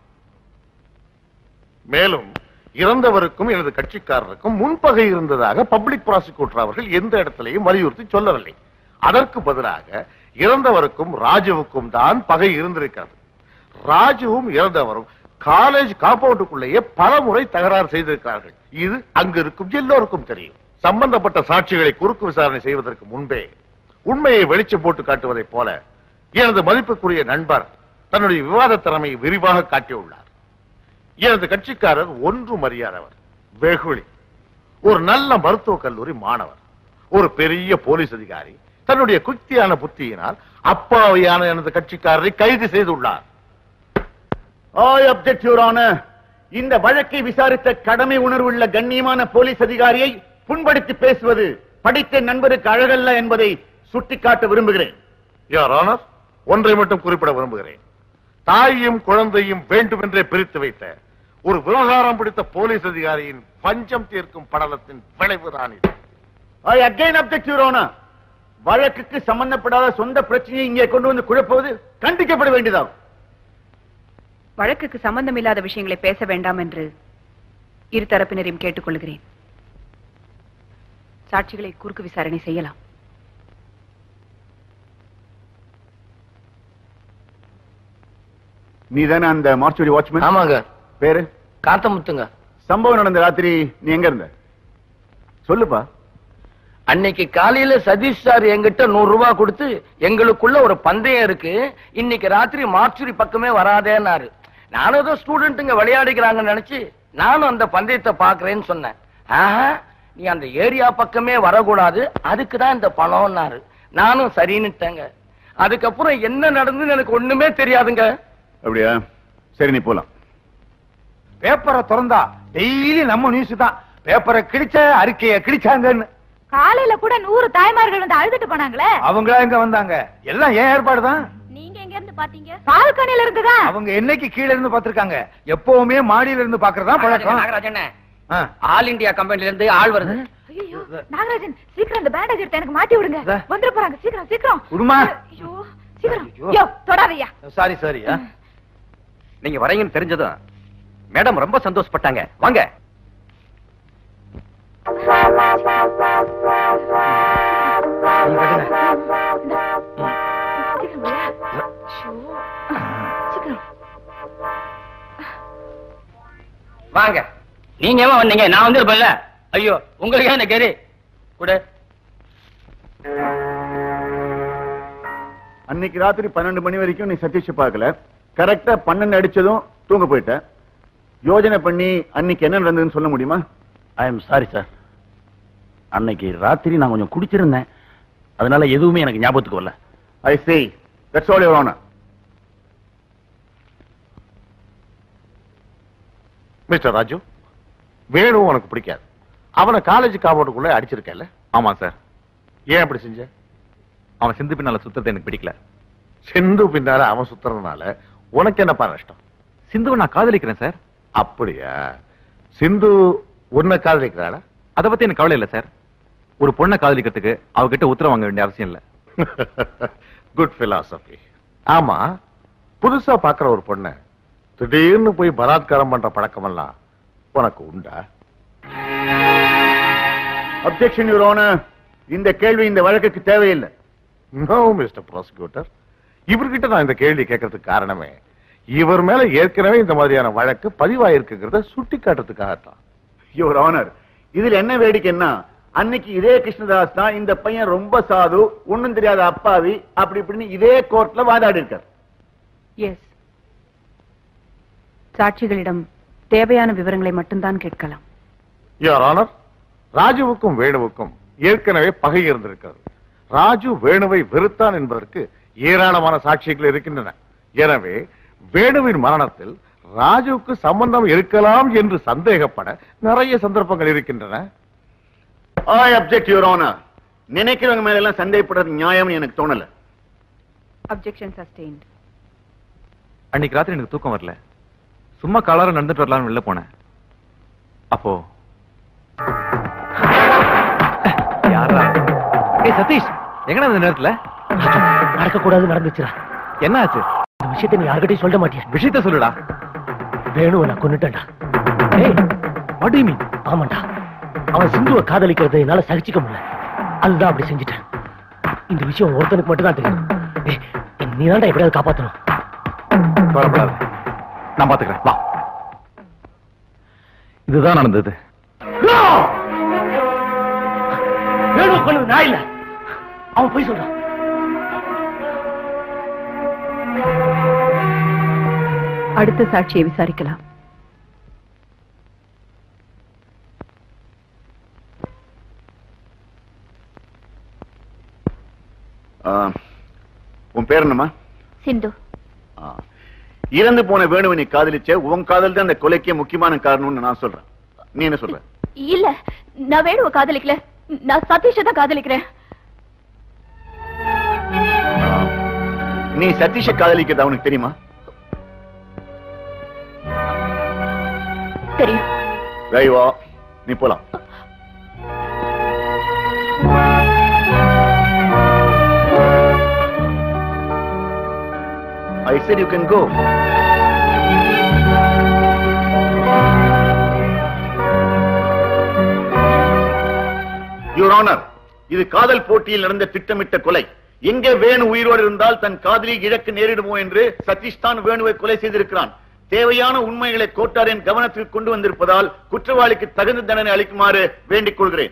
மேலும் இறந்தவருக்கும் எனது கட்சிக்காரருக்கும் முன்பகை இருந்ததாக பப்ளிக் ப்ராசிக்யூட்டர் அவர்கள் எந்த இடத்திலையும் வலியுறுத்தி சொல்லவில்லை அதற்கு பதிலாக இறந்தவருக்கும் ராஜுவுக்கும் தான் பகை இருந்திருக்கிறது ராஜுவும் இறந்தவரும் காலேஜ் காம்பவுண்டுக்குள்ளேயே பல முறை தகராறு செய்திருக்கிறார்கள் இது அங்கு இருக்கும் எல்லோருக்கும் தெரியும் சம்பந்தப்பட்ட சாட்சிகளை குறுக்கு விசாரணை செய்வதற்கு முன்பே உண்மையை வெளிச்சம் போட்டு காட்டுவதைப் போல எனது மதிப்புக்குரிய நண்பர் தன்னுடைய விவாத திறமையை விரிவாக காட்டியுள்ளார் எனது கட்சிக்காரர் ஒன்றும் அறியாதவர் வெகுளி ஒரு நல்ல மருத்துவக் கல்லூரி மாணவர் ஒரு பெரிய போலீஸ் அதிகாரி தன்னுடைய குத்தியான புத்தியினால் அப்பாவியான எனது கட்சிக்காரரை கைது செய்துள்ளார் I object, Your Honor. இந்த வழக்கை விசாரித்த கடமை உணர்வுள்ள கண்ணியமான போலீஸ் அதிகாரியை புண்படுத்தி பேசுவது படித்த நண்பருக்கு அழகல்ல என்பதை சுட்டிக்காட்ட விரும்புகிறேன் யார் ஆனர் ஒன்றை மட்டும் குறிப்பிட விரும்புகிறேன் தாயையும் குழந்தையும் வேண்டுமென்றே பிரித்து வைத்த ஒரு விவகாரம் பிடித்த போலீஸ் அதிகாரியின் பஞ்சம் தீர்க்கும் படலத்தின் விளைவுதான் இது ஐ அகைன் அப்செக்ட் யூரோனா வழக்குக்கு சம்பந்தப்படாத சொந்த பிரச்சனையை இங்கே கொண்டு வந்து குழப்புவது கண்டிக்கப்பட வேண்டியதாகும் வழக்குக்கு சம்பந்தம் இல்லாத விஷயங்களை பேச வேண்டாம் என்று இரு தரப்பினரையும் கேட்டுக்கொள்கிறேன் சாட்சிகளை குறுக்கு விசாரணை செய்யலாம் நீ தானே அந்த மார்ச்சுரி வாட்ச்மேன் ஆமாங்க பேரு காத்தமுத்துங்க சம்பவம் நடந்த ராத்திரி நீ எங்க இருந்த சொல்லுப்பா அன்னைக்கு காலையில சதீஷ் சார் என்கிட்ட நூறு ரூபாய் கொடுத்து எங்களுக்குள்ள ஒரு பந்தயம் இருக்கு இன்னைக்கு ராத்திரி மார்ச்சுரி பக்கமே வராதேன்னாரு நானும் ஏதோ ஸ்டூடெண்ட்டுங்க விளையாடிக்கிறாங்கன்னு நினைச்சு நானும் அந்த பந்தயத்தை பாக்குறேன்னு சொன்னேன் ஆஹா நீ அந்த ஏரியா பக்கமே வரக்கூடாது அதுக்கு தான் இந்த பணம்னாரு நானும் சரின்னுட்டேங்க அதுக்கப்புறம் என்ன நடந்ததுன்னு எனக்கு ஒண்ணுமே தெரியாதுங்க அப்படியா சரி நீ போலாம் பேப்பரை திறந்தா டெய்லி நம்ம நியூஸ் தான் பேப்பரை கிழிச்ச அறிக்கைய கிழிச்சாங்கன்னு காலையில கூட நூறு தாய்மார்கள் வந்து அழுதுட்டு போனாங்களே அவங்களா எங்க வந்தாங்க எல்லாம் ஏன் ஏற்பாடு தான் நீங்க எங்க இருந்து பாத்தீங்க பால்கனில இருந்துதான் அவங்க என்னைக்கு கீழ இருந்து பாத்திருக்காங்க எப்பவுமே மாடியில இருந்து பாக்குறதா பழக்கம் நாகராஜன் ஆ. ஆல் இந்தியா கம்பெனில இருந்து ஆள் வருது ஐயோ நாகராஜன் சீக்கிரம் இந்த பேண்டேஜ் எடுத்து எனக்கு மாட்டி விடுங்க வந்துட போறாங்க சீக்கிரம் சீக்கிரம் குடுமா ஐயோ சீக்கிரம் யோ தொடாதையா சாரி சாரி நீங்க வரீங்கன்னு தெரிஞ்சதும் மேடம் ரொம்ப சந்தோஷப்பட்டாங்க வாங்க வாங்க நீங்க ஏன் வந்தீங்க நான் வந்திருப்பேன்ல ஐயோ உங்களுக்கு ஏன் இந்த கேரி கூட அன்னைக்கு ராத்திரி பன்னெண்டு மணி வரைக்கும் நீ சதீஷ் பார்க்கல கரெக்டா பன்னெண்டு அடிச்சதும் தூங்க போயிட்ட யோஜனை பண்ணி அன்னைக்கு என்ன நடந்ததுன்னு சொல்ல முடியுமா ஐ எம் சாரி சார் அன்னைக்கு ராத்திரி நான் கொஞ்சம் குடிச்சிருந்தேன் அதனால எதுவுமே எனக்கு ஞாபகத்துக்கு வரல I say that's all your honour mister Raju Venu உனக்கு பிடிக்காது அவனை காலேஜ் காம்பவுண்டுக்குள்ள அடிச்சிருக்கல ஆமா சார் ஏன் அப்படி செஞ்ச அவன் சிந்து பின்னால சுத்தத்தை எனக்கு பிடிக்கல சிந்து பின்னால அவன் சுத்துறதுனால உனக்கு என்னப்பா நஷ்டம் சிந்துவை நான் காதலிக்கிறேன் சார் அப்படியா சிந்து உன்னை காதலிக்கிறாளா அதை பத்தி எனக்கு கவலை இல்ல சார் ஒரு பொண்ணை காதலிக்கிறதுக்கு அவகிட்ட உத்தரவு வாங்க வேண்டிய அவசியம் இல்ல குட் பிலாசபி ஆமா புதுசா பாக்குற ஒரு பொண்ண திடீர்னு போய் பலாத்காரம் பண்ற பழக்கமெல்லாம் உனக்கு உண்டா அப்செக்ஷன் யுவர் ஆனர் இந்த கேள்வி இந்த வழக்குக்கு தேவையில்லை நோ மிஸ்டர் ப்ராசிக்யூட்டர் இவர்கிட்ட நான் இந்த கேள்வி கேட்கறதுக்கு காரணமே இவர் மேல ஏற்கனவே இந்த மாதிரியான வழக்கு பதிவாயிருக்குங்கிறத சுட்டி காட்டுறதுக்காகத்தான் யுவர் ஆனர் இதுல என்ன வேடிக்கைன்னா அன்னைக்கு இதே கிருஷ்ணதாஸ் தான் இந்த பையன் ரொம்ப சாது ஒண்ணும் தெரியாத அப்பாவி அப்படி இப்படின்னு இதே கோர்ட்ல வாதாடி இருக்கார் எஸ் சாட்சிகளிடம் தேவையான விவரங்களை மட்டும்தான் கேட்கலாம் யுவர் ஆனர் ராஜுவுக்கும் வேணுவுக்கும் ஏற்கனவே பகை இருந்திருக்கிறது ராஜு வேணுவை வெறுத்தான் என்பதற்கு ஏராளமான சாட்சிகள் இருக்கின்றன எனவே வேணுவின் மரணத்தில் ராஜுவுக்கு சம்பந்தம் இருக்கலாம் என்று சந்தேகப்பட நிறைய சந்தர்ப்பங்கள் இருக்கின்றன ஐ அப்செக்ட் யுவர் ஆனர் நினைக்கிறவங்க மேல எல்லாம் சந்தேகப்படுறது நியாயம்னு எனக்கு தோணல அப்செக்ஷன் சஸ்டெயின்ட் அன்னைக்கு ராத்திரி எனக்கு தூக்கம் வரல சும்மா காலார நடந்துட்டு வரலாம்னு வெளில போனேன் அப்போ யாரா ஏய் சதீஷ் எங்கடா இந்த நேரத்துல நடக்க கூடாது நடந்துச்சுடா என்ன ஆச்சு இந்த விஷயத்தை நீ யார்கிட்டயும் சொல்ல மாட்டியா விஷயத்த சொல்லுடா வேணுவை நான் கொண்டுட்டேன்டா ஏய் வாட் யூ மீன் ஆமாண்டா அவன் சிந்துவை காதலிக்கிறதை என்னால சகிச்சுக்க முடியல அதுதான் அப்படி செஞ்சுட்டேன் இந்த விஷயம் ஒருத்தனுக்கு மட்டும் தான் தெரியும் ஏய், நீ தான்டா எப்படியாவது காப்பாத்தணும் கவலைப்படாத நான் பாத்துக்கிறேன் வா இதுதான் நடந்தது வேணு கொண்டு நான் இல்ல அவன் போய் சொல்றான் அடுத்த சாட்சியை விசாரிக்கலாம் ஆ, உன் பேர் என்னம்மா சிந்து ஆ. இறந்து போன வேணுவை நீ காதலிச்ச உன் காதல் தான் அந்த கொலைக்கே முக்கியமான காரணம்னு நான் சொல்றேன் நீ என்ன சொல்ற இல்ல நான் வேணுவ காதலிக்கல நான் சதீஷ தான் காதலிக்கிறேன் நீ சதீஷ காதலிக்கிறது அவனுக்கு தெரியுமா தெரியும் வெரி வா நீ போலாம் I said you can go. Your Honor, இது காதல் போட்டியில் நடந்த திட்டமிட்ட கொலை எங்கே வேணு உயிரோடு இருந்தால் தன் காதலி இழக்க நேரிடுமோ என்று சதீஷ் தான் வேணுவை கொலை செய்திருக்கிறான் தேவையான உண்மைகளை கோட்டாரின் கவனத்திற்கு கொண்டு வந்திருப்பதால் குற்றவாளிக்கு தகுந்த தண்டனை அளிக்குமாறு வேண்டிக் கொள்கிறேன்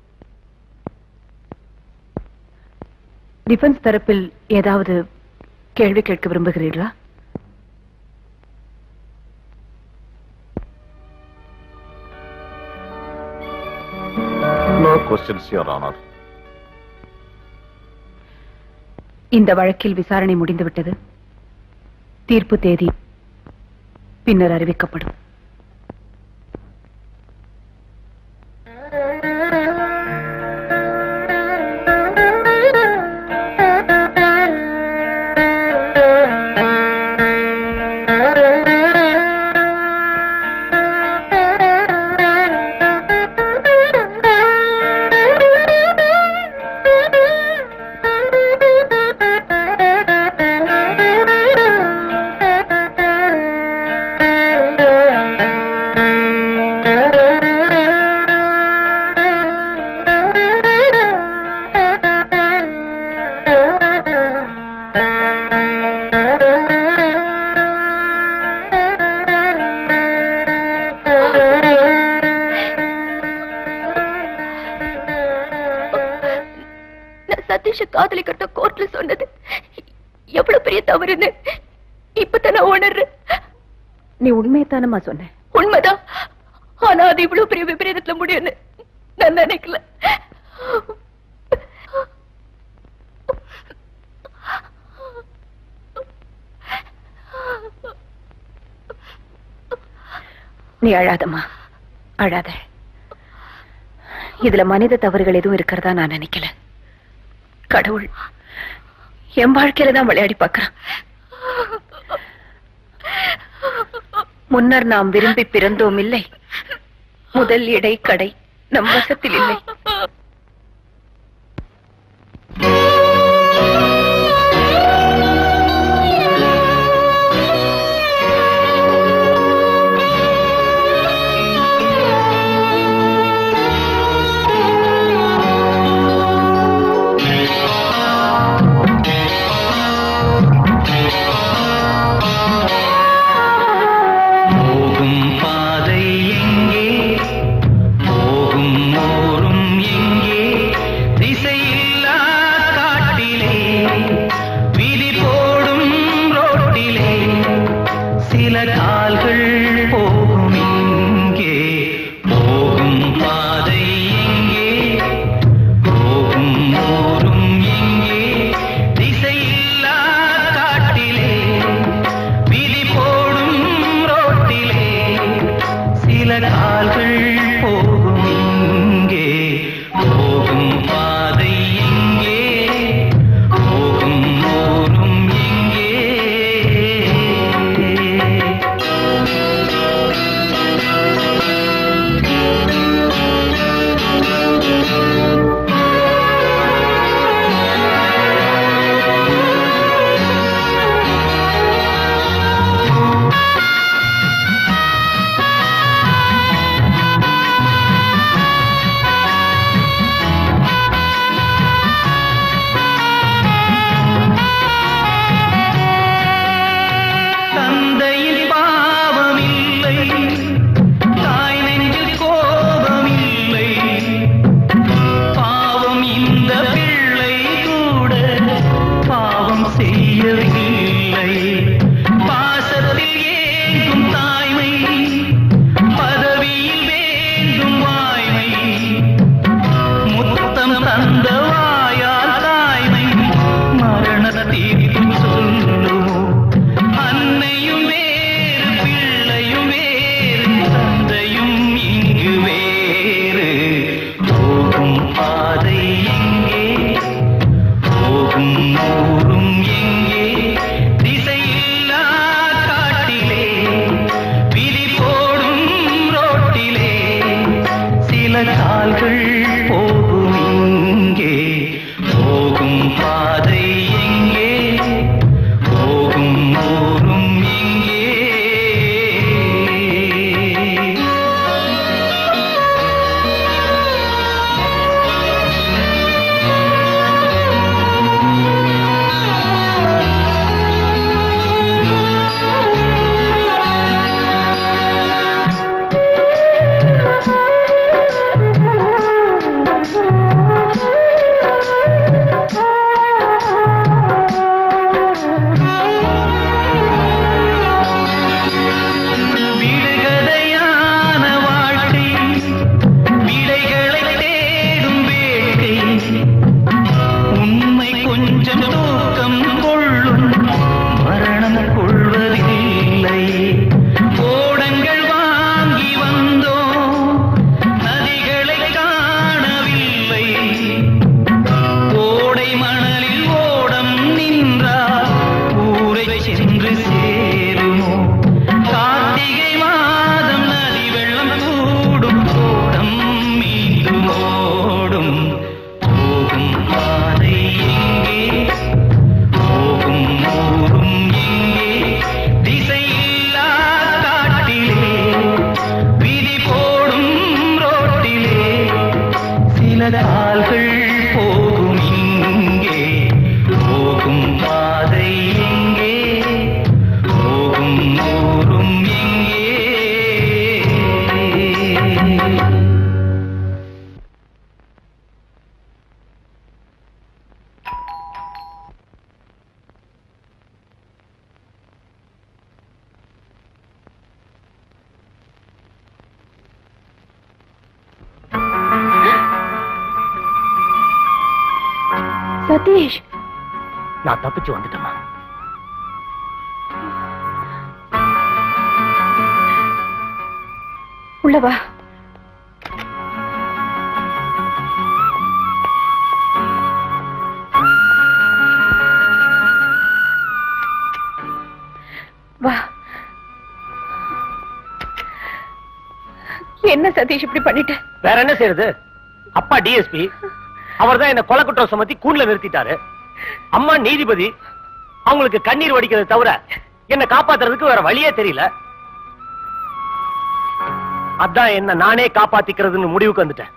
டிஃபென்ஸ் தரப்பில் ஏதாவது கேள்வி கேட்க விரும்புகிறீர்களா No questions, Your Honor. இந்த வழக்கில் விசாரணை முடிந்துவிட்டது தீர்ப்பு தேதி பின்னர் அறிவிக்கப்படும் நான் சதீஷ காதலிக்கிட்ட கோர்ட்ல சொன்னது எவ்வளவு பெரிய தவறுன்னு இப்பதான் நான் உணர்றேன் நீ உண்மையைத்தானம்மா சொன்ன உண்மைதான் ஆனா அது இவ்வளவு பெரிய விபரீதத்துல முடியும்னு நான் நினைக்கல நீ அழாதம்மா அழாத இதுல மனித தவறுகள் எதுவும் இருக்கிறதா நான் நினைக்கல கடவுள் என் வாழ்க்கையில தான் விளையாடி பார்க்கறான் முன்னர் நாம் விரும்பி பிறந்தோம் இல்லை முதல் இடை கடை நம் வசத்தில் இல்லை போகும் பாதை எங்கே போகும் ஓரும் எங்கே திசையில்லா காட்டிலே விதி போடும் ரோட்டிலே சில கால்கள் போகும் இங்கே போகும் பாதை எங்கே போகும் ஓரும் எங்கே திசையில்லா காட்டிலே விதி போடும் ரோட்டிலே சில கால்கள் போகும் இங்கே போகும் பாதை எங்கே போகும் ஓரும் எங்கே தந்தையில் பாவமில்லை தாய் நெஞ்சில் கோபமில்லை பாவம் இந்த பிள்ளை கூட பாவம் செய்யவில்லை பாசத்தில் ஏங்கும் தாய்மை பதவியில் வேண்டும் வாய்மை முத்தம் தந்த வாயால் தாய்மை மரண தீர்ப்பு சொல்லுமோ அன்னையும் வேறு பிள்ளையும் வேறு தந்தையும் இங்கு வேறு போகும் பாதை எங்கே போகும் ஊரும் எங்கே திசையில் சென்று சேருமோ கார்த்திகை மாதம் நதி வெள்ளம் கூடும் ஓடம் மீண்டும் ஓடும் போகும் பாதை எங்கே போகும் ஊரும் எங்கே திசையில்லா காட்டிலே விதி போடும் ரோட்டிலே சில கால்கள் போகும் இங்கே போகும் பாதை எங்கே போகும் ஊரும் எங்கே சதீஷ் நான் தப்பிச்சு வந்துட்டேமா உள்ள வா வா என்ன சதீஷ் இப்படி பண்ணிட்ட வேற என்ன செய்யறது அப்பா டிஎஸ்பி அவர் தான் என்ன கொலை குற்றம் சுமத்தி கூண்ல நிறுத்திட்டாரு அம்மா நீதிபதி அவங்களுக்கு கண்ணீர் வடிக்கிறது தவிர என்ன காப்பாத்துறதுக்கு வேற வழியே தெரியல அதான் என்ன நானே காப்பாத்திக்கிறதுன்னு முடிவுக்கு வந்துட்டேன்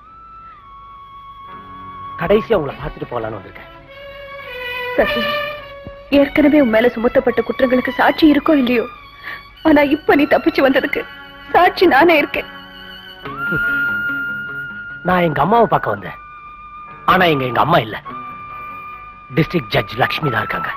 கடைசியா உங்களை பார்த்துட்டு போலான்னு வந்திருக்கேன் சதீஷ் ஏற்கனவே உன் மேல சுமத்தப்பட்ட குற்றங்களுக்கு சாட்சி இருக்கோ இல்லையோ ஆனா இப்ப நீ தப்பிச்சு வந்ததுக்கு சாட்சி நானே இருக்கேன் நான் எங்க அம்மாவை பார்க்க வந்தேன் ஆனா இங்க எங்க அம்மா இல்ல டிஸ்ட்ரிக்ட் ஜட்ஜ் லக்ஷ்மி தான் இருக்காங்க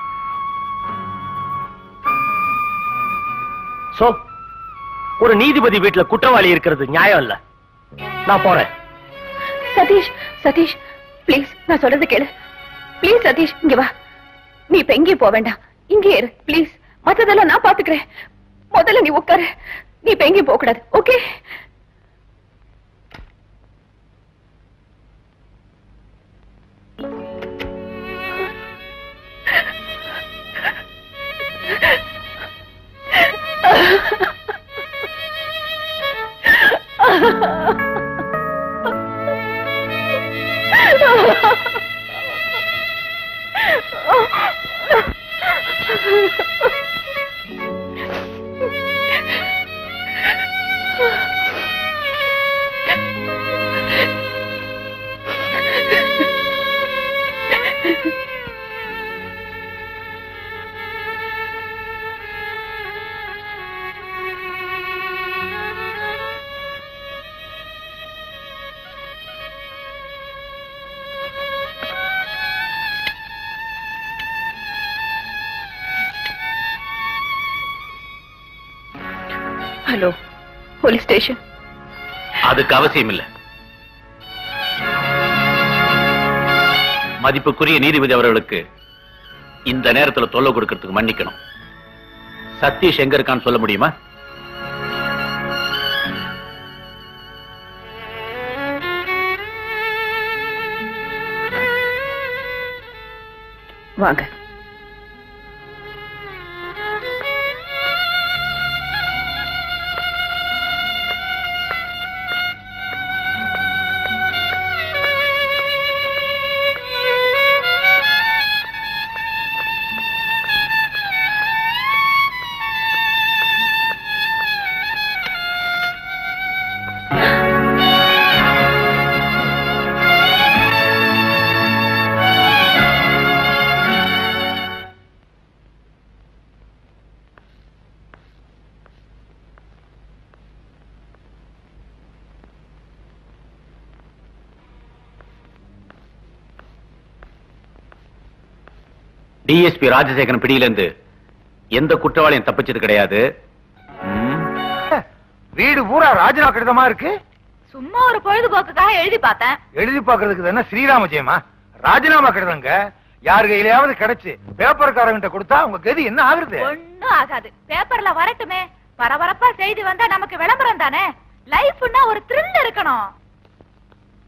சோ ஒரு நீதிபதி வீட்டுல குற்றவாளி இருக்கிறது நியாயம் இல்ல நான் போறேன் சதீஷ் சதீஷ் ப்ளீஸ் நான் சொல்றது கேளு ப்ளீஸ் சதீஷ் இங்க வா நீ இப்ப எங்கேயும் போக வேண்டாம் இங்கே இரு ப்ளீஸ் மத்ததெல்லாம் நான் பாத்துக்கிறேன் முதல்ல நீ உட்காரு நீ இப்ப எங்கேயும் போக கூடாது ஓகே ஹலோ போலீஸ் ஸ்டேஷன் அதுக்கு அவசியம் இல்ல மதிப்புக்குரிய நீதிபதி அவர்களுக்கு இந்த நேரத்துல தொல்லை கொடுக்கறதுக்கு மன்னிக்கணும் சதீஷ் எங்க இருக்கான்னு சொல்ல முடியுமா வாங்க டிஎஸ்பி ராஜசேகரன் பிடியிலிருந்து எந்த குற்றவாளியும் தப்பிச்சது கிடையாது வீடு பூரா ராஜினாமா கடிதமா இருக்கு சும்மா ஒரு பொழுதுபோக்குக்காக எழுதி பார்த்தேன் எழுதி பாக்குறதுக்கு என்ன ஸ்ரீராம ஜெயமா ராஜினாமா கடிதங்க யாரு கையிலயாவது கிடைச்சு பேப்பர்காரங்கிட்ட கொடுத்தா உங்க கதி என்ன ஆகுறது ஒண்ணும் ஆகாது பேப்பர்ல வரட்டுமே பரபரப்பா செய்தி வந்தா நமக்கு விளம்பரம் தானே லைஃப்னா ஒரு த்ரில் இருக்கணும்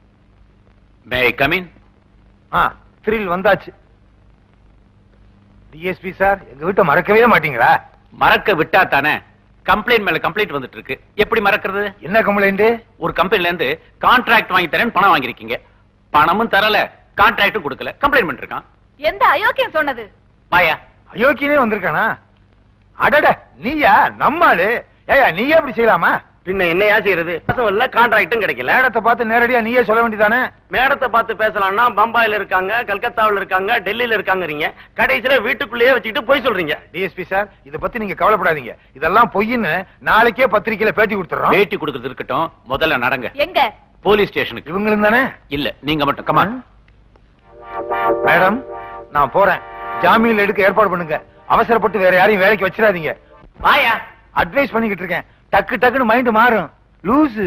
மே கமின் த்ரில் வந்தாச்சு டிஎஸ்பி சார் எங்க வீட்டை மறக்கவே மாட்டீங்களா மறக்க விட்டா தானே கம்ப்ளைண்ட் மேல கம்ப்ளைண்ட் வந்துட்டு இருக்கு எப்படி மறக்கிறது என்ன கம்ப்ளைண்ட் ஒரு கம்பெனில இருந்து கான்ட்ராக்ட் வாங்கி தரேன்னு பணம் வாங்கிருக்கீங்க பணமும் தரல கான்ட்ராக்டும் கொடுக்கல கம்ப்ளைண்ட் பண்ணிருக்கான் எந்த அயோக்கியம் சொன்னது வாயா அயோக்கியனே வந்திருக்கானா அடட நீயா நம்மாளு ஏயா நீயே அப்படி செய்யலாமா பின்ன என்னையா செய்யறது இல்ல கான்ட்ராக்டும் கிடைக்கல மேடத்தை பார்த்து நேரடியா நீயே சொல்ல வேண்டியதானே மேடத்தை பார்த்து பேசலாம்னா பம்பாயில இருக்காங்க கல்கத்தாவுல இருக்காங்க டெல்லியில இருக்காங்கறீங்க கடைசியில வீட்டுக்குள்ளேயே வச்சுக்கிட்டு போய் சொல்றீங்க டிஎஸ்பி சார் இத பத்தி நீங்க கவலைப்படாதீங்க இதெல்லாம் பொய்ன்னு நாளைக்கே பத்திரிக்கையில பேட்டி கொடுத்துறோம் பேட்டி கொடுக்கறது இருக்கட்டும் முதல்ல நடங்க எங்க போலீஸ் ஸ்டேஷனுக்கு இவங்களும் தானே இல்ல நீங்க மட்டும் கமான் மேடம் நான் போறேன் ஜாமீன்ல எடுக்க ஏற்பாடு பண்ணுங்க அவசரப்பட்டு வேற யாரையும் வேலைக்கு வச்சிடாதீங்க வாயா அட்வைஸ் பண்ணிக்கிட்டு இருக்கேன் டக்கு டக்குன்னு மைண்ட் மாறும் லூசு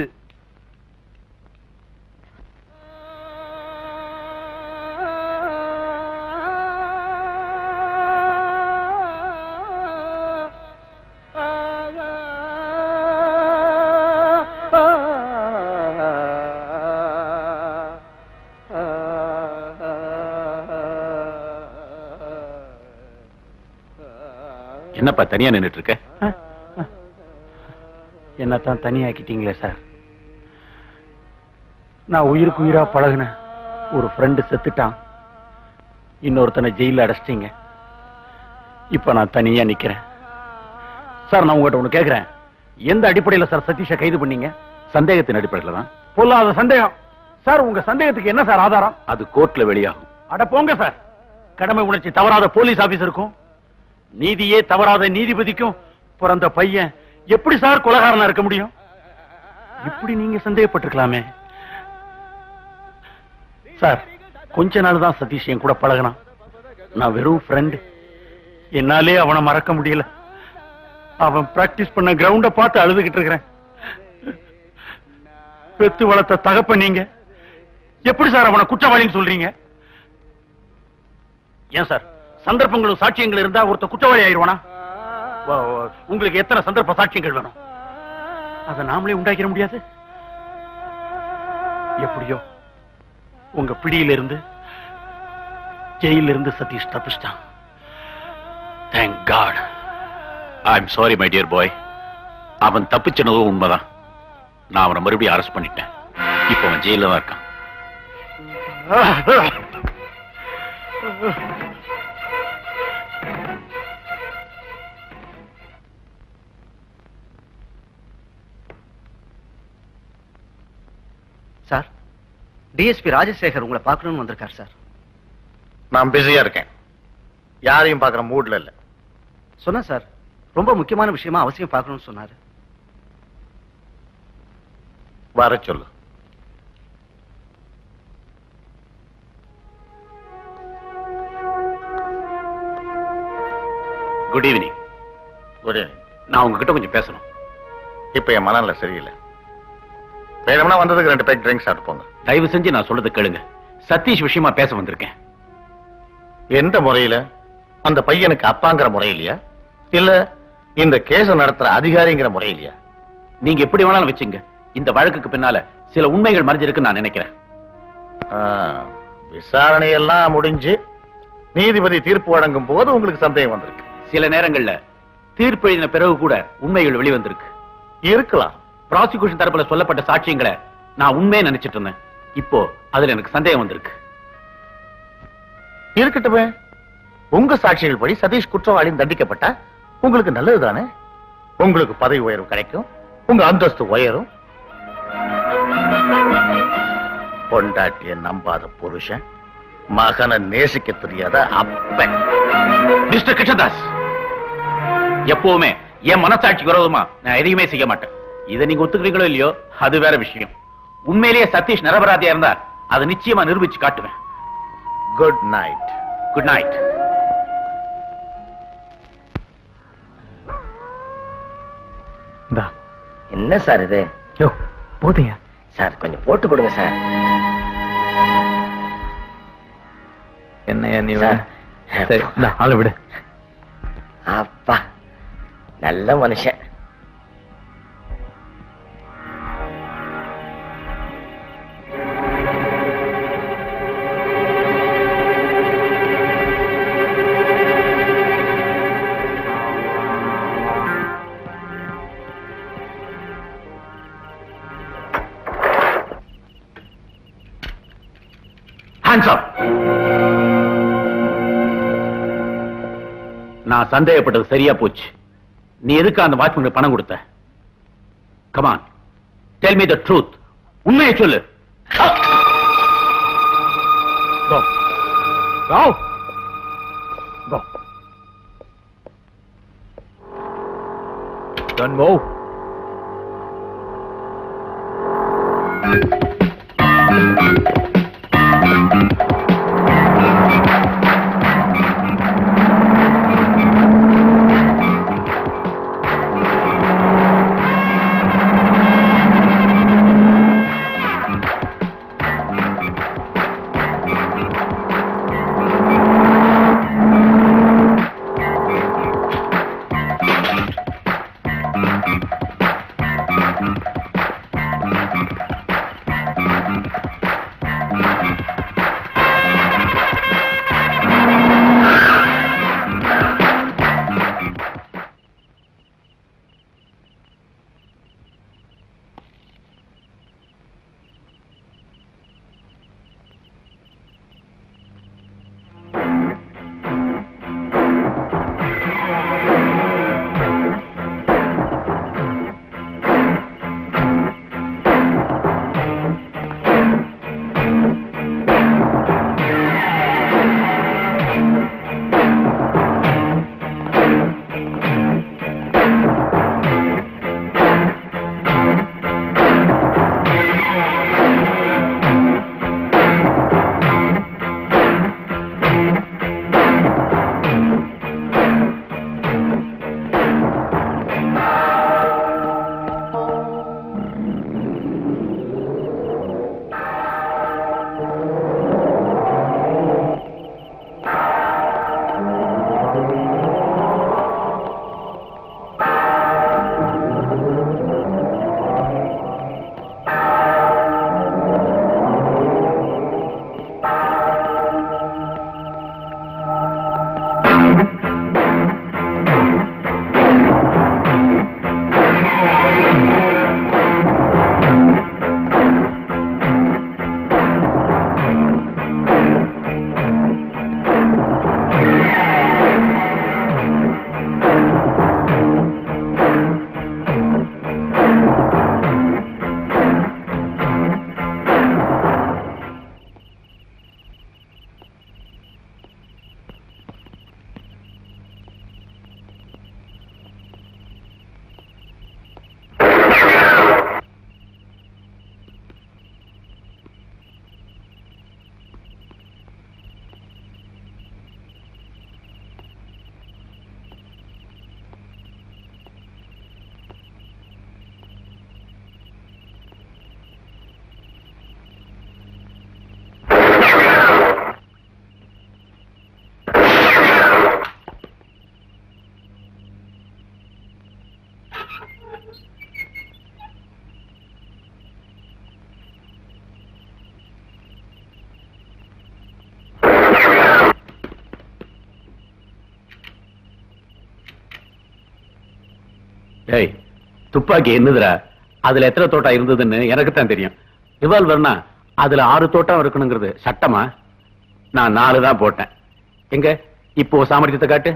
என்னப்பா தனியா நின்னுட்டு இருக்க என்னத்தான் தனியாக்கிட்டீங்களே சார் நான் உயிருக்கு உயிரா பழகுன ஒரு ஃப்ரெண்டு செத்துட்டான் இன்னொருத்தனை ஜெயில அடைச்சிட்டீங்க இப்ப நான் தனியா நிக்கிறேன் சார் நான் உங்ககிட்ட ஒண்ணு கேக்குறேன் எந்த அடிப்படையில சார் சதீஷை கைது பண்ணீங்க சந்தேகத்தின் அடிப்படையில தான் பொல்லாத சந்தேகம் சார் உங்க சந்தேகத்துக்கு என்ன சார் ஆதாரம் அது கோர்ட்ல வெளியாகும் அட போங்க சார் கடமை உணர்ச்சி தவறாத போலீஸ் ஆபீசருக்கும் நீதியே தவறாத நீதிபதிக்கும் பிறந்த பையன் எப்படி சார் கொலகாரனா இருக்க முடியும் இப்படி நீங்க சந்தேகப்பட்டிருக்கலாமே சார் கொஞ்ச நாள் தான் சதீஷ் என் கூட பழகினான் நான் வெறும் ஃப்ரெண்ட் என்னாலே அவனை மறக்க முடியல அவன் பிராக்டிஸ் பண்ண கிரவுண்ட பார்த்து அழுதுகிட்டு இருக்கிறேன் பெத்து வளர்த்த தகப்ப நீங்க எப்படி சார் அவனை குற்றவாளின்னு சொல்றீங்க ஏன் சார் சந்தர்ப்பங்களும் சாட்சியங்கள் இருந்தா ஒருத்த குற்றவாளி ஆயிருவானா வா, வா, உங்களுக்கு எத்தனை சந்தர்ப்ப சாட்சியங்கள் வேணும் அதை நாமளே உண்டாக்கிட முடியாது எப்படியோ உங்க பிடியில இருந்து ஜெயில இருந்து சதீஷ் தப்பிச்சிட்டான் thank god I am sorry my dear boy அவன் தப்பிச்சனதும் உண்மைதான் நான் அவனை மறுபடியும் அரெஸ்ட் பண்ணிட்டேன் இப்போ அவன் ஜெயில தான் இருக்கான் சார் டிஎஸ்பி ராஜசேகர் உங்களை பார்க்கணும்னு வந்திருக்கார் சார் நான் பிஸியா இருக்கேன் யாரையும் பார்க்கிற மூட்ல இல்ல சொன்னா சார் ரொம்ப முக்கியமான விஷயமா அவசியம் பார்க்கணும்னு சொன்னாரு வர சொல்லு குட் ஈவினிங் குட் ஈவினிங் நான் உங்ககிட்ட கொஞ்சம் பேசணும் இப்ப என் மனநிலை சரியில்லை வேணும்னா வந்ததுக்கு ரெண்டு பேக் ட்ரிங்க்ஸ் சாப்பிட்டு போங்க தயவு செஞ்சு நான் சொல்றதை கேளுங்க சதீஷ் விஷயமா பேச வந்திருக்கேன் எந்த முறையில அந்த பையனுக்கு அப்பாங்கிற முறையிலையா இல்ல இந்த கேஸ் நடத்துற அதிகாரிங்கிற முறையிலையா நீங்க எப்படி வேணாலும் வச்சுங்க இந்த வழக்குக்கு பின்னால சில உண்மைகள் மறைஞ்சிருக்குன்னு நான் நினைக்கிறேன் ஆ, விசாரணை எல்லாம் முடிஞ்சு நீதிபதி தீர்ப்பு வழங்கும் போது உங்களுக்கு சந்தேகம் வந்திருக்கு சில நேரங்கள்ல தீர்ப்பு எழுதின பிறகு கூட உண்மைகள் வெளிவந்திருக்கு இருக்கலாம் ப்ராசிக்யூஷன் தரப்புல சொல்லப்பட்ட சாட்சியங்களை நான் உண்மையை நினைச்சிட்டு இருந்தேன் இப்போ அதுல எனக்கு சந்தேகம் வந்திருக்கு இருக்கட்டுமே உங்க சாட்சிகள் படி சதீஷ் குற்றவாளியும் தண்டிக்கப்பட்டா உங்களுக்கு நல்லதுதானே உங்களுக்கு பதவி உயர்வு கிடைக்கும் உங்க அந்தஸ்து உயரும் பொண்டாட்டிய நம்பாத புருஷன் மகனை நேசிக்க தெரியாத அப்பன் மிஸ்டர் கிருஷ்ணதாஸ் எப்பவுமே என் மனசாட்சி விரோதமா நான் எதையுமே செய்ய மாட்டேன் இதை நீங்க ஒத்துக்கிறீங்களோ இல்லையோ அது வேற விஷயம் உண்மையிலேயே சதீஷ் நிரபராதியா இருந்தா அதை நிச்சயமா நிரூபிச்சு காட்டுவேன் குட் நைட் குட் நைட் என்ன சார் இது யோ போதுங்க சார் கொஞ்சம் போட்டு கொடுங்க சார் என்னையா நீ சார். சரி இந்தா, ஆளை விடு அப்பா நல்ல மனுஷன் ஹேண்ட்ஸ் நான் சந்தேகப்பட்டது சரியா போச்சு நீ எதுக்கு அந்த வாட்ச்மேனுக்கு பணம் கொடுத்த come on tell me the truth உண்மையை சொல்லு Go. Go. Go. Don't move. ஏய் துப்பாக்கி என்னதுடா அதுல எத்தனை தோட்டம் இருந்ததுன்னு எனக்கு தான் தெரியும் ரிவால்வர்னா அதுல ஆறு தோட்டம் இருக்கணுங்கிறது சட்டமா நான் நாலு தான் போட்டேன் எங்க இப்போ சாமர்த்தியத்தை காட்டு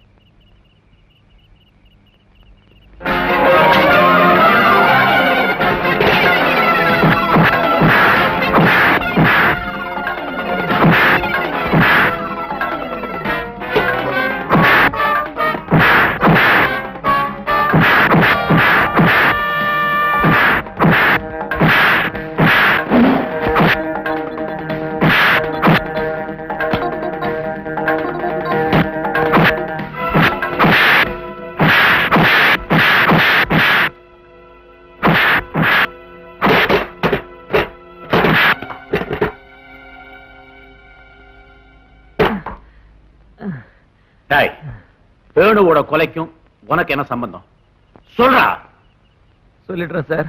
டேய் வேணுவோட கொலைக்கும் உனக்கு என்ன சம்பந்தம் சொல்றா சொல்லிடுறேன் சார்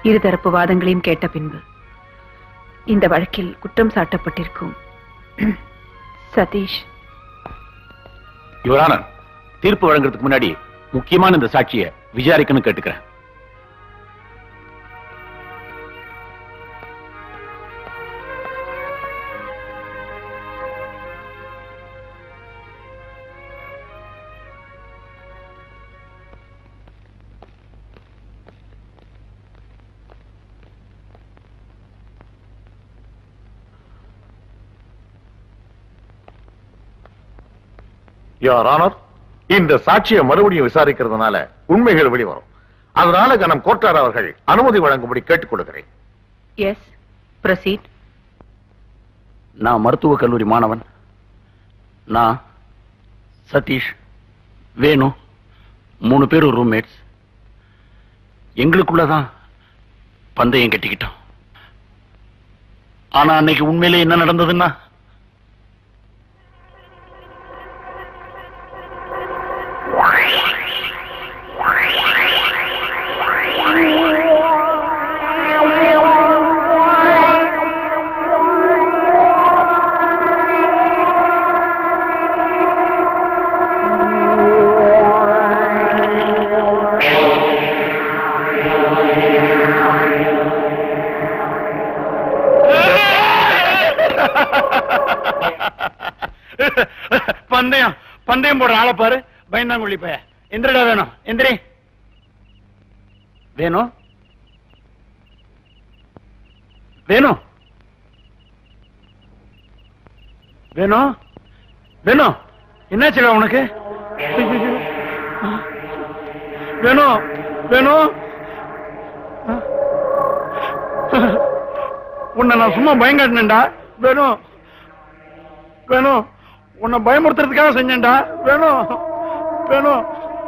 இருதரப்பு வாதங்களையும் கேட்ட பின்பு இந்த வழக்கில் குற்றம் சாட்டப்பட்டிருக்கும் சதீஷ் யுவரான தீர்ப்பு வழங்குறதுக்கு முன்னாடி முக்கியமான இந்த சாட்சியை விசாரிக்கணும் கேட்டுக்கிறேன் யார் ஆனர் இந்த சாட்சியை மறுபடியும் விசாரிக்கிறதுனால உண்மைகள் வெளிவரும் அதனால கனம் கோட்டார் அவர்கள் அனுமதி வழங்கும்படி கேட்டுக் கொடுக்கிறேன் எஸ் ப்ரொசீட் நான் மருத்துவக் கல்லூரி மாணவன் நான் சதீஷ் வேணு மூணு பேரும் ரூம்மேட்ஸ் எங்களுக்குள்ளதான் பந்தயம் கட்டிக்கிட்டோம் ஆனா அன்னைக்கு உண்மையிலே என்ன நடந்ததுன்னா பந்தயம் பந்தயம் போடுற ஆளை பாரு பயந்தாங்குழி பைய எந்திரடா வேணும் எந்திரி வேணும் வேணும் வேணும் வேணும் என்னாச்சுடா உனக்கு ஐயையோ. வேணும் வேணும் உன்னை நான் சும்மா பயங்காட்டினேன்டா வேணும் வேணும் உன்னை பயமுறுத்துறதுக்காக செஞ்சேன்டா வேணும் வேணும்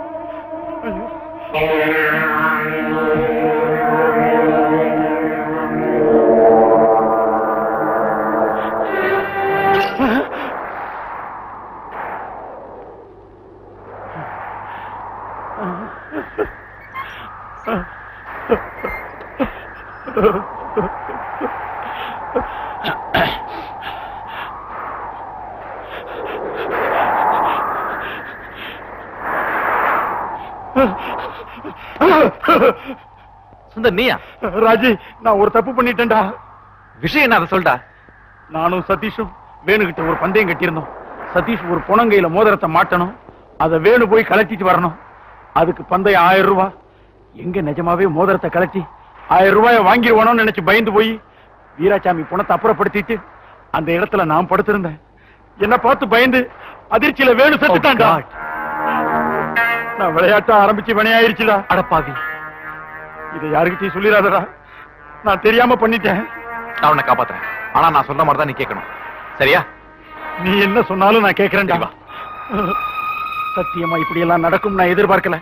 சுந்தர் நீயா ராஜி நான் ஒரு தப்பு பண்ணிட்டேன்டா விஷயம் என்ன அதை சொல்டா நானும் சதீஷும் வேணுகிட்ட ஒரு பந்தயம் கட்டியிருந்தோம் சதீஷ் ஒரு புனங்கையில மோதிரத்தை மாட்டணும் அதை வேணு போய் கலட்டிட்டு வரணும் அதுக்கு பந்தயம் ஆயிரம் ரூபாய் எங்க நிஜமாவே மோதிரத்தை கலட்டி ஆயிரம் ரூபாய வாங்கிடுவானோன்னு நினைச்சு பயந்து போய் வீராசாமி புணத்தை அப்புறப்படுத்திட்டு அந்த இடத்துல நான் படுத்திருந்தேன் என்ன பார்த்து பயந்து அதிர்ச்சியில வேணு செத்துட்டான்டா நான் விளையாட்ட ஆரம்பிச்சு வினையாயிருச்சுடா அடப்பாவி இதை யாருக்கிட்டையும் சொல்லிடாதடா நான் தெரியாம பண்ணிட்டேன் நான் உன்னை காப்பாத்துறேன் ஆனா நான் சொல்ற மாதிரி தான் நீ கேட்கணும் சரியா நீ என்ன சொன்னாலும் நான் கேட்கிறேன்டா சத்தியமா இப்படி எல்லாம் நடக்கும் நான் எதிர்பார்க்கல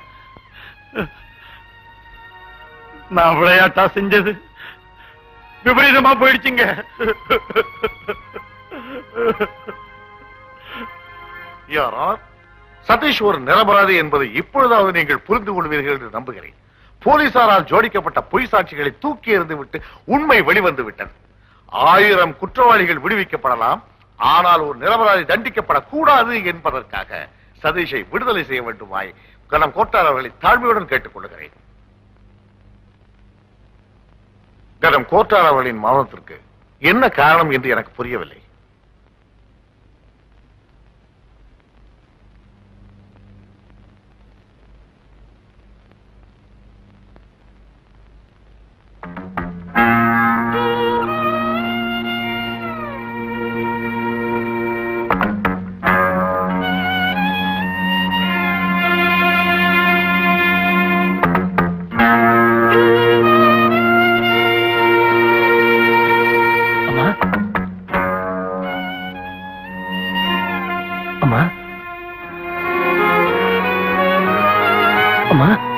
நான் விளையாட்டா செஞ்சது விபரீதமா போயிடுச்சுங்க யாரா சதீஷ் ஒரு நிரபராதி என்பதை இப்பொழுதாவது நீங்கள் புரிந்து கொள்வீர்கள் என்று நம்புகிறேன் போலீசாரால் ஜோடிக்கப்பட்ட பொய் சாட்சிகளை தூக்கி எறிந்து விட்டு உண்மை வெளிவந்து விட்டது ஆயிரம் குற்றவாளிகள் விடுவிக்கப்படலாம் ஆனால் ஒரு நிரபராதி தண்டிக்கப்படக்கூடாது என்பதற்காக சதீஷை விடுதலை செய்ய வேண்டுமாய் கனம் கோட்டார் அவர்களை தாழ்மையுடன் கேட்டுக் கொள்கிறேன் கனம் கோட்டார் அவர்களின் மரணத்திற்கு என்ன காரணம் என்று எனக்கு புரியவில்லை அம்மா அம்மா